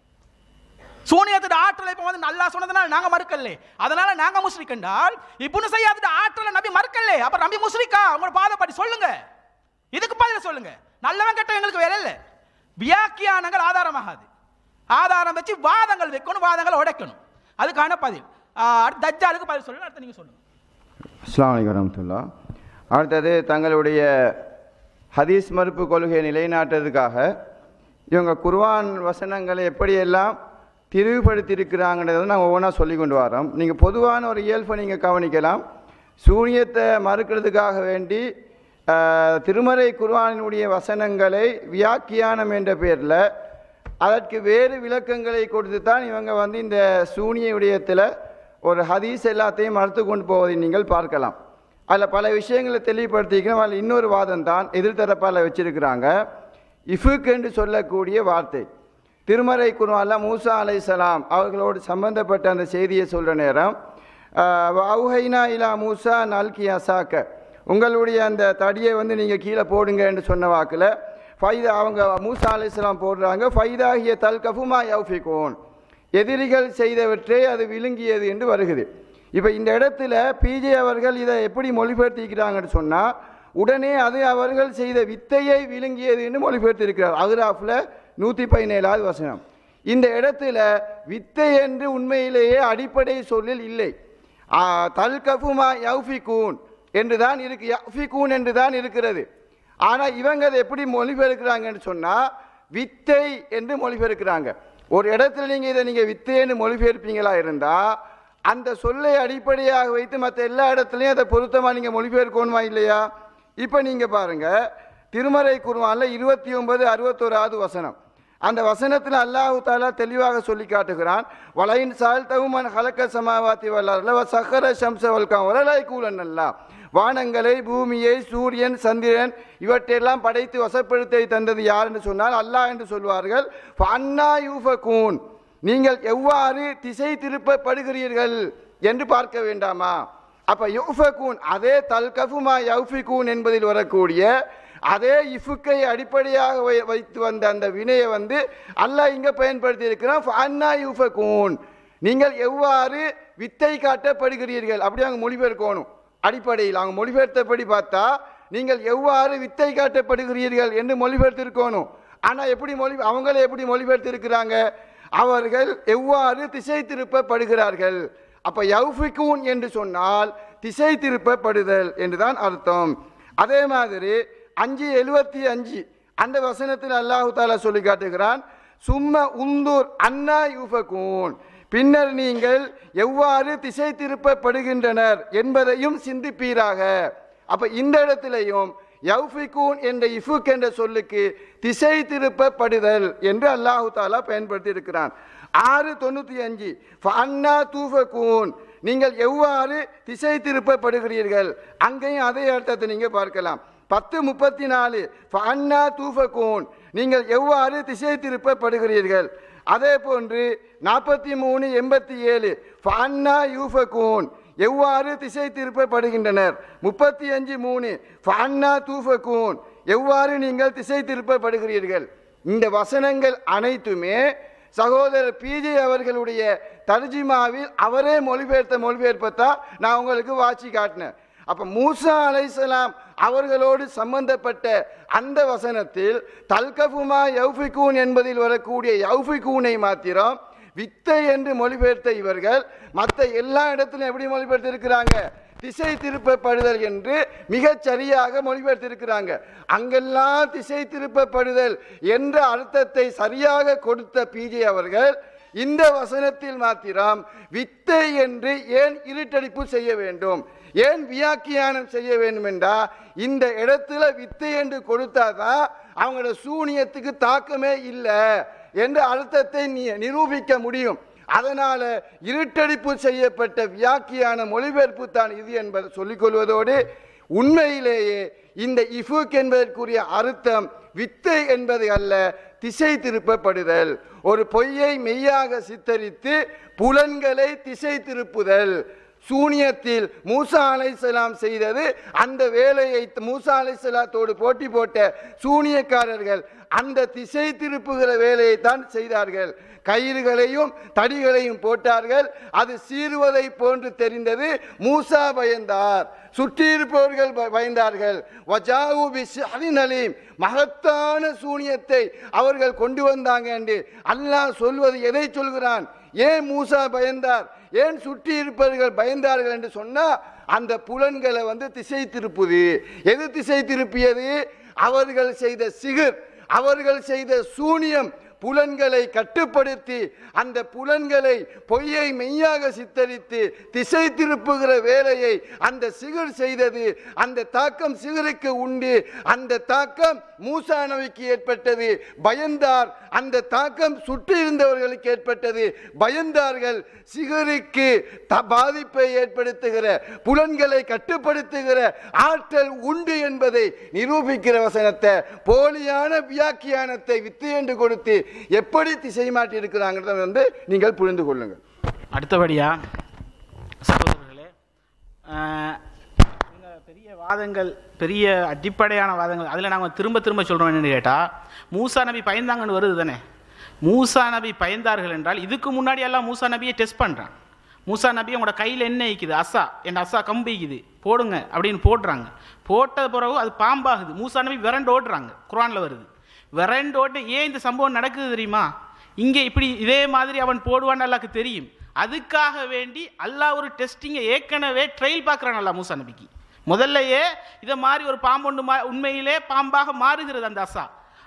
சூனியத்தோட ஆற்றலை இப்ப வந்து நல்லா சொன்னதுனால நாங்க மறுக்கல அதனால நாங்க முஸ்லிக் என்றால் இப்னு சையாதோட ஆற்றலை நபி மறுக்கல அப்ப நபி முஸ்லிக்கா உங்களோட பாதப்படி சொல்லுங்க இதுக்கு பதில் சொல்லுங்க நல்லவன் கெட்ட எங்களுக்கு வேலை இல்ல வியாக்கியானங்கள் ஆதாரமாகாது ஆதாரம் வச்சு வாதங்கள் வைக்கணும் வாதங்களை உடைக்கணும் அதுக்கான பதில் ஆஹ் அடுத்து தஜ்ஜாலுக்கு பதில் சொல்லுங்க அடுத்து நீங்க சொல்லுங்க அஸ்ஸலாமு அலைக்கும் வரமத்துல்லா அடுத்தது தங்களுடைய ஹதீஸ் மறுப்பு கொள்கையை நிலைநாட்டுறதுக்காக இவங்க குர்ஆன் வசனங்களை எப்படியெல்லாம் திரிவுபடுத்தியிருக்கிறாங்கன்றதை நாங்கள் ஒவ்வொன்றா சொல்லி கொண்டு வரோம் நீங்கள் பொதுவான ஒரு இயல்பை நீங்கள் கவனிக்கலாம் சூனியத்தை மறுக்கிறதுக்காக வேண்டி ஆஹ், திருமறை குர்ஆனினுடைய வசனங்களை வியாக்கியானம் என்ற பேரில் அதற்கு வேறு விளக்கங்களை கொடுத்து தான் இவங்க வந்து இந்த சூனிய விடயத்தில் ஒரு ஹதீஸ் எல்லாத்தையும் மறுத்து கொண்டு போவதை நீங்கள் பார்க்கலாம் அதில் பல விஷயங்களை தெளிவுபடுத்திக்கிறோம் அதில் இன்னொரு வாதம் தான் எதிர்த்தரப்பால் வச்சிருக்கிறாங்க இஃபுக் என்று சொல்லக்கூடிய வார்த்தை திருமறை குருவால மூசா அலைஹிஸ்ஸலாம் அவர்களோடு சம்பந்தப்பட்ட அந்த செய்தியை சொல்கிற நேரம் அவுஹைனா இலா மூசா நல்கி அசாக்க உங்களுடைய அந்த தடியை வந்து நீங்கள் கீழே போடுங்க என்று சொன்ன வாக்கில் ஃபைதா அவங்க மூசா அலைஹிஸ்ஸலாம் போடுறாங்க ஃபைதாகிய தல் கஃபுமா யௌஃபிகோன் எதிரிகள் செய்தவற்றை அது விழுங்கியது என்று வருகிறது இப்போ இந்த இடத்துல பிஜே அவர்கள் இதை எப்படி மொழிபெயர்த்திக்கிறாங்கன்னு சொன்னால் உடனே அது அவர்கள் செய்த வித்தையை விழுங்கியது என்று மொழிபெயர்த்திருக்கிறார் அகுராஃபில் நூற்றி பதினேழாவது வசனம் இந்த இடத்துல வித்தை என்று உண்மையிலேயே அடிப்படை சொல்லில் இல்லை ஆ, தல் கஃபுமா யௌஃபிகூன் என்று தான் இருக்கு யஃபிகூன் என்று தான் இருக்கிறது ஆனால் இவங்க அதை எப்படி மொழிபெயர்க்கிறாங்கன்னு சொன்னால் வித்தை என்று மொழிபெயர்க்கிறாங்க ஒரு இடத்துல நீங்கள் இதை நீங்கள் வித்தைன்னு மொழிபெயர்ப்பீங்களா இருந்தால் அந்த சொல்லை அடிப்படையாக வைத்து மற்ற எல்லா இடத்துலையும் அதை பொருத்தமாக நீங்கள் மொழிபெயர்க்கணுமா இல்லையா இப்போ நீங்கள் பாருங்க திருமறை குர்ஆன்ல இருபத்தி ஒன்பது அறுபத்தோராவது வசனம் அந்த வசனத்தில் அல்லாஹு தாலா தெளிவாக சொல்லி காட்டுகிறான் வலையின் சால் தகுமன் ஹலக்க சமாவாத்தி வல்லார்ல சஹர சம்ச வல்காம் வரலாய் கூலன் அல்லா வானங்களை பூமியை சூரியன் சந்திரன் இவற்றையெல்லாம் படைத்து வசப்படுத்தி தந்தது யார் என்று சொன்னால் அல்லாஹ் என்று சொல்வார்கள் அண்ணா யூஃபகூன் நீங்கள் எவ்வாறு திசை திருப்பப்படுகிறீர்கள் என்று பார்க்க வேண்டாமா அப்ப யூஃபகூன் அதே தல்கஃபுமா யௌஃபிகூன் என்பதில் வரக்கூடிய அதே இஃபுக்கை அடிப்படையாக வை- வைத்து வந்த அந்த வினையை வந்து அல்லாஹ் இங்க பயன்படுத்தி இருக்கிறான் அண்ணா யூஃபகூன் நீங்கள் எவ்வாறு வித்தை காட்டப்படுகிறீர்கள் அப்படி அங்கே மொழிபெயர்க்கணும் அடிப்படையில் அவங்க மொழிபெயர்த்தபடி பார்த்தா நீங்கள் எவ்வாறு வித்தை காட்டப்படுகிறீர்கள் என்று மொழிபெயர்த்திருக்கணும் ஆனால் எப்படி மொழி அவங்களே எப்படி மொழிபெயர்த்திருக்கிறாங்க அவர்கள் எவ்வாறு திசை திருப்பப்படுகிறார்கள் அப்ப யௌஃபிகூன் என்று சொன்னால் திசை திருப்பப்படுதல் என்றுதான் அர்த்தம் அதே மாதிரி அஞ்சு எழுபத்தி அஞ்சு அந்த வசனத்தில் அல்லாஹு தாலா சொல்லி காட்டுகிறான் சும்ம உந்தூர் அண்ணா யூஃபகூன் பின்னர் நீங்கள் எவ்வாறு திசை திருப்பப்படுகின்றனர் என்பதையும் சிந்திப்பீராக அப்ப இந்த இடத்திலையும் யௌஃபிகூன் என்ற இஃபுக் என்ற சொல்லுக்கு திசை திருப்பப்படுதல் என்று அல்லாஹு தாலா பயன்படுத்தி இருக்கிறான் ஆறு தொண்ணூத்தி அஞ்சு அண்ணா தூஃபகூன் நீங்கள் எவ்வாறு திசை திருப்பப்படுகிறீர்கள் அங்கேயும் அதே அர்த்தத்தை நீங்க பார்க்கலாம் பத்து முப்பத்தி நாலு அண்ணா தூஃபகூன் நீங்கள் எவ்வாறு திசை திருப்பப்படுகிறீர்கள் அதே போன்று நாற்பத்தி மூணு எண்பத்தி ஏழு அண்ணா யூஃபகூன் எவ்வாறு திசை திருப்பப்படுகின்றனர் முப்பத்தி அஞ்சு மூணு ஃபன்னா தூஃபகூன் எவ்வாறு நீங்கள் திசை திருப்பப்படுகிறீர்கள் இந்த வசனங்கள் அனைத்துமே சகோதரர் பிஜே அவர்களுடைய தர்ஜிமாவில் அவரே மொழிபெயர்த்த மொழிபெயர்ப்பத்தான் நான் உங்களுக்கு வாட்சி காட்டினேன் அப்ப மூசா அலைசலாம் அவர்களோடு சம்பந்தப்பட்ட அந்த வசனத்தில் தல்கஃபுமா யௌஃபிகூன் என்பதில் வரக்கூடிய யௌஃபிகூனை மாத்திரம் வித்தை என்று மொழிபெயர்த்த இவர்கள் மற்ற எல்லா இடத்திலும் எப்படி மொழிபெயர்த்திருக்கிறாங்க திசை திருப்பப்படுதல் என்று மிகச் சரியாக மொழிபெயர்த்திருக்கிறாங்க அங்கெல்லாம் திசை திருப்பப்படுதல் என்ற அர்த்தத்தை சரியாக கொடுத்த பிஜே அவர்கள் இந்த வசனத்தில் மாத்திரம் வித்தை என்று ஏன் இருட்டடிப்பு செய்ய வேண்டும் ஏன் வியாக்கியானம் செய்ய வேண்டும் என்றா இந்த இடத்துல வித்தை என்று கொடுத்தாதான் அவங்களோட சூனியத்துக்கு தாக்கமே இல்லை என்ற அர்த்தத்தை நீ நிரூபிக்க முடியும் அதனால இருட்டடிப்பு செய்யப்பட்ட வியாக்கியான மொழிபெயர்ப்பு தான் இது என்பதை சொல்லிக் கொள்வதோடு உண்மையிலேயே இந்த இஃபுக் என்பதற்குரிய அர்த்தம் வித்தை என்பது அல்ல திசை திருப்பப்படுதல் ஒரு பொய்யை மெய்யாக சித்தரித்து புலன்களை திசை திருப்புதல் சூனியத்தில் மூசா அலைசலாம் செய்தது அந்த வேலையை மூசா அலைசலாத்தோடு போட்டி போட்ட சூனியக்காரர்கள் அந்த திசை திருப்புகிற வேலையை தான் செய்தார்கள் கயிறுகளையும் தடிகளையும் போட்டார்கள் அது சீறுவதை போன்று தெரிந்தது மூசா பயந்தார் சுற்றியிருப்பவர்கள் ப- பயந்தார்கள் வஜாவு பிஸ்ஹரின் அலீம். மகத்தான சூனியத்தை அவர்கள் கொண்டு வந்தாங்க என்று அல்லாஹ் சொல்வது எதை சொல்கிறான் ஏன் மூசா பயந்தார் ஏன் சுற்றி இருப்பவர்கள் பயந்தார்கள் என்று சொன்னா அந்த புலன்களை வந்து திசை திருப்புது எது திசை திருப்பியது அவர்கள் செய்த சிகிர் அவர்கள் செய்த சூனியம் புலன்களை கட்டுப்படுத்தி அந்த புலன்களை பொய்யை மெய்யாக சித்தரித்து திசை திருப்புகிற வேலையை அந்த சிகர் செய்தது அந்த தாக்கம் சிகருக்கு உண்டு அந்த தாக்கம் மூசா நபிக்கு ஏற்பட்டது பயந்தார் அந்த தாக்கம் சுற்றி இருந்தவர்களுக்கு ஏற்பட்டது பயந்தார்கள் சிகருக்கு த- பாதிப்பை ஏற்படுத்துகிற புலன்களை கட்டுப்படுத்துகிற ஆற்றல் உண்டு என்பதை நிரூபிக்கிற வசனத்தை போலியான வியாக்கியானத்தை வித்து என்று கொடுத்து எப்படி திசை மாட்டி இருக்கிறாங்கிறத வந்து நீங்கள் புரிந்து கொள்ளுங்கள் அடுத்தபடியா சகோதரர்களே ஆஹ், இவங்க பெரிய வாதங்கள் பெரிய அடிப்படையான வாதங்கள் அதில் நாங்கள் திரும்ப திரும்ப சொல்கிறோம் என்னன்னு கேட்டால் மூசா நபி பயந்தாங்கன்னு வருது தானே மூசா நபி பயந்தார்கள் என்றால் இதுக்கு முன்னாடி எல்லாம் மூசா நபியை டெஸ்ட் பண்ணுறான் மூசா நபி உங்களோட கையில் என்ன இருக்குது அசா என் அசா கம்பிக்குது போடுங்க அப்படின்னு போடுறாங்க போட்ட பிறகு அது பாம்பாகுது மூசா நபி விரண்டு ஓடுறாங்க குரானில் வருது விரண்டு ஓட்டு ஏன் இந்த சம்பவம் நடக்குது தெரியுமா இங்கே இப்படி இதே மாதிரி அவன் போடுவான்னு அல்லாக்கு தெரியும் அதுக்காக வேண்டி அல்லாஹ் ஒரு டெஸ்டிங்கை ஏற்கனவே ட்ரையல் பார்க்குறான் அல்லா மூசா நபிக்கு முதல்லயே இதை மாதிரி ஒரு பாம்பு ஒன்று மா உண்மையிலே பாம்பாக மாறுகிறது அந்த அசா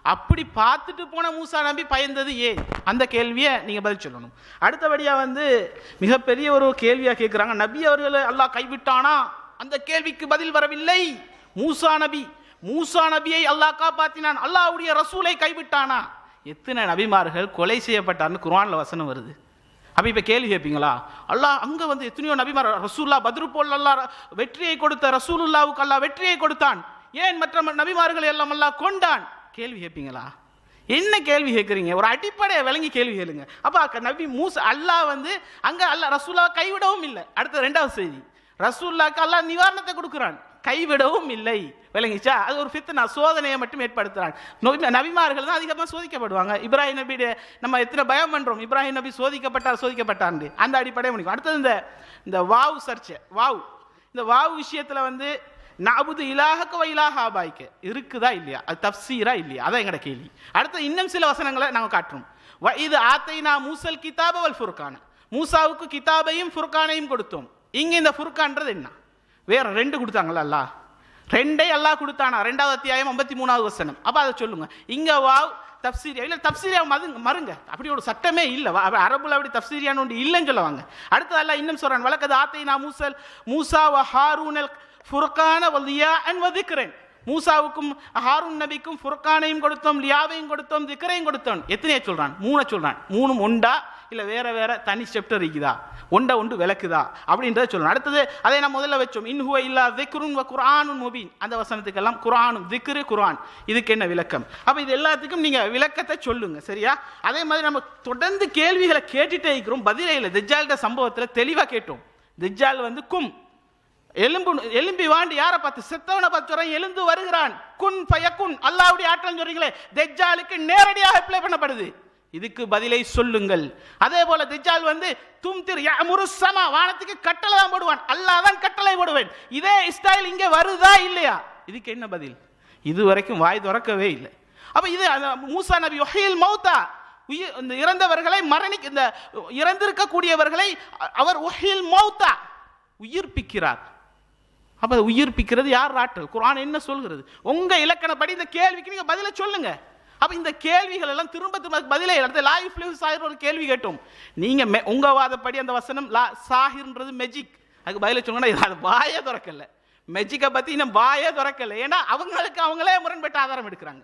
அப்படி பார்த்துட்டு போன மூசா நபி பயந்தது ஏன் அந்த கேள்வியை நீங்க பதில் சொல்லணும் அடுத்தபடியா வந்து மிகப்பெரிய ஒரு கேள்வியா கேட்குறாங்க நபி அவர்களை அல்லாஹ் கைவிட்டானா அந்த கேள்விக்கு பதில் வரவில்லை மூசா நபி மூசா நபியை அல்லாஹ் காப்பாத்தினான் அல்லாஹ்வுடைய ரசூலை கைவிட்டானா எத்தனை நபிமார்கள் கொலை செய்யப்பட்டார்னு குர்ஆன்ல வசனம் வருது அப்ப இப்ப கேள்வி கேட்பீங்களா அல்லாஹ் அங்க வந்து எத்தனையோ நபிமார் ரசூல்லா பத்ரு போல் அல்லாஹ் வெற்றியை கொடுத்த ரசூலுல்லாவுக்கு அல்லாஹ் வெற்றியை கொடுத்தான் ஏன் மற்ற ம- நபிமார்களை எல்லாம் அல்லாஹ் கொண்டான் கேள்வி கேட்பீங்களா என்ன கேள்வி கேட்குறீங்க ஒரு அடிப்படையை விளங்கி கேள்வி கேளுங்க அப்ப அக்க நபி மூச அல்லாஹ் வந்து அங்க அல்லாஹ் ரசூல்லாவை கைவிடவும் இல்லை அடுத்த ரெண்டாவது செய்தி ரசூல்லாக்கு அல்லாஹ் நிவாரணத்தை கொடுக்குறான் கைவிடவும் இல்லை விளங்கிச்சா அது ஒரு ஃபித்னா சோதனையை மட்டும் ஏற்படுத்துறான் நோ- நபிமார்கள் தான் அதிகமாக சோதிக்கப்படுவாங்க இப்ராஹிம் நபியுடைய நம்ம எத்தனை பயம் பண்றோம் இப்ராஹிம் நபி சோதிக்கப்பட்டார் சோதிக்கப்பட்டார் அந்த அடிப்படையை முடிக்கும் அடுத்தது இந்த இந்த வாவு சர்ச்சை வாவு இந்த வாவு விஷயத்துல வந்து நாபுது இலாஹக்க வ இலாஹ ஆபாய்க்க இருக்குதா இல்லையா அது தப்சீரா இல்லையா அதான் எங்கட கேள்வி அடுத்து இன்னும் சில வசனங்களை நாங்கள் காட்டுறோம் வ இது ஆத்தைனா மூசல் கிதாப வல் ஃபுர்கான மூசாவுக்கு கிதாபையும் ஃபுர்கானையும் கொடுத்தோம் இங்க இந்த ஃபுர்கான்றது என்ன வேற ரெண்டு கொடுத்தாங்களா அல்லாஹ் ரெண்டே அல்லாஹ் கொடுத்தானா ரெண்டாவது அத்தியாயம் ஐம்பத்தி மூணாவது வசனம் அப்ப அதை சொல்லுங்க இங்க வாவ் தப்சீரியா இல்ல தப்சீரியா மதுங்க மறுங்க அப்படி ஒரு சட்டமே இல்ல வ- அவ- அரபுல அப்படி தப்சீரியான்னு ஒன்று இல்லைன்னு சொல்லுவாங்க அடுத்து அல்லாஹ் இன்னும் சொல்றான் வழக்கது ஆத்தை நான் மூசல் மூசா வ ஹாரூனல் ஃபுர்கான வல்லியா அன் வதிக்கிறேன் மூசாவுக்கும் ஹாரூன் நபிக்கும் ஃபுர்கானையும் கொடுத்தோம் லியாவையும் கொடுத்தோம் திக்கரையும் கொடுத்தோம் எத்தனையை சொல்றான் மூணை சொல்றான் மூணும் ஒண்டா இல்ல வேற வேற தனி செப்டர் இருக்குதா ஒண்ட ஒன்று விளக்குதா அப்படின்றத சொல்லணும் அடுத்தது அதை நான் முதல்ல வச்சோம் இன்ஹுவ இல்லா திக்ருன் வ குர்ஆனுன் முபீன் அந்த வசனத்துக்கெல்லாம் குர்ஆனும் திக்ரு குர்ஆன் இதுக்கு என்ன விளக்கம் அப்ப இது எல்லாத்துக்கும் நீங்க விளக்கத்தை சொல்லுங்க சரியா அதே மாதிரி நம்ம தொடர்ந்து கேள்விகளை கேட்டுட்டே இருக்கிறோம் பதிலே இல்லை திஜால்ட சம்பவத்துல தெளிவா கேட்டோம் திஜால் வந்து கும் எலும்பு எலும்பி வாண்டி யாரை பார்த்து செத்தவனை பார்த்து சொல்றான் எழுந்து வருகிறான் குன் பயக்குன் அல்லாவுடைய ஆற்றல் சொல்றீங்களே தெஜ்ஜாலுக்கு நேரடியாக அப்ளை பண்ணப்படுது இதுக்கு பதிலை சொல்லுங்கள் அதே போல தெஜ்ஜால் வந்து தும் திரு யமுரு சமா வானத்துக்கு கட்டளை தான் போடுவான் அல்லாஹ் தான் கட்டளை போடுவேன் இதே ஸ்டைல் இங்க வருதா இல்லையா இதுக்கு என்ன பதில் இது வரைக்கும் வாய் திறக்கவே இல்லை அப்ப இது அந்த மூசா நபி ஒஹையில் மௌத்தா உயிர் இந்த இறந்தவர்களை மரணிக்க இந்த இறந்திருக்கக்கூடியவர்களை அ- அவர் ஒஹில் மௌத்தா உயிர்ப்பிக்கிறார் அப்ப அதை உயிர்ப்பிக்கிறது யார் ஆற்றல் குர்ஆன் என்ன சொல்கிறது உங்க இலக்கணப்படி இந்த கேள்விக்கு நீங்க பதில சொல்லுங்க அப்ப இந்த கேள்விகள் எல்லாம் திரும்ப திரும்ப பதிலே அடுத்த லாயிஃப் லிவ் சாஹிர் ஒரு கேள்வி கேட்டோம் நீங்க மெ- உங்க வாதப்படி அந்த வசனம் லா சாஹிர்ன்றது மெஜிக் அதுக்கு பதில சொல்லுங்கன்னா இது அது வாயே திறக்கல மெஜிக்கை பத்தி இன்னும் வாயே திறக்கல ஏன்னா அவங்களுக்கு அவங்களே முரண்பட்ட ஆதாரம் எடுக்கிறாங்க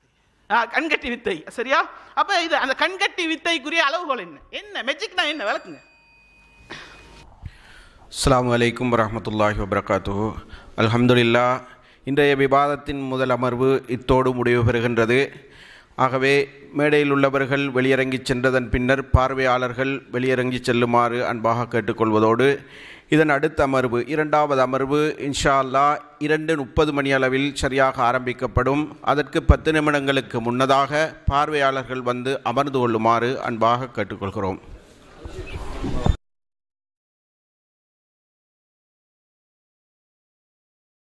ஆ, கண்கட்டி வித்தை சரியா அப்ப இது அந்த கண்கட்டி வித்தைக்குரிய அளவுகோல் என்ன என்ன மெஜிக்னா என்ன விளக்குங்க அஸ்ஸலாமு அலைக்கும் வரஹ்மத்துல்லாஹி வபரகாத்துஹு அல்ஹம்துலில்லா இன்றைய விவாதத்தின் முதல் அமர்வு இத்தோடு முடிவு பெறுகின்றது ஆகவே மேடையில் உள்ளவர்கள் வெளியிறங்கிச் சென்றதன் பின்னர் பார்வையாளர்கள் வெளியிறங்கிச் செல்லுமாறு அன்பாக கேட்டுக்கொள்வதோடு இதன் அடுத்த அமர்வு இரண்டாவது அமர்வு இன்ஷா அல்லாஹ் இரண்டு முப்பது மணி அளவில் சரியாக ஆரம்பிக்கப்படும் அதற்கு பத்து நிமிடங்களுக்கு முன்னதாக பார்வையாளர்கள் வந்து அமர்ந்து கொள்ளுமாறு அன்பாக கேட்டுக்கொள்கிறோம்